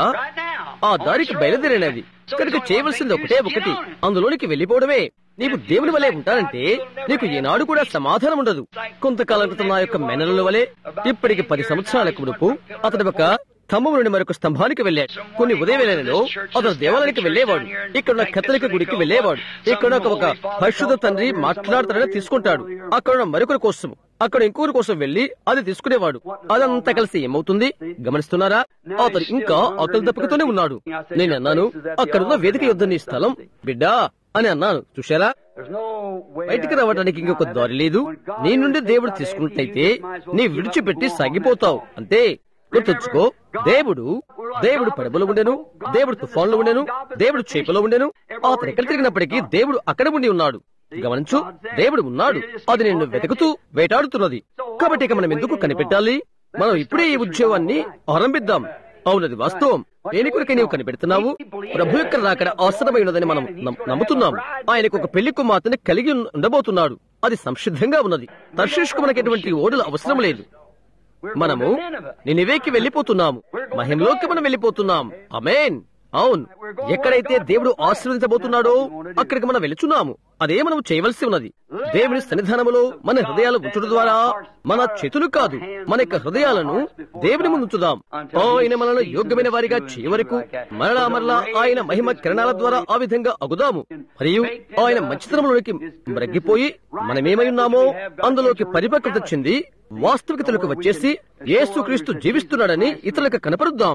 ఆ దారికి బయలుదేరినది ఇక్కడికి చేయవలసింది ఒకటే ఒకటి అందులోనికి వెళ్లిపోవడమే నీవు దేవుని వలె ఉంటానంటే నీకు ఈనాడు కూడా సమాధానం ఉండదు కొంతకాలం క్రితం నా యొక్క మెనల వలె ఇప్పటికి పది సంవత్సరాల మునుపు అతడు ఒక స్తంభం నుండి మరొక స్తంభానికి వెళ్ళాడు కొన్ని ఉదయ వేళలలో అతను దేవాలయానికి వెళ్లేవాడు ఇక్కడ ఉన్న కత్తలిక గుడికి వెళ్లేవాడు ఇక్కడ ఒక ఒక పరిశుద్ధ తండ్రి మాట్లాడతాడని తీసుకుంటాడు అక్కడ ఉన్న మరొకరి కోసం అక్కడ ఇంకొకరి కోసం వెళ్లి అది తీసుకునేవాడు అదంతా కలిసి ఏమవుతుంది గమనిస్తున్నారా అతను ఇంకా ఆకలి దప్పకతోనే ఉన్నాడు నేను అన్నాను అక్కడున్న వేదిక యుద్ధ నీ స్థలం బిడ్డా అని అన్నాను చూశారా బయటికి రావడానికి ఇంకొక దారి లేదు నీ నుండి దేవుడు తీసుకున్నట్లయితే నీ విడిచిపెట్టి సాగిపోతావు అంతే గుర్తుంచుకో దేవుడు దేవుడు పడవలో ఉండెను దేవుడు తుఫాన్లో ఉండెను దేవుడు చేపలో ఉండెను అతను ఎక్కడ తిరిగినప్పటికీ దేవుడు అక్కడ ఉండి ఉన్నాడు గమనించు దేవుడు ఉన్నాడు అది నిన్ను వెతుకుతూ వేటాడుతున్నది కాబట్టి ఇక మనం ఎందుకు కనిపెట్టాలి మనం ఇప్పుడే ఈ ఉద్యోగాన్ని ఆరంభిద్దాం అవునది వాస్తవం దేని కొరకే నీవు కనిపెడుతున్నావు ప్రభు యొక్క రాకడ అవసరమై ఉన్నదని మనం నమ్- నమ్ముతున్నాం ఆయనకు ఒక పెళ్లి కుమార్తెని కలిగి ఉన్న- ఉండబోతున్నాడు అది సంసిద్ధంగా ఉన్నది తర్శీష్కు మనకి ఎటువంటి ఓడలు అవసరం లేదు మనము నినివేకి వెళ్ళిపోతున్నాము మహిమలోకి మనం వెళ్ళిపోతున్నాం అమేన్ అవును ఎక్కడైతే దేవుడు ఆశీర్వదించబోతున్నాడో అక్కడికి మనం వెళుచున్నాము అదే మనం చేయవలసి ఉన్నది దేవుని సన్నిధానములో మన హృదయాలు ఉంచడం ద్వారా మన చేతులు కాదు మన యొక్క హృదయాలను దేవుని ముందు ఉంచుదాం ఆయన మనల్ని యోగ్యమైన వారిగా చేయవరకు మరలా మరలా ఆయన మహిమ కిరణాల ద్వారా ఆ విధంగా అగుదాము మరియు ఆయన మంచితనంలోకి మ్రగ్గిపోయి మనమేమై ఉన్నామో అందులోకి పరిపక్వత చెంది వాస్తవికతలకు వచ్చేసి యేసుక్రీస్తు జీవిస్తున్నాడని ఇతరులకు కనపరుద్దాం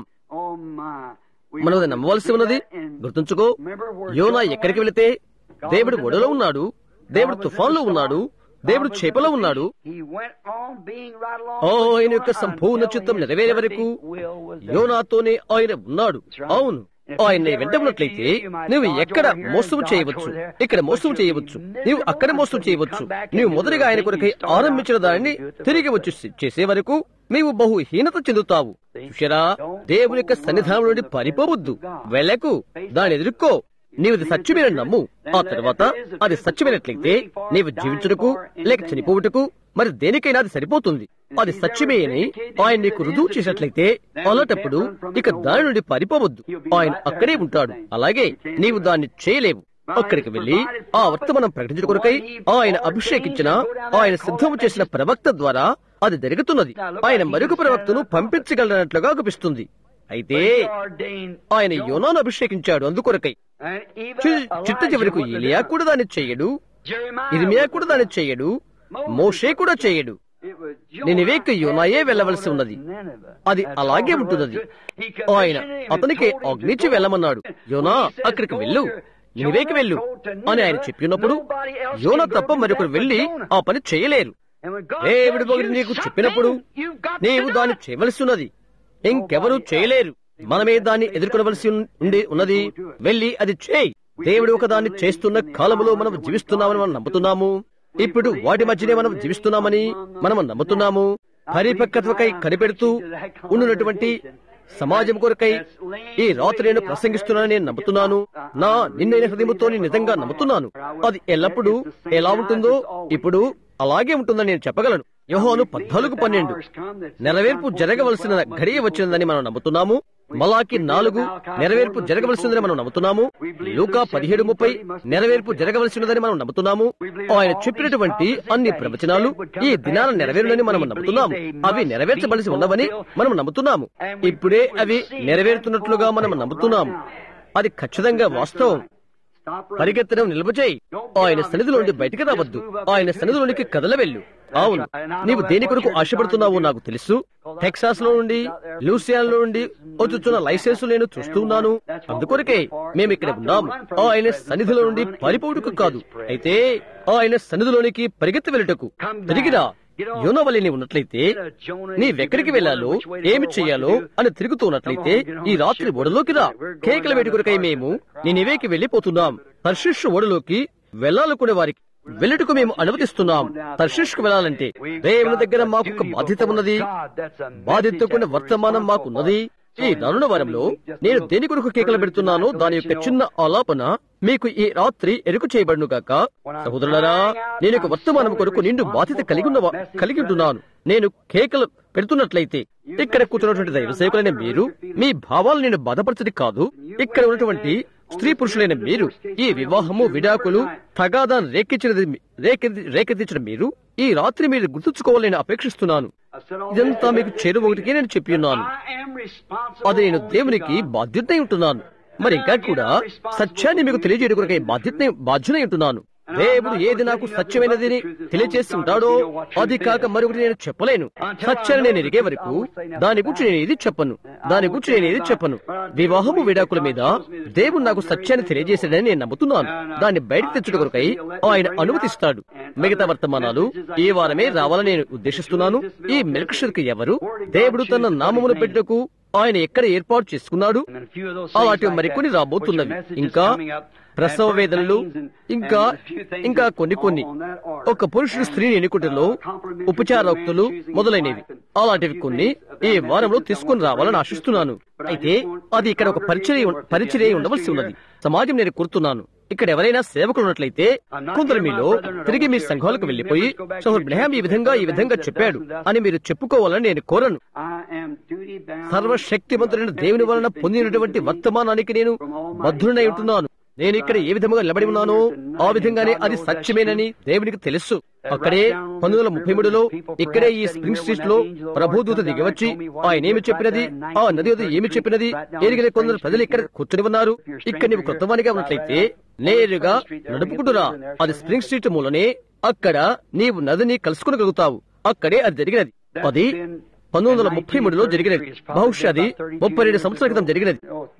మనం అది నమ్మవలసి ఉన్నది గుర్తుంచుకో యోనా ఎక్కడికి వెళితే దేవుడు ఒడలో ఉన్నాడు దేవుడు తుఫాన్లో ఉన్నాడు దేవుడు చేపలో ఉన్నాడు ఓ ఆయన యొక్క సంపూర్ణ చిత్తం నెరవేరే వరకు యోనాతోనే ఆయన ఉన్నాడు అవును ఆయన్ని వెంట ఉన్నట్లయితే నువ్వు ఎక్కడ మోసం చేయవచ్చు ఇక్కడ మోసం చేయవచ్చు నీవు అక్కడ మోసం చేయవచ్చు నీవు మొదటిగా ఆయన కొరకై ఆరంభించిన దానిని తిరిగి వచ్చి చేసే వరకు నీవు బహు హీనత చెందుతావు చూశారా దేవుని యొక్క సన్నిధానం నుండి పారిపోవద్దు వెళ్ళకు దాన్ని ఎదుర్కో నీవు అది సత్యమైన నమ్ము ఆ తర్వాత అది సత్యమైనట్లయితే నీవు జీవించుటకు లేక చనిపోవుటకు మరి దేనికైనా అది సరిపోతుంది అది సత్యమే అని ఆయన నీకు రుజువు చేసినట్లయితే అలాంటప్పుడు ఇక దాని నుండి పారిపోవద్దు ఆయన అక్కడే ఉంటాడు అలాగే నీవు దాన్ని చేయలేవు అక్కడికి వెళ్లి ఆ వర్తమానం ప్రకటించడం కొరకై ఆయన అభిషేకించిన ఆయన సిద్ధం చేసిన ప్రవక్త ద్వారా అది జరుగుతున్నది ఆయన మరొక ప్రవక్తను పంపించగలనట్లుగా అనిపిస్తుంది అయితే ఆయన యోనాను అభిషేకించాడు అందుకొరకై చి- చిట్ట చివరకు ఇలియా కూడా దాన్ని చెయ్యడు ఇర్మియా కూడా దాన్ని చెయ్యడు మోషే కూడా చేయడు నినివేకు యోనాయే వెళ్ళవలసి ఉన్నది అది అలాగే ఉంటున్నది ఆయన అతనికి అగ్నిచి వెళ్ళమన్నాడు యోనా అక్కడికి వెళ్ళు నినివేకి వెళ్ళు అని ఆయన చెప్పినప్పుడు యోనా తప్ప మరొకరు వెళ్లి ఆ పని చేయలేరు దేవుడు ఒకటి నీకు చెప్పినప్పుడు నీవు దాన్ని చేయవలసి ఉన్నది ఇంకెవరూ చేయలేరు మనమే దాన్ని ఎదుర్కొనవలసి ఉండి ఉన్నది వెళ్లి అది చేయి దేవుడు ఒక దాన్ని చేస్తున్న కాలంలో మనం జీవిస్తున్నామని మనం నమ్ముతున్నాము ఇప్పుడు వాటి మధ్యనే మనం జీవిస్తున్నామని మనం నమ్ముతున్నాము పరిపక్వతకై కనిపెడుతూ ఉన్నటువంటి సమాజం కొరకై ఈ రాత్రి నేను ప్రసంగిస్తున్నానని నేను నమ్ముతున్నాను నా నిన్నైన హృదయంతో నేను నిజంగా నమ్ముతున్నాను అది ఎల్లప్పుడూ ఎలా ఉంటుందో ఇప్పుడు అలాగే ఉంటుందని నేను చెప్పగలను యోహాను పద్నాలుగు పన్నెండు నెరవేర్పు జరగవలసిన గడియ వచ్చిందని మనం నమ్ముతున్నాము మలాకి నాలుగు నెరవేర్పు జరగవలసిందని మనం నమ్ముతున్నాము లూకా పదిహేడు ముప్పై నెరవేర్పు జరగవలసినదని మనం నమ్ముతున్నాము ఆయన చెప్పినటువంటి అన్ని ప్రవచనాలు ఈ దినాన నెరవేరునని మనం నమ్ముతున్నాము అవి నెరవేర్చవలసి ఉన్నవని మనం నమ్ముతున్నాము ఇప్పుడే అవి నెరవేరుతున్నట్లుగా మనం నమ్ముతున్నాము అది ఖచ్చితంగా వాస్తవం పరిగెత్తడం నిలుపుచేయి ఆయన సన్నిధిలోండి బయటికి రావద్దు ఆయన సన్నిధిలోనికి కదల వెళ్ళు అవును నీవు దేని కొరకు ఆశపడుతున్నావో నాకు తెలుసు టెక్సాస్ లో నుండి లూసియాన్ నుండి వచ్చుచున్న లైసెన్స్ నేను చూస్తున్నాను అందుకొరకే మేము ఇక్కడ ఉన్నాము ఆయన సన్నిధిలో నుండి పరిపోటుకు కాదు అయితే ఆయన సన్నిధిలోనికి పరిగెత్తి వెళ్ళుటకు తిరిగిరా యోనవల్లిని ఉన్నట్లయితే నీవెక్కడికి వెళ్లాలో ఏమి చెయ్యాలో అని తిరుగుతున్నట్లయితే ఈ రాత్రి ఓడలోకి రా కేకల వేటి కొరకై మేము నేనివేకి వెళ్లిపోతున్నాం తర్షిష్ ఓడలోకి వెళ్లాలనుకునే వారికి వెళ్ళుటకు మేము అనుమతిస్తున్నాం తర్షిష్కు వెళ్లాలంటే దేవుని దగ్గర మాకు ఒక బాధ్యత ఉన్నది బాధ్యతకున్న వర్తమానం మాకున్నది ఈ నరుణ వారంలో నేను దేని కొరకు కేకలు పెడుతున్నానో దాని యొక్క చిన్న ఆలాపన మీకు ఈ రాత్రి ఎరుకు చేయబడును గాక సహోదరులారా నేను ఒక వర్తమానం కొరకు నిండు బాధ్యత కలిగి ఉన్న కలిగి ఉంటున్నాను నేను కేకలు పెడుతున్నట్లయితే ఇక్కడ కూర్చున్నటువంటి దైవసేకులైన మీరు మీ భావాలు నేను బాధపరచది కాదు ఇక్కడ ఉన్నటువంటి స్త్రీ పురుషులైన మీరు ఈ వివాహము విడాకులు తగాదాన్ని రేకెత్తినది రేకెత్తించిన మీరు ఈ రాత్రి మీరు గుర్తుంచుకోవాలని అపేక్షిస్తున్నాను ఇదంతా మీకు చేరు ఒకటికే నేను చెప్పి ఉన్నాను అది నేను దేవునికి బాధ్యతై ఉంటున్నాను మరి ఇంకా కూడా సత్యాన్ని మీకు తెలియజేయడం కొరకై బాధ్యత బాధ్యనై ఉంటున్నాను దేవుడు ఏది నాకు సత్యమైనది తెలియజేసి ఉంటాడో అది కాక మరొకటి నేను చెప్పలేను సత్యాన్ని నేను ఎరిగే వరకు దాని గురించి నేను ఏది చెప్పను దాని గురించి నేను ఏది చెప్పను వివాహము విడాకుల మీద దేవుడు నాకు సత్యాన్ని తెలియజేశాడని నేను నమ్ముతున్నాను దాన్ని బయటకు తెచ్చుట కొరకై ఆయన అనుమతిస్తాడు మిగతా వర్తమానాలు ఈ వారమే రావాలని నేను ఉద్దేశిస్తున్నాను ఈ మెల్క్షర్కి ఎవరు దేవుడు తన నామమును పెట్టుటకు ఆయన ఎక్కడ ఏర్పాటు చేసుకున్నాడు అలాంటి మరికొన్ని రాబోతున్నవి ఇంకా ప్రసవ వేదనలు ఇంకా ఇంకా కొన్ని కొన్ని ఒక పురుషుడు స్త్రీని ఎన్నుకుంటలో ఉపచారోక్తులు మొదలైనవి అలాంటివి కొన్ని ఈ వారంలో తీసుకుని రావాలని ఆశిస్తున్నాను అయితే అది ఇక్కడ ఒక పరిచయ పరిచర్య ఉండవలసి ఉన్నది సమాజం నేను కోరుతున్నాను ఇక్కడ ఎవరైనా సేవకులు ఉన్నట్లయితే కొందరు మీలో తిరిగి మీ సంఘాలకు వెళ్లిపోయి సోహర్ బ్రహాం ఈ విధంగా ఈ విధంగా చెప్పాడు అని మీరు చెప్పుకోవాలని నేను కోరను సర్వశక్తివంతుడైన దేవుని వలన పొందినటువంటి వర్తమానానికి నేను బద్ధుడై ఉంటున్నాను నేను ఇక్కడ ఏ విధముగా నిలబడి ఉన్నానో ఆ విధంగానే అది సత్యమేనని దేవునికి తెలుసు అక్కడే పంతొమ్మిది వందల ముప్పై మూడులో ఇక్కడే ఈ స్ప్రింగ్ స్ట్రీట్ లో ప్రభుదూత దిగివచ్చి ఆయన ఏమి చెప్పినది ఆ నది వద్ద ఏమి చెప్పినది ఎరిగిన కొందరు ప్రజలు ఇక్కడ కూర్చొని ఉన్నారు ఇక్కడ నీవు కొత్తవానిగా ఉన్నట్లయితే నేరుగా నడుపుకుంటురా అది స్ప్రింగ్ స్ట్రీట్ మూలనే అక్కడ నీవు నదిని కలుసుకునగలుగుతావు అక్కడే అది జరిగినది అది పంతొమ్మిది వందల ముప్పై మూడులో జరిగినది బహుశా అది ముప్పై రెండు సంవత్సరాల క్రితం జరిగినది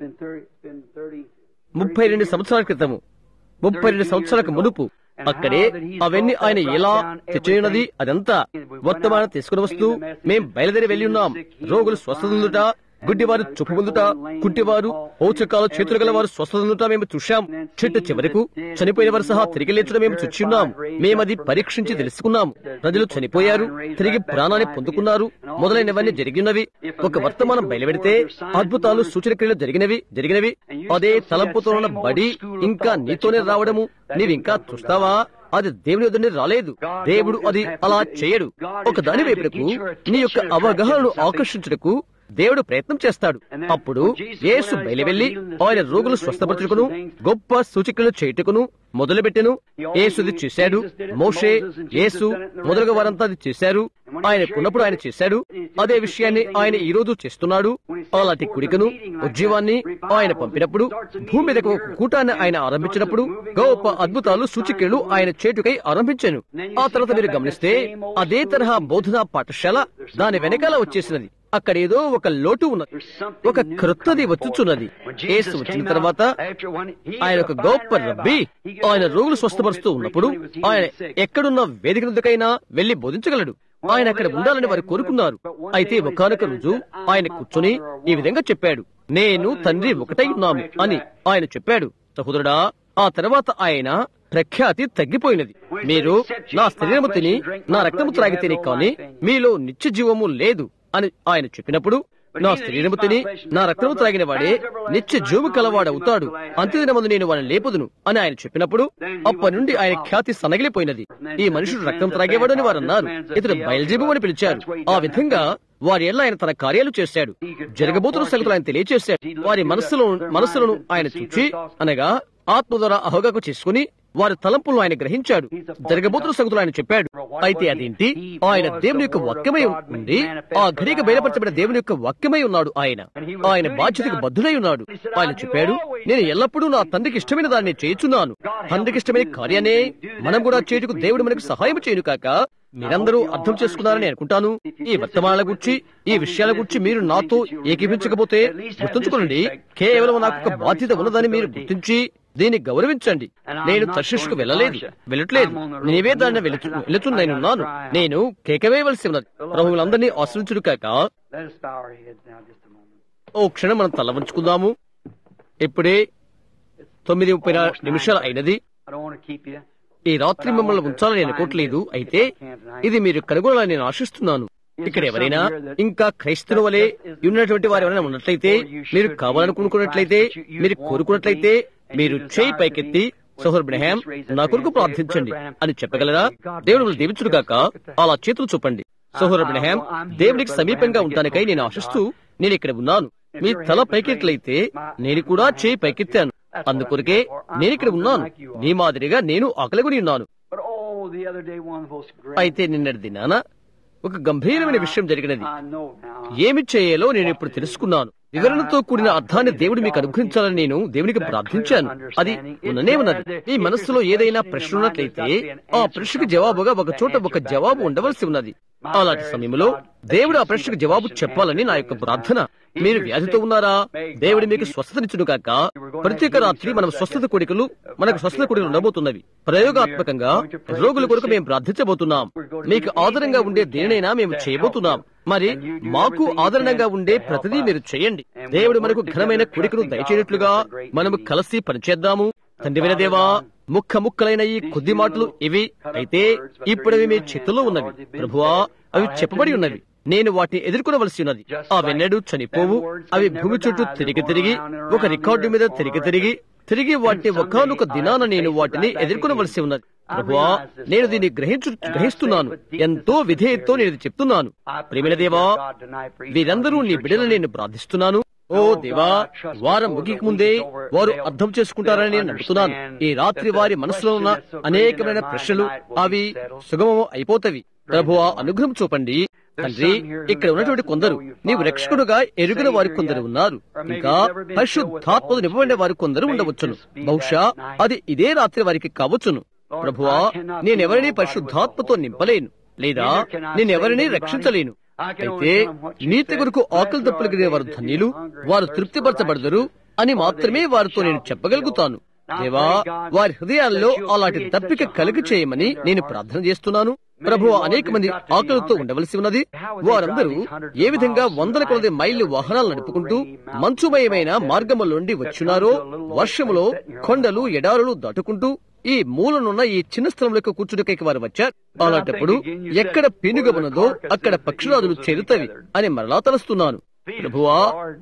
ముప్పై రెండు సంవత్సరాల క్రితము ముప్పై రెండు సంవత్సరాలకు మునుపు అక్కడే అవన్నీ ఆయన ఎలా తెచ్చినది అదంతా వర్తమానం తీసుకుని వస్తూ మేం బయలుదేరి వెళ్లి ఉన్నాం రోగులు స్వస్థత గుడ్డివారు చూపు పొందుట కుంటివారు ఔచకాలు చేతులు గల వారు స్వస్థత మేము చూశాం చెట్టు చివరకు చనిపోయిన వారు సహా తిరిగి లేచడం మేము చూచున్నాం మేమది పరీక్షించి తెలుసుకున్నాం ప్రజలు చనిపోయారు తిరిగి ప్రాణాన్ని పొందుకున్నారు మొదలైనవన్నీ జరిగినవి ఒక వర్తమానం బయలుపెడితే అద్భుతాలు సూచన క్రియలు జరిగినవి జరిగినవి అదే తలంపుతో ఉన్న బడి ఇంకా నీతోనే రావడము నీవింకా చూస్తావా అది దేవుని వద్ద రాలేదు దేవుడు అది అలా చేయడు ఒక దాని వైపునకు నీ యొక్క అవగాహనను ఆకర్షించుటకు దేవుడు ప్రయత్నం చేస్తాడు అప్పుడు యేసు బయలువెళ్లి ఆయన రోగులు స్వస్థపరచుకును గొప్ప సూచికలు చేయుటకును మొదలుపెట్టెను యేసుది చేశాడు మోషే యేసు మొదలుగా వారంతా అది చేశారు ఆయన ఉన్నప్పుడు ఆయన చేశాడు అదే విషయాన్ని ఆయన ఈ రోజు చేస్తున్నాడు అలాంటి కుడికను ఉద్యమాన్ని ఆయన పంపినప్పుడు భూమి మీద ఒక కూటాన్ని ఆయన ఆరంభించినప్పుడు గొప్ప అద్భుతాలు సూచికలు ఆయన చేటుకై ఆరంభించాను ఆ తర్వాత మీరు గమనిస్తే అదే తరహా బోధనా పాఠశాల దాని వెనకాల వచ్చేసినది అక్కడ ఏదో ఒక లోటు ఉన్నది ఒక క్రొత్తది వచ్చుచున్నది యేసు వచ్చిన తర్వాత ఆయన ఒక గొప్ప రబ్బి ఆయన రోగులు స్వస్థపరుస్తూ ఉన్నప్పుడు ఆయన ఎక్కడున్న వేదిక నుండికైనా వెళ్లి బోధించగలడు ఆయన అక్కడ ఉండాలని వారు కోరుకున్నారు అయితే ఒకనొక రోజు ఆయన కూర్చొని ఈ విధంగా చెప్పాడు నేను తండ్రి ఒకటై ఉన్నాము అని ఆయన చెప్పాడు సహోదరుడా ఆ తర్వాత ఆయన ప్రఖ్యాతి తగ్గిపోయినది మీరు నా శరీరము తిని నా రక్తము త్రాగితేనే కాని మీలో నిత్య జీవము లేదు అని ఆయన చెప్పినప్పుడు నా శరీరము తిని నా రక్తము త్రాగిన వాడే నిత్య జీవము కలవాడవుతాడు అంత్యదినమందు నేను వాడిని లేపుదును అని ఆయన చెప్పినప్పుడు అప్పటి నుండి ఆయన ఖ్యాతి సనగిలిపోయినది ఈ మనుషుడు రక్తం త్రాగేవాడని వారు అన్నారు ఇతడు బయలుజీబు అని పిలిచారు ఆ విధంగా వారి ఎల్ల ఆయన తన కార్యాలు చేశాడు జరగబోతున్న సంగతులు ఆయన తెలియచేశాడు వారి మనస్సులో మనస్సులను ఆయన చూచి అనగా ఆత్మ ద్వారా అహోగాకు చేసుకుని వారి తలంపులను ఆయన గ్రహించాడు జరగబోతున్న సంగతులు ఆయన చెప్పాడు అయితే అదేంటి ఆయన దేవుని యొక్క వాక్యమై ఉండి ఆ ఘడిక బయలుపరచబడిన దేవుని యొక్క వాక్యమై ఉన్నాడు ఆయన ఆయన బాధ్యతకు బద్ధుడై ఉన్నాడు ఆయన చెప్పాడు నేను ఎల్లప్పుడూ నా తండ్రికి ఇష్టమైన దాన్ని చేయుచున్నాను తండ్రికి ఇష్టమైన కార్యాన్ని మనం కూడా చేయుటకు దేవుడు మనకు సహాయం చేయను కాక మీరందరూ అర్థం చేసుకున్నారని అనుకుంటాను ఈ వర్తమానాల గురించి ఈ విషయాల గురించి మీరు నాతో ఏకీపించకపోతే గుర్తుంచుకోండి కేవలం నాకు ఒక బాధ్యత ఉన్నదని మీరు గుర్తించి దీన్ని గౌరవించండి నేను తర్షిష్కు వెళ్ళలేదు వెళ్ళట్లేదు నేనే దాన్ని వెళుతున్నాను నేను కేకవేయవలసి ఉన్నది ప్రభువులందరినీ ఆశ్రయించుడు కాక ఓ క్షణం మనం తల వంచుకుందాము ఇప్పుడే తొమ్మిది ముప్పై నిమిషాలు అయినది ఈ రాత్రి మిమ్మల్ని ఉంచాలని అనుకోవట్లేదు అయితే ఇది మీరు కనుగొనాలని నేను ఆశిస్తున్నాను ఇక్కడ ఎవరైనా ఇంకా క్రైస్తవ వలె ఉన్నటువంటి వారు ఎవరైనా ఉన్నట్లయితే మీరు కావాలనుకున్నట్లయితే మీరు కోరుకున్నట్లయితే మీరు చేయి పైకెత్తి సోహర్ బ్రహాం నా కొరకు ప్రార్థించండి అని చెప్పగలరా దేవుడు దీవించుడు కాక అలా చేతులు చూపండి సోహర్ బ్రహాం దేవునికి సమీపంగా ఉంటానికై నేను ఆశిస్తూ నేను ఇక్కడ ఉన్నాను మీ తల పైకెట్లయితే నేను కూడా చేయి పైకెత్తాను అందుకొరకే నేను ఇక్కడ ఉన్నాను నీ మాదిరిగా నేను ఆకలిగొని ఉన్నాను అయితే నిన్నటి దినాన ఒక గంభీరమైన విషయం జరిగినది ఏమి చేయాలో నేను ఇప్పుడు తెలుసుకున్నాను వివరణతో కూడిన అర్థాన్ని దేవుడు మీకు అనుగ్రహించాలని నేను దేవునికి ప్రార్థించాను అది ఉన్ననే ఉన్నది మీ మనస్సులో ఏదైనా ప్రశ్న ఉన్నట్లయితే ఆ ప్రశ్నకు జవాబుగా ఒక చోట ఒక జవాబు ఉండవలసి ఉన్నది అలాంటి సమయంలో దేవుడు ఆ ప్రశ్నకు జవాబు చెప్పాలని నా యొక్క ప్రార్థన మీరు వ్యాధితో ఉన్నారా దేవుడు మీకు స్వస్థతనిచ్చును కాక ప్రత్యేక రాత్రి మనం స్వస్థత కోడికలు మనకు స్వస్థత కోడికలు ఉండబోతున్నవి ప్రయోగాత్మకంగా రోగుల కొరకు మేము ప్రార్థించబోతున్నాం మీకు ఆధారంగా ఉండే దేనినైనా మేము చేయబోతున్నాం మరి మాకు ఆదరణంగా ఉండే ప్రతిదీ మీరు చేయండి దేవుడు మనకు ఘనమైన కోరికను దయచేయనట్లుగా మనము కలిసి పనిచేద్దాము తండ్రి దేవా ముక్క ముక్కలైన ఈ కొద్ది మాటలు ఇవి అయితే ఇప్పుడవి మీ చేతుల్లో ఉన్నవి ప్రభువా అవి చెప్పబడి ఉన్నవి నేను వాటిని ఎదుర్కొనవలసి ఉన్నది ఆ వెన్నెడు చనిపోవు అవి భూమి చుట్టూ తిరిగి తిరిగి ఒక రికార్డు మీద తిరిగి తిరిగి తిరిగి వాటిని ఒకనొక దినాన నేను వాటిని ఎదుర్కొనవలసి ఉన్నది ప్రభువా నేను దీన్ని గ్రహించు గ్రహిస్తున్నాను ఎంతో విధేయతతో నేను ఇది చెప్తున్నాను ప్రేమిల దేవా వీరందరూ నీ బిడ్డలు నేను ప్రార్థిస్తున్నాను ఓ దేవా వారం ముగికి ముందే వారు అర్థం చేసుకుంటారని నేను నమ్ముతున్నాను ఈ రాత్రి వారి మనసులో ఉన్న అనేకమైన ప్రశ్నలు అవి సుగమం అయిపోతవి ప్రభువా అనుగ్రహం చూపండి తండ్రి ఇక్కడ ఉన్నటువంటి కొందరు నీవు రక్షకుడుగా ఎరుగిన వారి కొందరు ఉన్నారు ఇంకా పరిశుద్ధాత్మలు నింపబడిన వారి కొందరు ఉండవచ్చును బహుశా అది ఇదే రాత్రి వారికి కావచ్చును ప్రభువా నేనెవరిని పరిశుద్ధాత్మతో నింపలేను లేదా నేనెవరిని రక్షించలేను అయితే నీతి కొరకు ఆకలి తప్పులు వారు ధన్యులు వారు తృప్తిపరచబడదరు అని మాత్రమే వారితో నేను చెప్పగలుగుతాను దేవా వారి హృదయాల్లో అలాంటి తప్పిక కలిగి చేయమని నేను ప్రార్థన చేస్తున్నాను ప్రభు అనేక మంది ఆకలితో ఉండవలసి ఉన్నది వారందరూ ఏ విధంగా వందల కొలది మైళ్ళు వాహనాలు నడుపుకుంటూ మంచుమయమైన మార్గములోండి వచ్చున్నారో వర్షములో కొండలు ఎడారులు దాటుకుంటూ ఈ మూలనున్న ఈ చిన్న స్థలంలోకి కూర్చుడికైకి వారు వచ్చారు అలాంటప్పుడు ఎక్కడ పెనుగ ఉన్నదో అక్కడ పక్షురాజులు చేరుతవి అని మరలా తలుస్తున్నాను ప్రభువా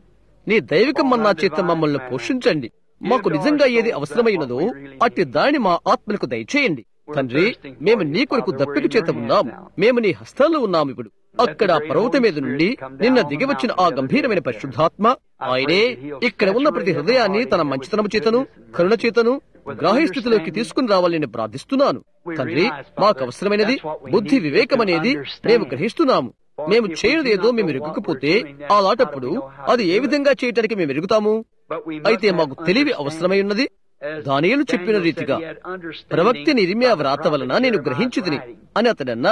నీ దైవిక మన్నా చేత మమ్మల్ని పోషించండి మాకు నిజంగా ఏది అవసరమైనదో అట్టి దాని మా ఆత్మలకు దయచేయండి తండ్రి మేము నీ కొరకు దప్పిక చేత ఉన్నాం మేము నీ హస్తాల్లో ఉన్నాం ఇప్పుడు అక్కడ పర్వతం మీద నుండి నిన్న దిగివచ్చిన ఆ గంభీరమైన పరిశుద్ధాత్మ ఆయనే ఇక్కడ ఉన్న ప్రతి హృదయాన్ని తన మంచితనము చేతను కరుణ చేతను గ్రాహ్య స్థితిలోకి తీసుకుని రావాలని ప్రార్థిస్తున్నాను తండ్రి మాకు అవసరమైనది బుద్ధి వివేకం అనేది మేము గ్రహిస్తున్నాము మేము చేయనిదేదో మేము ఎరుగుకపోతే అలాటప్పుడు అది ఏ విధంగా చేయటానికి మేము ఎరుగుతాము అయితే మాకు తెలివి అవసరమై ఉన్నది దానియలు చెప్పిన రీతిగా ప్రవక్త ఇర్మియా వ్రాత వలన నేను గ్రహించుదిని అని అతడు అన్నాడు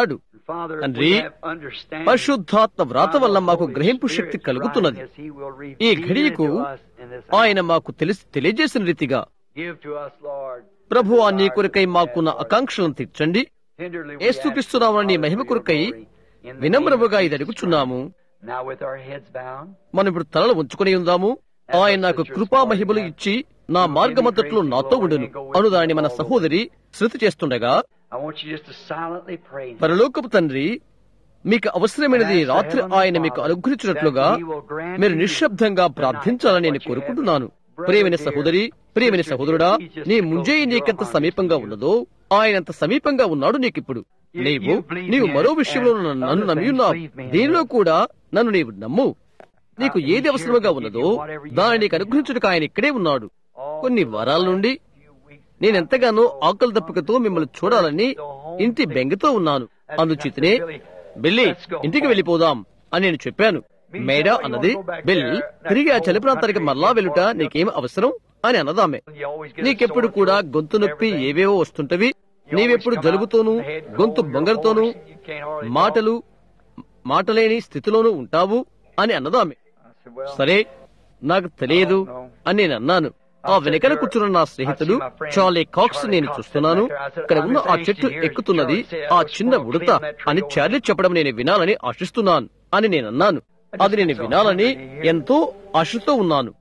Father, తండ్రి we have understanding పరిశుద్ధాత్మ వ్రాత వల్ల by the మాకు Holy గ్రహింపు Spirit's శక్తి కలుగుతున్నది writing as He will ఈ reveal ఘడియకు it to us in this ఆయన hour. మాకు తెలిసి తెలియజేసిన రీతిగా Give to us, Lord, ప్రభువా నీ desires కొరకై that we మాకున్న have, Lord. ఆకాంక్షలను తీర్చండి Tenderly we యేసుక్రీస్తునామని నీ ask, మహిమ Father, for కొరకై your glory. In the వినమ్రముగా name of ఇది Jesus అడుగుచున్నాము Christ. Now with our heads bound, మనం ఇప్పుడు తలలు ఉంచుకొని ఉందాము ఆయన నాకు కృపా మహిమలు ఇచ్చి నా మార్గమద్దట్లో నాతో ఉండును అనుదాని మన సహోదరి శృతి చేస్తుండగా I want you just to silently pray. పరలోకపు తండ్రి మీకు అవసరమైనది ఈ రాత్రి ఆయన మీకు అనుగ్రహించినట్లుగా మీరు నిశ్శబ్దంగా ప్రార్థించాలని నేను కోరుకుంటున్నాను ప్రియమైన సహోదరి ప్రియమైన సహోదరుడా నీ ముంజేయి నీకెంత సమీపంగా ఉన్నదో ఆయనంత సమీపంగా ఉన్నాడు నీకిప్పుడు నీవు నీవు మరో విషయంలో నన్ను- నన్ను నమ్మి ఉన్నావు దీనిలో కూడా నన్ను నీవు నమ్ము నీకు ఏది అవసరముగా ఉన్నదో దాన్ని నీకు అనుగ్రహించుటకు ఆయన ఇక్కడే ఉన్నాడు కొన్ని వారాల నుండి నేనెంతగానో ఆకలి దప్పుకతో మిమ్మల్ని చూడాలని ఇంటి బెంగతో ఉన్నాను అందుచేతనే బిల్లి ఇంటికి వెళ్ళిపోదాం అని నేను చెప్పాను మేడా అన్నది బిల్ తిరిగి ఆ చలి ప్రాంతానికి మరలా వెళ్ళుట నీకేం అవసరం అని అన్నదామె You always get a నీకెప్పుడు sore కూడా throat, గొంతు నొప్పి everything. ఏవేవో వస్తుంటవి You always నీవెప్పుడు come జలుబుతోనూ out, head గొంతు cold, you're బొంగరుతోనూ hoarse, you can't hardly talk. మాటలు మాటలేని స్థితిలోనూ ఉంటావు అని అన్నదామె I said, well, సరే నాకు తెలియదు అని నేను అన్నాను ఆ వెనకన కూర్చున్న నా స్నేహితుడు చార్లీ కాక్స్ నేను చూస్తున్నాను ఇక్కడ ఉన్న ఆ చెట్టు ఎక్కుతున్నది ఆ చిన్న ఉడత అని చార్లీ చెప్పడం నేను వినాలని ఆశిస్తున్నాను అని నేను అన్నాను అది నేను వినాలని ఎంతో ఆశతో ఉన్నాను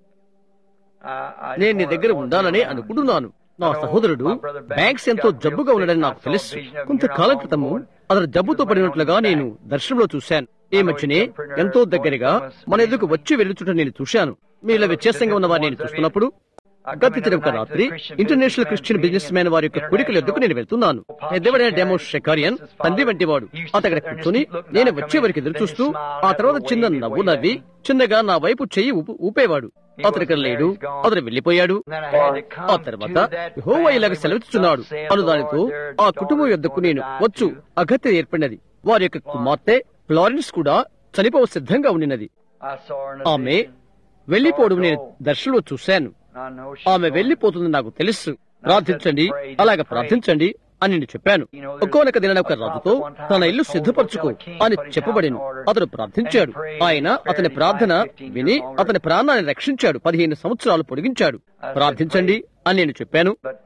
I- I నేను నీ just దగ్గర wanna- ఉండాలని అనుకుంటున్నాను నా సహోదరుడు బ్యాంక్స్ ఎంతో జబ్బుగా ఉన్నాడని నాకు తెలుసు కొంతకాలం క్రితము అతను జబ్బుతో పడినట్లుగా నేను దర్శనంలో చూశాను ఈ మధ్యనే ఎంతో దగ్గరగా మన ఎదుకు వచ్చి వెళ్ళుచుట నేను చూశాను మీలో వ్యత్యాసంగా ఉన్న వారిని నేను చూస్తున్నప్పుడు గతించిన ఒక రాత్రి ఇంటర్నేషనల్ క్రిస్టియన్ బిజినెస్ మ్యాన్ వారి యొక్క కుడికల ఎద్దుకు నేను వెళ్తున్నాను పెద్దవాడైన డెమో షెకారియన్ తండ్రి వంటి వాడు అతగడ కూర్చొని నేను వచ్చే వరకు ఎదురు చూస్తూ ఆ తర్వాత చిన్న నవ్వు నవ్వి చిన్నగా నా వైపు చెయ్యి ఊపు- ఊపేవాడు అతను ఇక్కడ లేడు అతను వెళ్లిపోయాడు ఆ తర్వాత యెహోవా ఇలాగ సెలవిస్తున్నాడు అను దానితో ఆ కుటుంబం యొద్దకు నేను వచ్చు అగత్య ఏర్పడినది వారి యొక్క కుమార్తె ఫ్లారెన్స్ కూడా చనిపోవ సిద్ధంగా ఉండినది I saw her in a ఆమె vision. వెళ్లిపోవడం నేను దర్శనంలో చూశాను I know she's ఆమె going. వెళ్లిపోతుంది నాకు తెలుసు ప్రార్థించండి అలాగ ప్రార్థించండి అని నేను చెప్పాను ఒక్కొనొక దిన ఒక రాజుతో తన ఇల్లు సిద్ధపరచుకో అని చెప్పబడిను అతడు ప్రార్థించాడు ఆయన అతని ప్రార్థన విని అతని ప్రాణాన్ని రక్షించాడు పదిహేను సంవత్సరాలు పొడిగించాడు ప్రార్థించండి అని నేను చెప్పాను But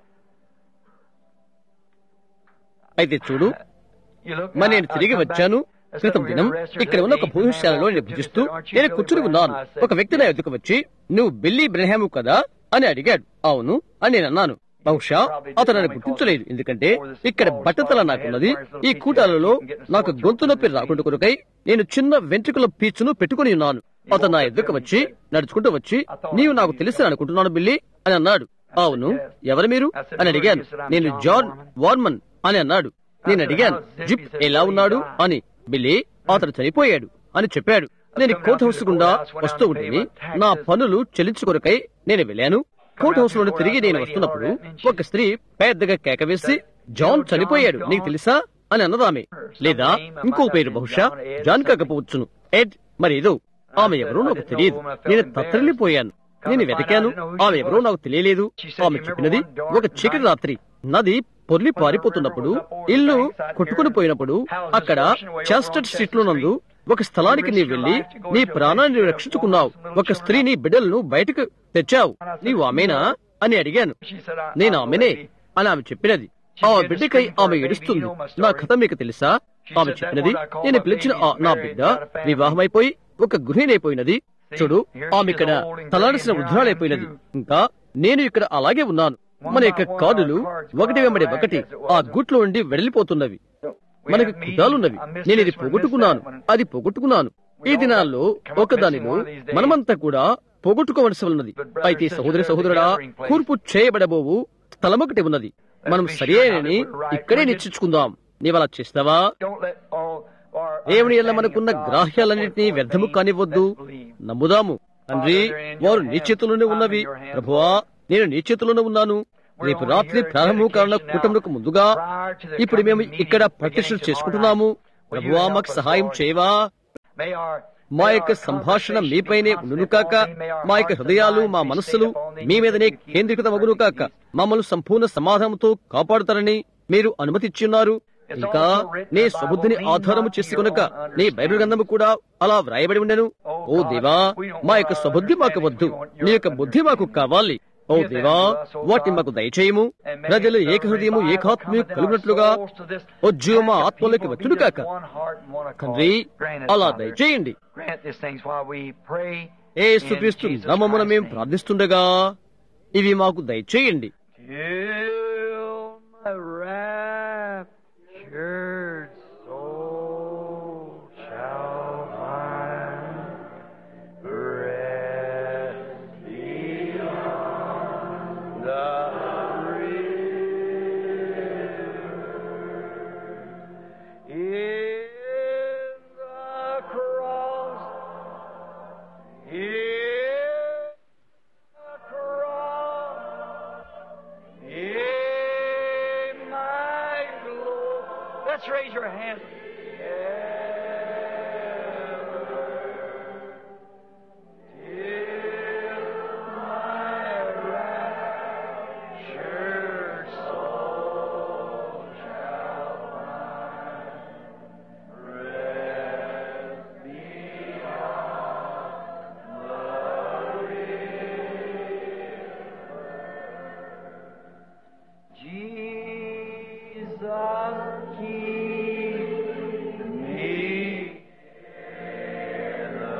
అయితే చూడు you look, మరి I- నేను I తిరిగి come back. వచ్చాను I said, క్రితం "We're దినం in a restaurant ఇక్కడ ఉన్న ఒక today, భూమిశాలలో and నేను I walked భుజిస్తూ up to him and said, నేను "Aren't you కూర్చుని Billy ఉన్నాను Branham?" I said, ఒక వ్యక్తి నా ఎదుకు వచ్చి నువ్వు బిల్లీ బ్రహాము కదా అని అడిగాడు అవును అని నేను అన్నాను బహుశా అతను నన్ను గుర్తించలేదు ఎందుకంటే ఇక్కడ బట్టతల నాకున్నది ఈ కూటాలలో నాకు గొంతు నొప్పి రాకుండా కొరకై నేను చిన్న వెంట్రుకల పీచును పెట్టుకుని ఉన్నాను అతను నా ఎదుకు వచ్చి నడుచుకుంటూ వచ్చి నీవు నాకు తెలుసు అనుకుంటున్నాను బిల్లి అని అన్నాడు అవును ఎవరు మీరు అని అడిగాను నేను జాన్ వార్మన్ అని అన్నాడు నేను అడిగాను జిప్ ఎలా ఉన్నాడు అని బిల్లి అతను చనిపోయాడు అని చెప్పాడు నేను కోర్ట్ హౌస్ గుండా వస్తూ ఉంటుంది నా పనులు చెల్లించుకొరకై నేను వెళ్ళాను కోర్ట్ హౌస్ నుండి తిరిగి నేను వస్తున్నప్పుడు ఒక స్త్రీ పెద్దగా కేక వేసి జాన్ చనిపోయాడు నీకు తెలుసా అని అన్నదామె లేదా ఇంకో పేరు బహుశా జాన్ కాకపోవచ్చును ఎడ్ మరి ఏదో ఆమె ఎవరో నాకు తెలియదు నేను తత్తరిల్లిపోయాను నేను వెతికాను ఆమె ఎవరో నాకు తెలియలేదు ఆమె చెప్పినది ఒక చీకటి రాత్రి నది పొర్లి పారిపోతున్నప్పుడు ఇల్లు కొట్టుకుని పోయినప్పుడు అక్కడ చాస్టర్డ్ స్ట్రీట్ లో నందు ఒక స్థలానికి నీ వెళ్లి నీ ప్రాణాన్ని నీవు రక్షించుకున్నావు ఒక స్త్రీని బిడ్డలను బయటకు తెచ్చావు నీవు ఆమెనా అని అడిగాను She said, "I- నేను I ఆమెనే believe." అని ఆమె చెప్పినది ఆ బిడ్డకై ఆమె ఏడుస్తుంది నా కథ మీకు తెలుసా ఆమె చెప్పినది నేను పిలిచిన ఆ నా బిడ్డ వివాహమైపోయి ఒక గృహిణైపోయినది చూడు ఆమె ఇక్కడ తలాడిసిన వృద్ధురాలైపోయినది ఇంకా నేను ఇక్కడ అలాగే ఉన్నాను మన యొక్క కార్డులు ఒకటి వెంబడి ఒకటి ఆ గుట్లో నుండి వెడలిపోతున్నవి మనకి కుటాలున్నవి నేను ఇది పోగొట్టుకున్నాను అది పోగొట్టుకున్నాను ఈ దినాల్లో ఒకదానిలో మనమంతా కూడా పోగొట్టుకోవలసి ఉన్నది అయితే సహోదరి సహోదరుడా కూర్పు చేయబడబోవు స్థలమొకటి ఉన్నది మనం సరియైనని ఇక్కడే నిశ్చయించుకుందాం నీవలా చేస్తావా Don't let all our దేవుని ఎల్ల మనకున్న గ్రాహ్యాలన్నింటినీ వ్యర్థము కానివ్వద్దు నమ్ముదాము తండ్రి వారు నీ చేతుల్లోనే ఉన్నవి ప్రభువా నేను నీ చేతుల్లోనే ఉన్నాను రేపు రాత్రి ప్రారంభం కానున్న కూటములకు ముందుగా ఇప్పుడు మేము ఇక్కడ ప్రతిష్ఠ చేసుకుంటున్నాము ప్రభువా మాకు సహాయం చేయవా May our మా యొక్క సంభాషణ మీపైనే ఉండును కాక మా యొక్క హృదయాలు మా మనస్సులు మీ మీదనే కేంద్రీకృతమగును కాక మమ్మల్ని సంపూర్ణ సమాధానంతో కాపాడుతారని మీరు అనుమతిచ్చున్నారు ఇంకా నీ స్వబుద్ధిని ఆధారము చేసి కొనక నీ బైబిల్ గ్రంథము కూడా అలా వ్రాయబడి ఉండెను ఓ దేవా మా యొక్క స్వబుద్ధి మాకు వద్దు నీ యొక్క బుద్ధి మాకు కావాలి ఓ దేవా వాటిని మాకు దయచేయము ప్రజలు ఏకహృదయము ఏకాత్మయు కలుగునట్లుగా ఉద్యోగ మా ఆత్మలోకి వచ్చును కాక తండ్రి అలా దయచేయండి ఏ సుక్రీస్తు నామమున మేము ప్రార్థిస్తుండగా ఇవి మాకు దయచేయండి Till my raptured soul shall find rest beyond the river. In the cross, in the cross, in my glory. Let's raise your hands. Jesus, keep me in the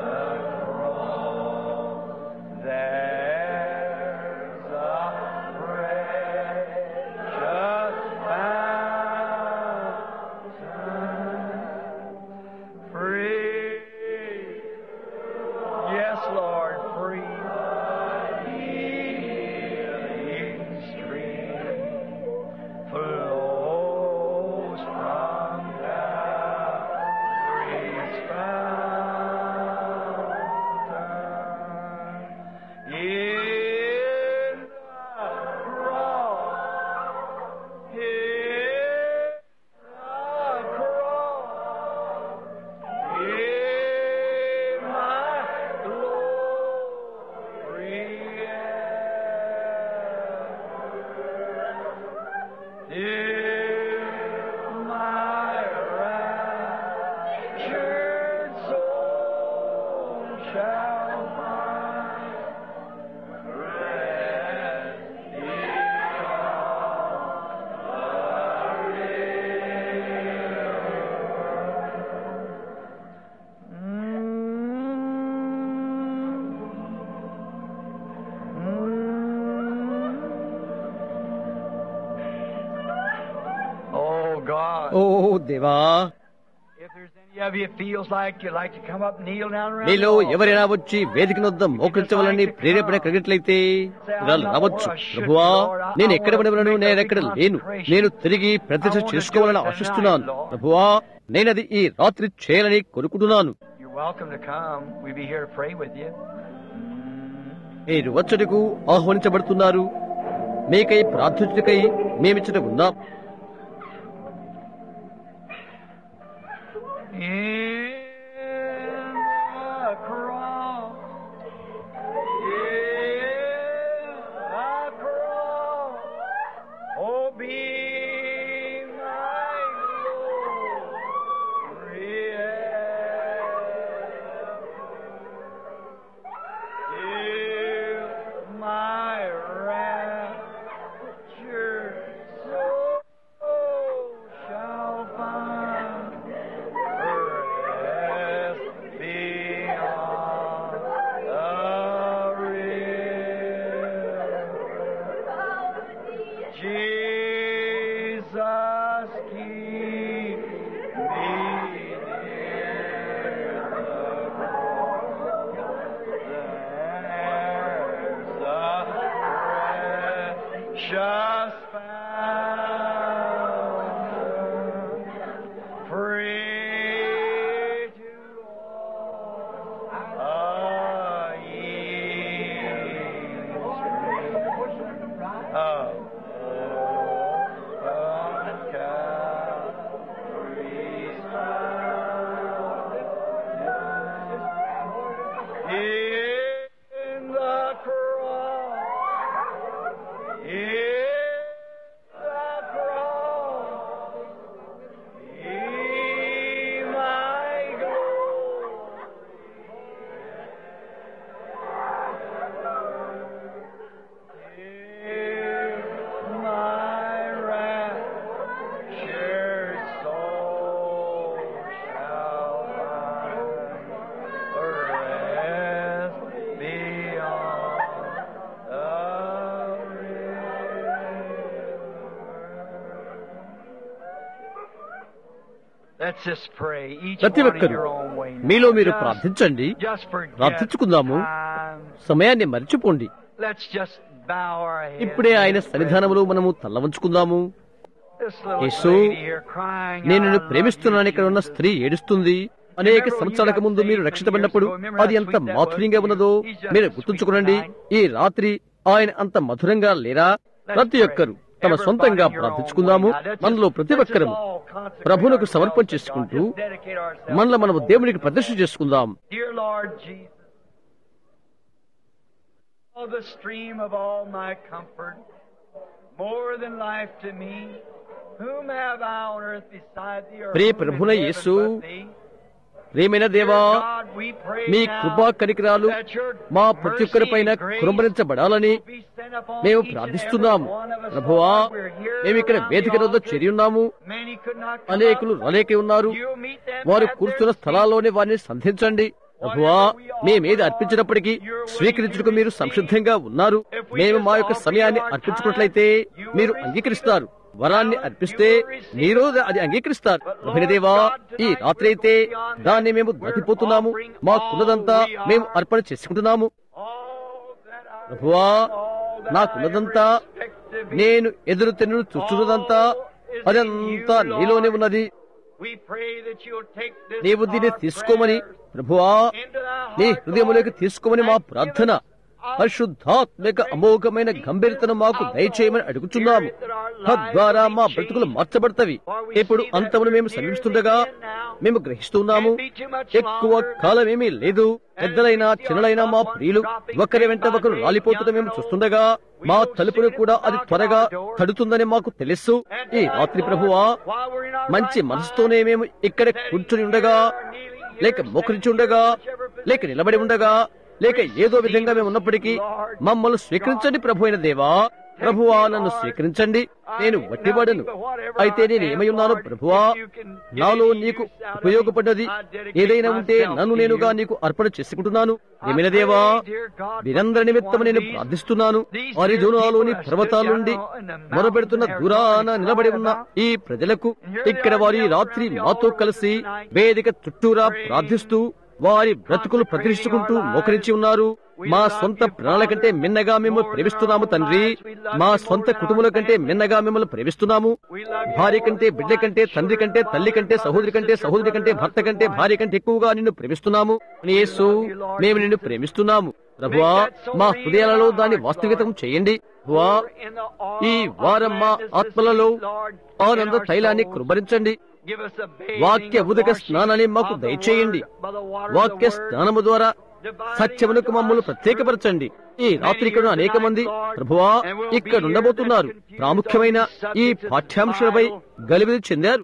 cross. There's a precious fountain, free. Yes, Lord, free. Healing stream flows from Calvary's fountain. In the cross, in the cross, in my glory. In my raptured soul shall find rest Oh God. ఓ దేవా If there's any of you feels like you like to come up and kneel down around మీలో the altar. ఎవరైనా వచ్చి వేదిక నొద్ద మోకరించవాలని ప్రేరేపణ కలిగినట్లయితే ఇలా రావచ్చు ప్రభువా నేను ఎక్కడ పడినను నేను ఎక్కడ లేను నేను తిరిగి ప్రతిష్ట చేసుకోవాలని ఆశిస్తున్నాను ప్రభువా నేనది ఈ రాత్రి చేయాలని కోరుకుంటున్నాను You're welcome to come. We'll be here to pray with you. మీరు వచ్చటకు ఆహ్వానించబడుతున్నారు మీకై ప్రార్థించుటకై మేమిచ్చట ఉన్నాం In the cross, in the cross, oh, be my glory. Till my rapture soul shall find rest Let's just pray. Each ప్రతి one in ఒక్కరు your own way now. మీలో మీరు Just- ప్రార్థించండి just forget ప్రార్థించుకుందాము. time. సమయాన్ని మర్చిపోండి Let's just bow our heads. ఇప్పుడే ఆయన సన్నిధానంలో మనము తల్ల వంచుకుందాము This little Yesu, lady here crying నేను out, నిన్ను "I love ప్రేమిస్తున్నాను you, ఇక్కడ ఉన్న Jesus." స్త్రీ ఏడుస్తుంది అనేక సంవత్సరాలకు ముందు మీరు రక్షితపడినప్పుడు అది ఎంత మాధుర్యంగా ఉన్నదో మీరు గుర్తుంచుకోనండి ఈ రాత్రి ఆయన అంత మధురంగా లేరా ప్రతి ఒక్కరు తమ సొంతంగా ప్రార్థించుకుందాము మనలో ప్రతి ఒక్కరము ప్రభువునకు సమర్పణ చేసుకుంటూ మనలో మనము దేవునికి ప్రదర్శన చేసుకుందాం Dear Lord Jesus, oh, the stream of all my comfort, more than life to me, whom have I on earth beside thee? or Priya whom in ప్రభున heaven Yesu, but thee? ప్రేమైన Dear దేవా God, we pray me now కృపా కనికరాలు that your మా ప్రతి ఒక్కరి పైన mercy and grace కురంబరించబడాలని will be sent upon మేము each and ప్రార్థిస్తున్నాము every one of us, ప్రభువా Lord. We're here మేము ఇక్కడ around వేదిక the వద్ద altar. చేరి ఉన్నాము Many could not come అనేకులు up. రాలేకే ఉన్నారు You meet them వారు at కూర్చున్న their seat. స్థలాల్లోనే వారిని సంధించండి ప్రభువా మేమేది అర్పించినప్పటికీ స్వీకరించుటకు మీరు సంసిద్ధంగా ఉన్నారు మేము మా యొక్క సమయాన్ని అర్పించుకున్నట్లయితే మీరు అంగీకరిస్తారు వరాన్ని అర్పిస్తే మీరు అది అంగీకరిస్తారు ప్రభుదేవా ఈ రాత్రి అయితే దాన్ని మేము దాటిపోతున్నాము మాకున్నదంతా మేము అర్పణ చేసుకుంటున్నాము All that I ప్రభువా all that నాకున్నదంతా I respect to be. నేను ఎదురు తిన్ను చూస్తున్నదంతా అదంతా నీలోనే ఉన్నది We pray that you'll take this నీవు దీన్ని our తీసుకోమని prayers ప్రభువా into thy నీ heart, హృదయములోకి Lord, తీసుకోమని మా and give ప్రార్థన us our పరిశుద్ధాత్మక అమోఘమైన గంభీరతను మాకు దయచేయమని అడుగుచున్నాము తద్వారా మా బ్రతుకులు మార్చబడతవి ఇప్పుడు అంతమును మేము సమీపిస్తుండగా మేము గ్రహిస్తున్నాము ఎక్కువ కాలం ఏమీ లేదు పెద్దలైనా చిన్నలైనా మా ప్రియులు ఒకరి వెంట ఒకరు రాలిపోతుంటే మేము చూస్తుండగా మా తలుపును కూడా అది త్వరగా తడుతుందని మాకు తెలుసు ఈ రాత్రి ప్రభువా మంచి మనసుతోనే మేము ఇక్కడ కూర్చుని ఉండగా లేక మోకరించి ఉండగా లేక నిలబడి ఉండగా లేక ఏదో విధంగా మేము ఉన్నప్పటికీ మమ్మల్ని స్వీకరించండి ప్రభు అయిన దేవా ప్రభువా నన్ను స్వీకరించండి నేను వట్టివాడను అయితే నేను ఏమై ఉన్నాను ప్రభువా నాలో నీకు ఉపయోగపడ్డది ఏదైనా ఉంటే నన్ను నేనుగా నీకు అర్పణ చేసుకుంటున్నాను ఏమైన దేవా వీరందరి నిమిత్తం నేను ప్రార్థిస్తున్నాను అరిజోనాలోని పర్వతాల నుండి మొరబెడుతున్న దూరాన నిలబడి ఉన్న ఈ ప్రజలకు ఇక్కడ వారి రాత్రి మాతో కలిసి వేదిక చుట్టూరా ప్రార్థిస్తూ వారి బ్రతుకులు ప్రతిష్ఠించుకుంటూ మోకరించి ఉన్నారు మా సొంత ప్రాణాల కంటే మిన్నగా మేము ప్రేమిస్తున్నాము తండ్రి మా సొంత కుటుంబముల కంటే మిన్నగా మిమ్మల్ని ప్రేమిస్తున్నాము భార్య కంటే బిడ్డ కంటే తండ్రి కంటే తల్లి కంటే సహోదరి కంటే సహోదరి కంటే భర్త కంటే భార్య కంటే ఎక్కువగా నిన్ను ప్రేమిస్తున్నాము అని యేసు మేము నిన్ను ప్రేమిస్తున్నాము ప్రభువా మా హృదయాలలో దాన్ని వాస్తవికతం చేయండి ప్రభువా ఈ వారం మా ఆత్మలలో ఆనంద తైలాన్ని కృబరించండి వాక్య ఉదక స్నానాన్ని మాకు దయచేయండి వాక్య స్నానము ద్వారా సత్యమునకు మమ్మల్ని ప్రత్యేకపరచండి ఈ రాత్రి ఇక్కడ ఉన్న అనేక మంది ప్రభువా ఇక్కడ ఉండబోతున్నారు ప్రాముఖ్యమైన ఈ పాఠ్యాంశాలపై గలిబిలి చెందారు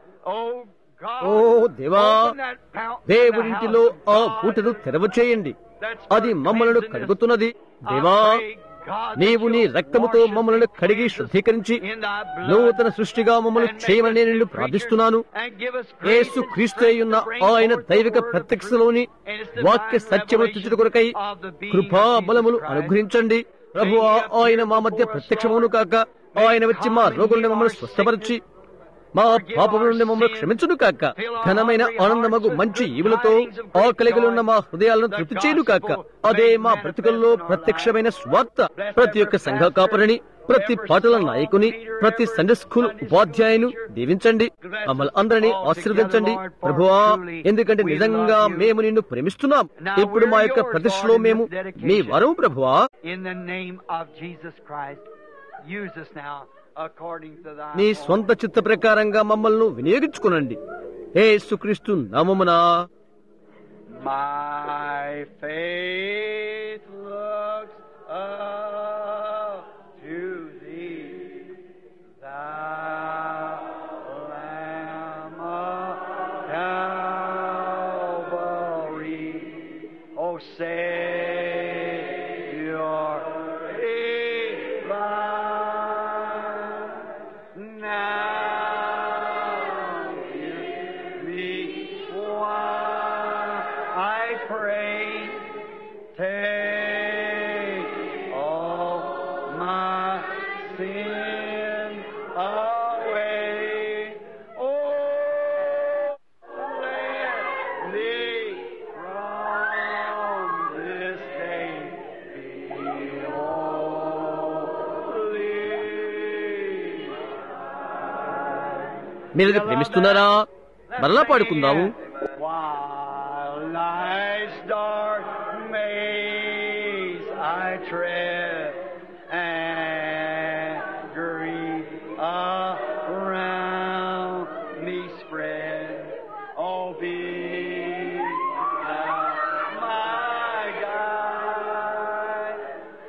ఓ దేవా దేవుడింటిలో ఆ పూటను తెరవ చేయండి అది మమ్మలను కడుగుతున్నది దేవా నీవు నీ రక్తముతో మమ్మల్ని కడిగి శుద్ధీకరించి నూతన సృష్టిగా మమ్మల్ని చేయమని నేను నిన్ను ప్రార్థిస్తున్నాను యేసు క్రీస్తయ్యున్న ఆయన దైవిక ప్రత్యక్షలోని వాక్య సత్యమును తుచుట కొరకై కృపా బలములు అనుగ్రహించండి ప్రభు ఆయన మా మధ్య ప్రత్యక్షమును కాక ఆయన వచ్చి మా రోగులను మమ్మల్ని స్వస్థపరిచి మా పాపముల నుండి మమ్మల్ని క్షమించును కాక ఘనమైన ఆనందమగు మంచి ఈవులతో ఆకలిగలు ఉన్న మా హృదయాలను తృప్తి చేయను కాక అదే మా బ్రతుకుల్లో ప్రత్యక్షమైన స్వార్థ ప్రతి ఒక్క సంఘ కాపరిని ప్రతి పాటల నాయకుని ప్రతి సండే స్కూల్ ఉపాధ్యాయును దీవించండి మమ్మల్ని అందరినీ ఆశీర్వదించండి ప్రభువా ఎందుకంటే నిజంగా మేము నిన్ను ప్రేమిస్తున్నాం ఇప్పుడు మా యొక్క ప్రతిష్టలో మేము మీ వరం ప్రభువా In the name of Jesus Christ, use us now according to thy నీ స్వంత చిత్త ప్రకారంగా మమ్మల్ని వినియోగించుకునండి ఏ సుక్రీస్తు నామమునా My faith looks up to thee, thou Lamb of Calvary. O Savior divine, now give me one, I pray, take all my sin away. Oh, thee from this day be holy. మీరు ఇది ప్రేమిస్తున్నారా మరలా పాడుకుందాము While life's dark maze I tread and grief around me spread, oh, be thou my guide.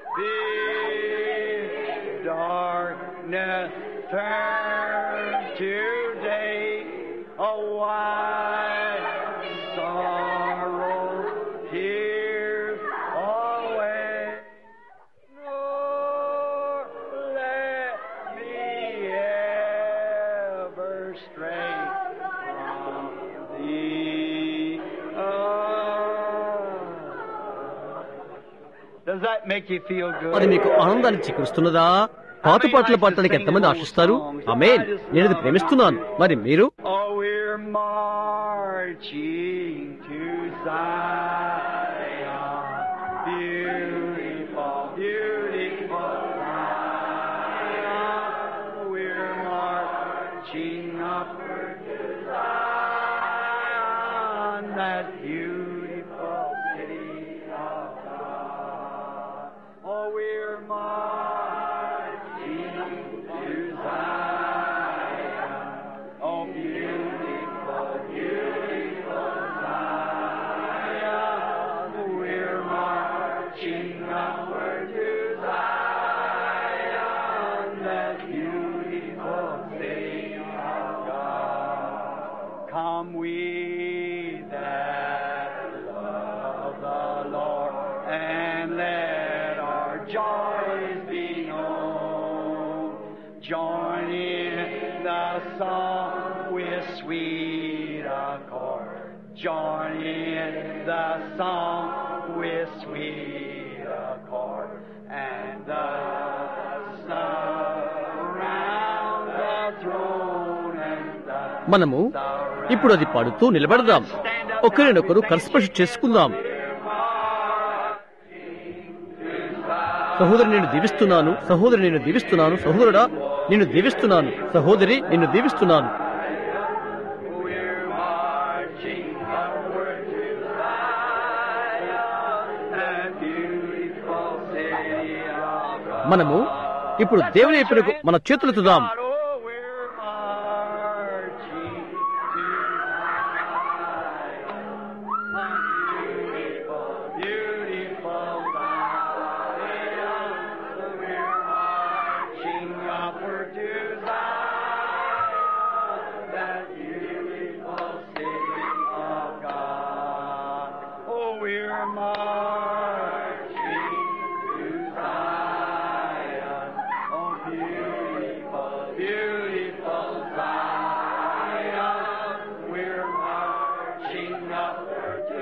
This darkness turn to day, a white sorrow tears away. Nor let me ever stray from thee. Does that make you feel good? అది మీకు ఆనందాన్ని చేకూరుస్తున్నదా పాత పాటలు పాడటానికి ఎంతమంది ఆశిస్తారు ఆమేన్ నేను ఇది ప్రేమిస్తున్నాను మరి మీరు Oh, we're marching to Zion. Beautiful, beautiful Zion. We're marching upward to Zion, that beautiful city of God. Oh, we're marching to Zion. Oh, beautiful, beautiful Zion. We're marching upward to Zion, that beautiful city of God. Come we that love the Lord, and let our joys be known. Join in the song with sweet accord. Join in the song with sweet accord. And the surround the throne and the మనము ఇప్పుడు అది పాడుతూ నిలబడదాం ఒకరినొకరు కర్స్పర్శ చేసుకుందాం సహోదరి నేను దీవిస్తున్నాను సహోదరి నేను దీవిస్తున్నాను సహోదరుడా నిన్ను దీవిస్తున్నాను సహోదరి నిన్ను దీవిస్తున్నాను We're marching upward to Zion, that beautiful city of God. మనము ఇప్పుడు దేవుని వైపునకు మన చేతులెత్తుదాం Oh, we're marching to Zion, beautiful, beautiful Zion. We're marching upward to Zion, that beautiful city of God. Oh, we're marching to Zion. Oh, beautiful, beautiful Zion. We're marching upward to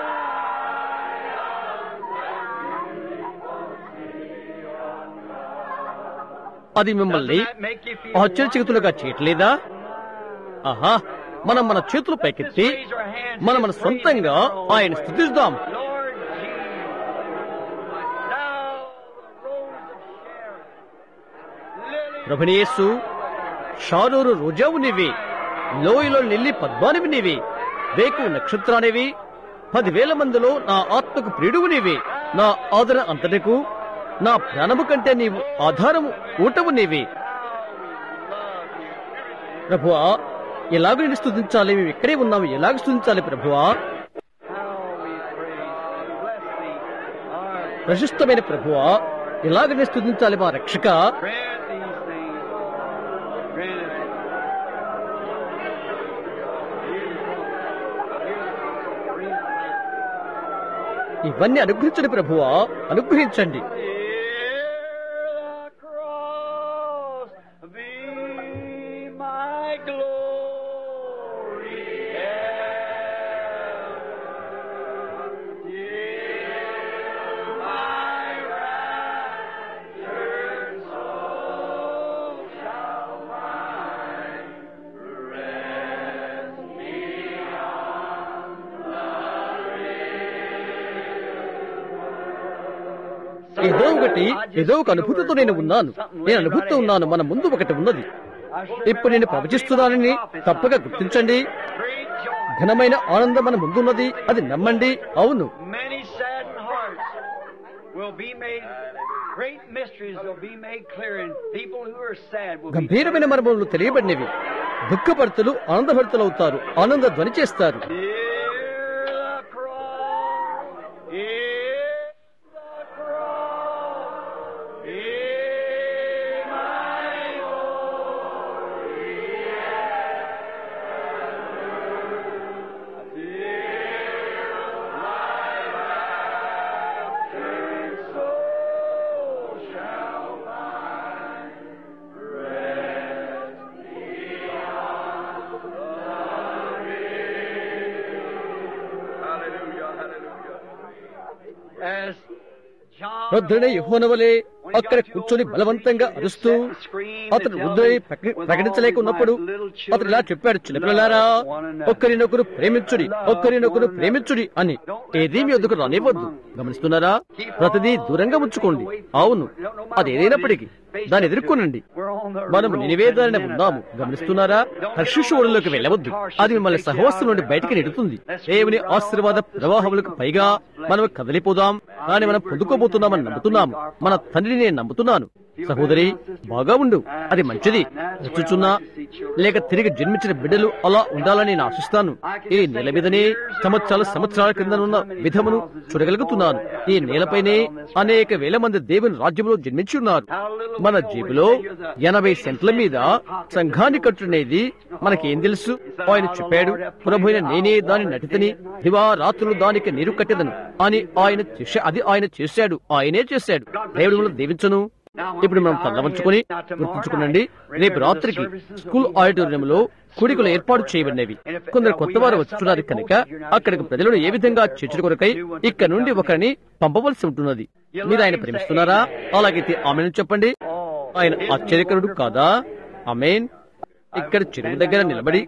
Zion, that beautiful city of God. అది మిమ్మల్ని Doesn't that make you feel ఆశ్చర్యచకితులుగా చేయట్లేదా ఆహా మనం మన చేతులు పైకెత్తి Raise our hands మనం మన and సొంతంగా praise Him. ఆయన స్థుతిద్దాం Lord Jesus, thou the rose of Sharon, lily ప్రభునేసు షారూరు రోజావు నీవి లోయలో నిల్లి పద్మానివి నీవి వేకు నక్షత్రానివి పదివేల మందిలో నా ఆత్మకు ప్రియుడువు నీవి నా ఆదరణ అంతటికు నా ప్రాణము కంటే నీవు ఆధారము ఊటవు నీవి ప్రభువా ఎలాగ నిన్ను స్థుతించాలి మేము ఇక్కడే ఉన్నాము ఎలాగ స్థుతించాలి ప్రభువా how we praise thee, bless thee, our ప్రశస్తమైన ప్రభువా ఎలాగ నిన్ను స్థుతించాలి మా రక్షక grant these things, grant it. ఇవన్నీ అనుగ్రహించండి ప్రభువా అనుగ్రహించండి Hear the cross be my glory ever. Till my raptured soul shall find rest beyond ఏదో ఒకటి ఏదో ఒక అనుభూతితో నేను ఉన్నాను నేను అనుభూతితో ఉన్నాను మన ముందు ఒకటి ఉన్నది ఇప్పుడు నేను ప్రవచిస్తున్నానని తప్పక గుర్తించండి Great joy. ఘనమైన ఆనందం మన ముందున్నది అది నమ్మండి అవును Many saddened hearts will be made, great mysteries will be made clear, and people who are sad will be గంభీరమైన మర్మములు తెలియబడినవి దుఃఖపడుతులు ఆనందభరితులవుతారు ఆనంద ధ్వని చేస్తారు Hear the cross, hear the cross, hear my Lord, hear my raptured soul shall find rest Hallelujah, hallelujah. As John వృద్ధుడైన యెహోవనవలే అక్కడ కూర్చొని బలవంతంగా అరుస్తూ అతను వృద్ధుడై ప్రక- ప్రకటించలేకున్నప్పుడు అతను ఇలా చెప్పాడు చిన్నపిల్లలారా ఒక్కరినొకరు ప్రేమించుడి ఒక్కరినొకరు ప్రేమించుడి అని ఏదీ మీ వద్దకు రానివ్వద్దు గమనిస్తున్నారా ప్రతిదీ దూరంగా ఉంచుకోండి అవును అది ఏదైనప్పటికీ దాన్ని ఎదుర్కొనండి మనము నినివేదన ఉన్నాము గమనిస్తున్నారా హర్షిషోడులోకి వెళ్ళవద్దు అది మిమ్మల్ని సహవాసం నుండి బయటికి నెడుతుంది దేవుని ఆశీర్వాద ప్రవాహములకు పైగా మనం కదిలిపోదాం కానీ మనం పొందుకోబోతున్నామని నమ్ముతున్నాము మన తండ్రిని నేను నమ్ముతున్నాను సహోదరి బాగా ఉండు అది మంచిది వచ్చుచున్నా లేక తిరిగి జన్మించిన బిడ్డలు అలా ఉండాలని నేను ఆశిస్తాను ఈ నేల మీదనే సంవత్సరాల సంవత్సరాల క్రిందనున్న విధమును చూడగలుగుతున్నాను ఈ నేలపైనే అనేక వేల మంది దేవుని రాజ్యంలో జన్మించి ఉన్నారు మన జేబులో ఎనభై సెంట్ల మీద సంఘాన్ని కట్టునేది మనకేం తెలుసు ఆయన చెప్పాడు ప్రభుైన నేనే దాని నటితని దివారాత్రులు దానికి నీరు కట్టెదను అని ఆయన చేశా- అది ఆయన చేశాడు ఆయనే చేశాడు దేవుడు మిమ్మల్ని దీవించను ఇప్పుడు మనం తల్లవంచుకొని గుర్తుంచుకునండి రేపు రాత్రికి స్కూల్ ఆడిటోరియంలో కూడికలు ఏర్పాటు చేయబడినవి కొందరు కొత్త వారు వచ్చున్నారు కనుక అక్కడికి ప్రజలను ఏ విధంగా చేర్చుట కొరకై ఇక్కడ నుండి ఒకరిని పంపవలసి ఉంటున్నది మీరు ఆయన ప్రేమిస్తున్నారా అలాగైతే ఆమెను చెప్పండి ఆయన ఆశ్చర్యకరుడు కాదా ఆమెన్ ఇక్కడ చెరువు దగ్గర నిలబడి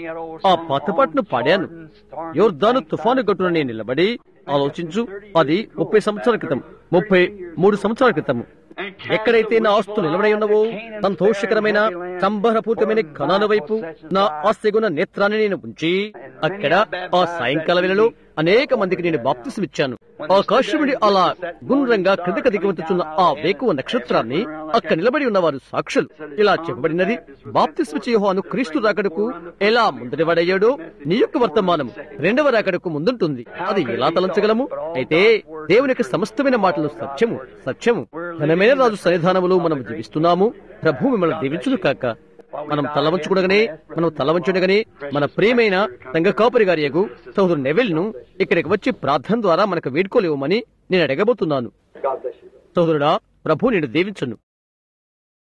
ఆ పాత పాటను పాడాను యోర్దాను తుఫాను గట్టున నేను నిలబడి ఆలోచించు అది ముప్పై సంవత్సరాల క్రితం ముప్పై మూడు సంవత్సరాల క్రితం ఎక్కడైతే నా ఆస్తులు నిలబడి ఉన్నవో సంతోషకరమైన సంబరపూరితమైన కణాల వైపు నా ఆస్తిగుణ నేత్రాన్ని నేను ఉంచి అక్కడ ఆ సాయంకాల వేళలో అనేక మందికి నేను బాప్తిసమిచ్చాను ఆకాశముడి అలా గుండ్రంగా క్రిందకి దిగవచ్చున్న ఆ వేకువ నక్షత్రాన్ని అక్కడ నిలబడి ఉన్నవారు సాక్షులు ఇలా చెప్పబడినది బాప్తిస్మిచ్చి యోహాను క్రీస్తు రాకడకు ఎలా ముందడివాడయ్యాడో నీ యొక్క వర్తమానం రెండవ రాకడకు ముందుంటుంది అది ఎలా తలంచగలము అయితే దేవుని యొక్క సమస్తమైన మాటలు సత్యము సత్యము ఘనమైన రాజు సన్నిధానములో మనం జీవిస్తున్నాము ప్రభు మిమ్మల్ని దీవించును కాక మనం తలవంచుకునగానే మనం తలవంచుడగానే మన ప్రియమైన రంగ కాపరి గారి యగు సోదరు నెవెల్ ను ఇక్కడికి వచ్చి ప్రార్థన ద్వారా మనకు వేడుకోలేవమని నేను అడగబోతున్నాను సోదరుడా ప్రభు నేను దీవించును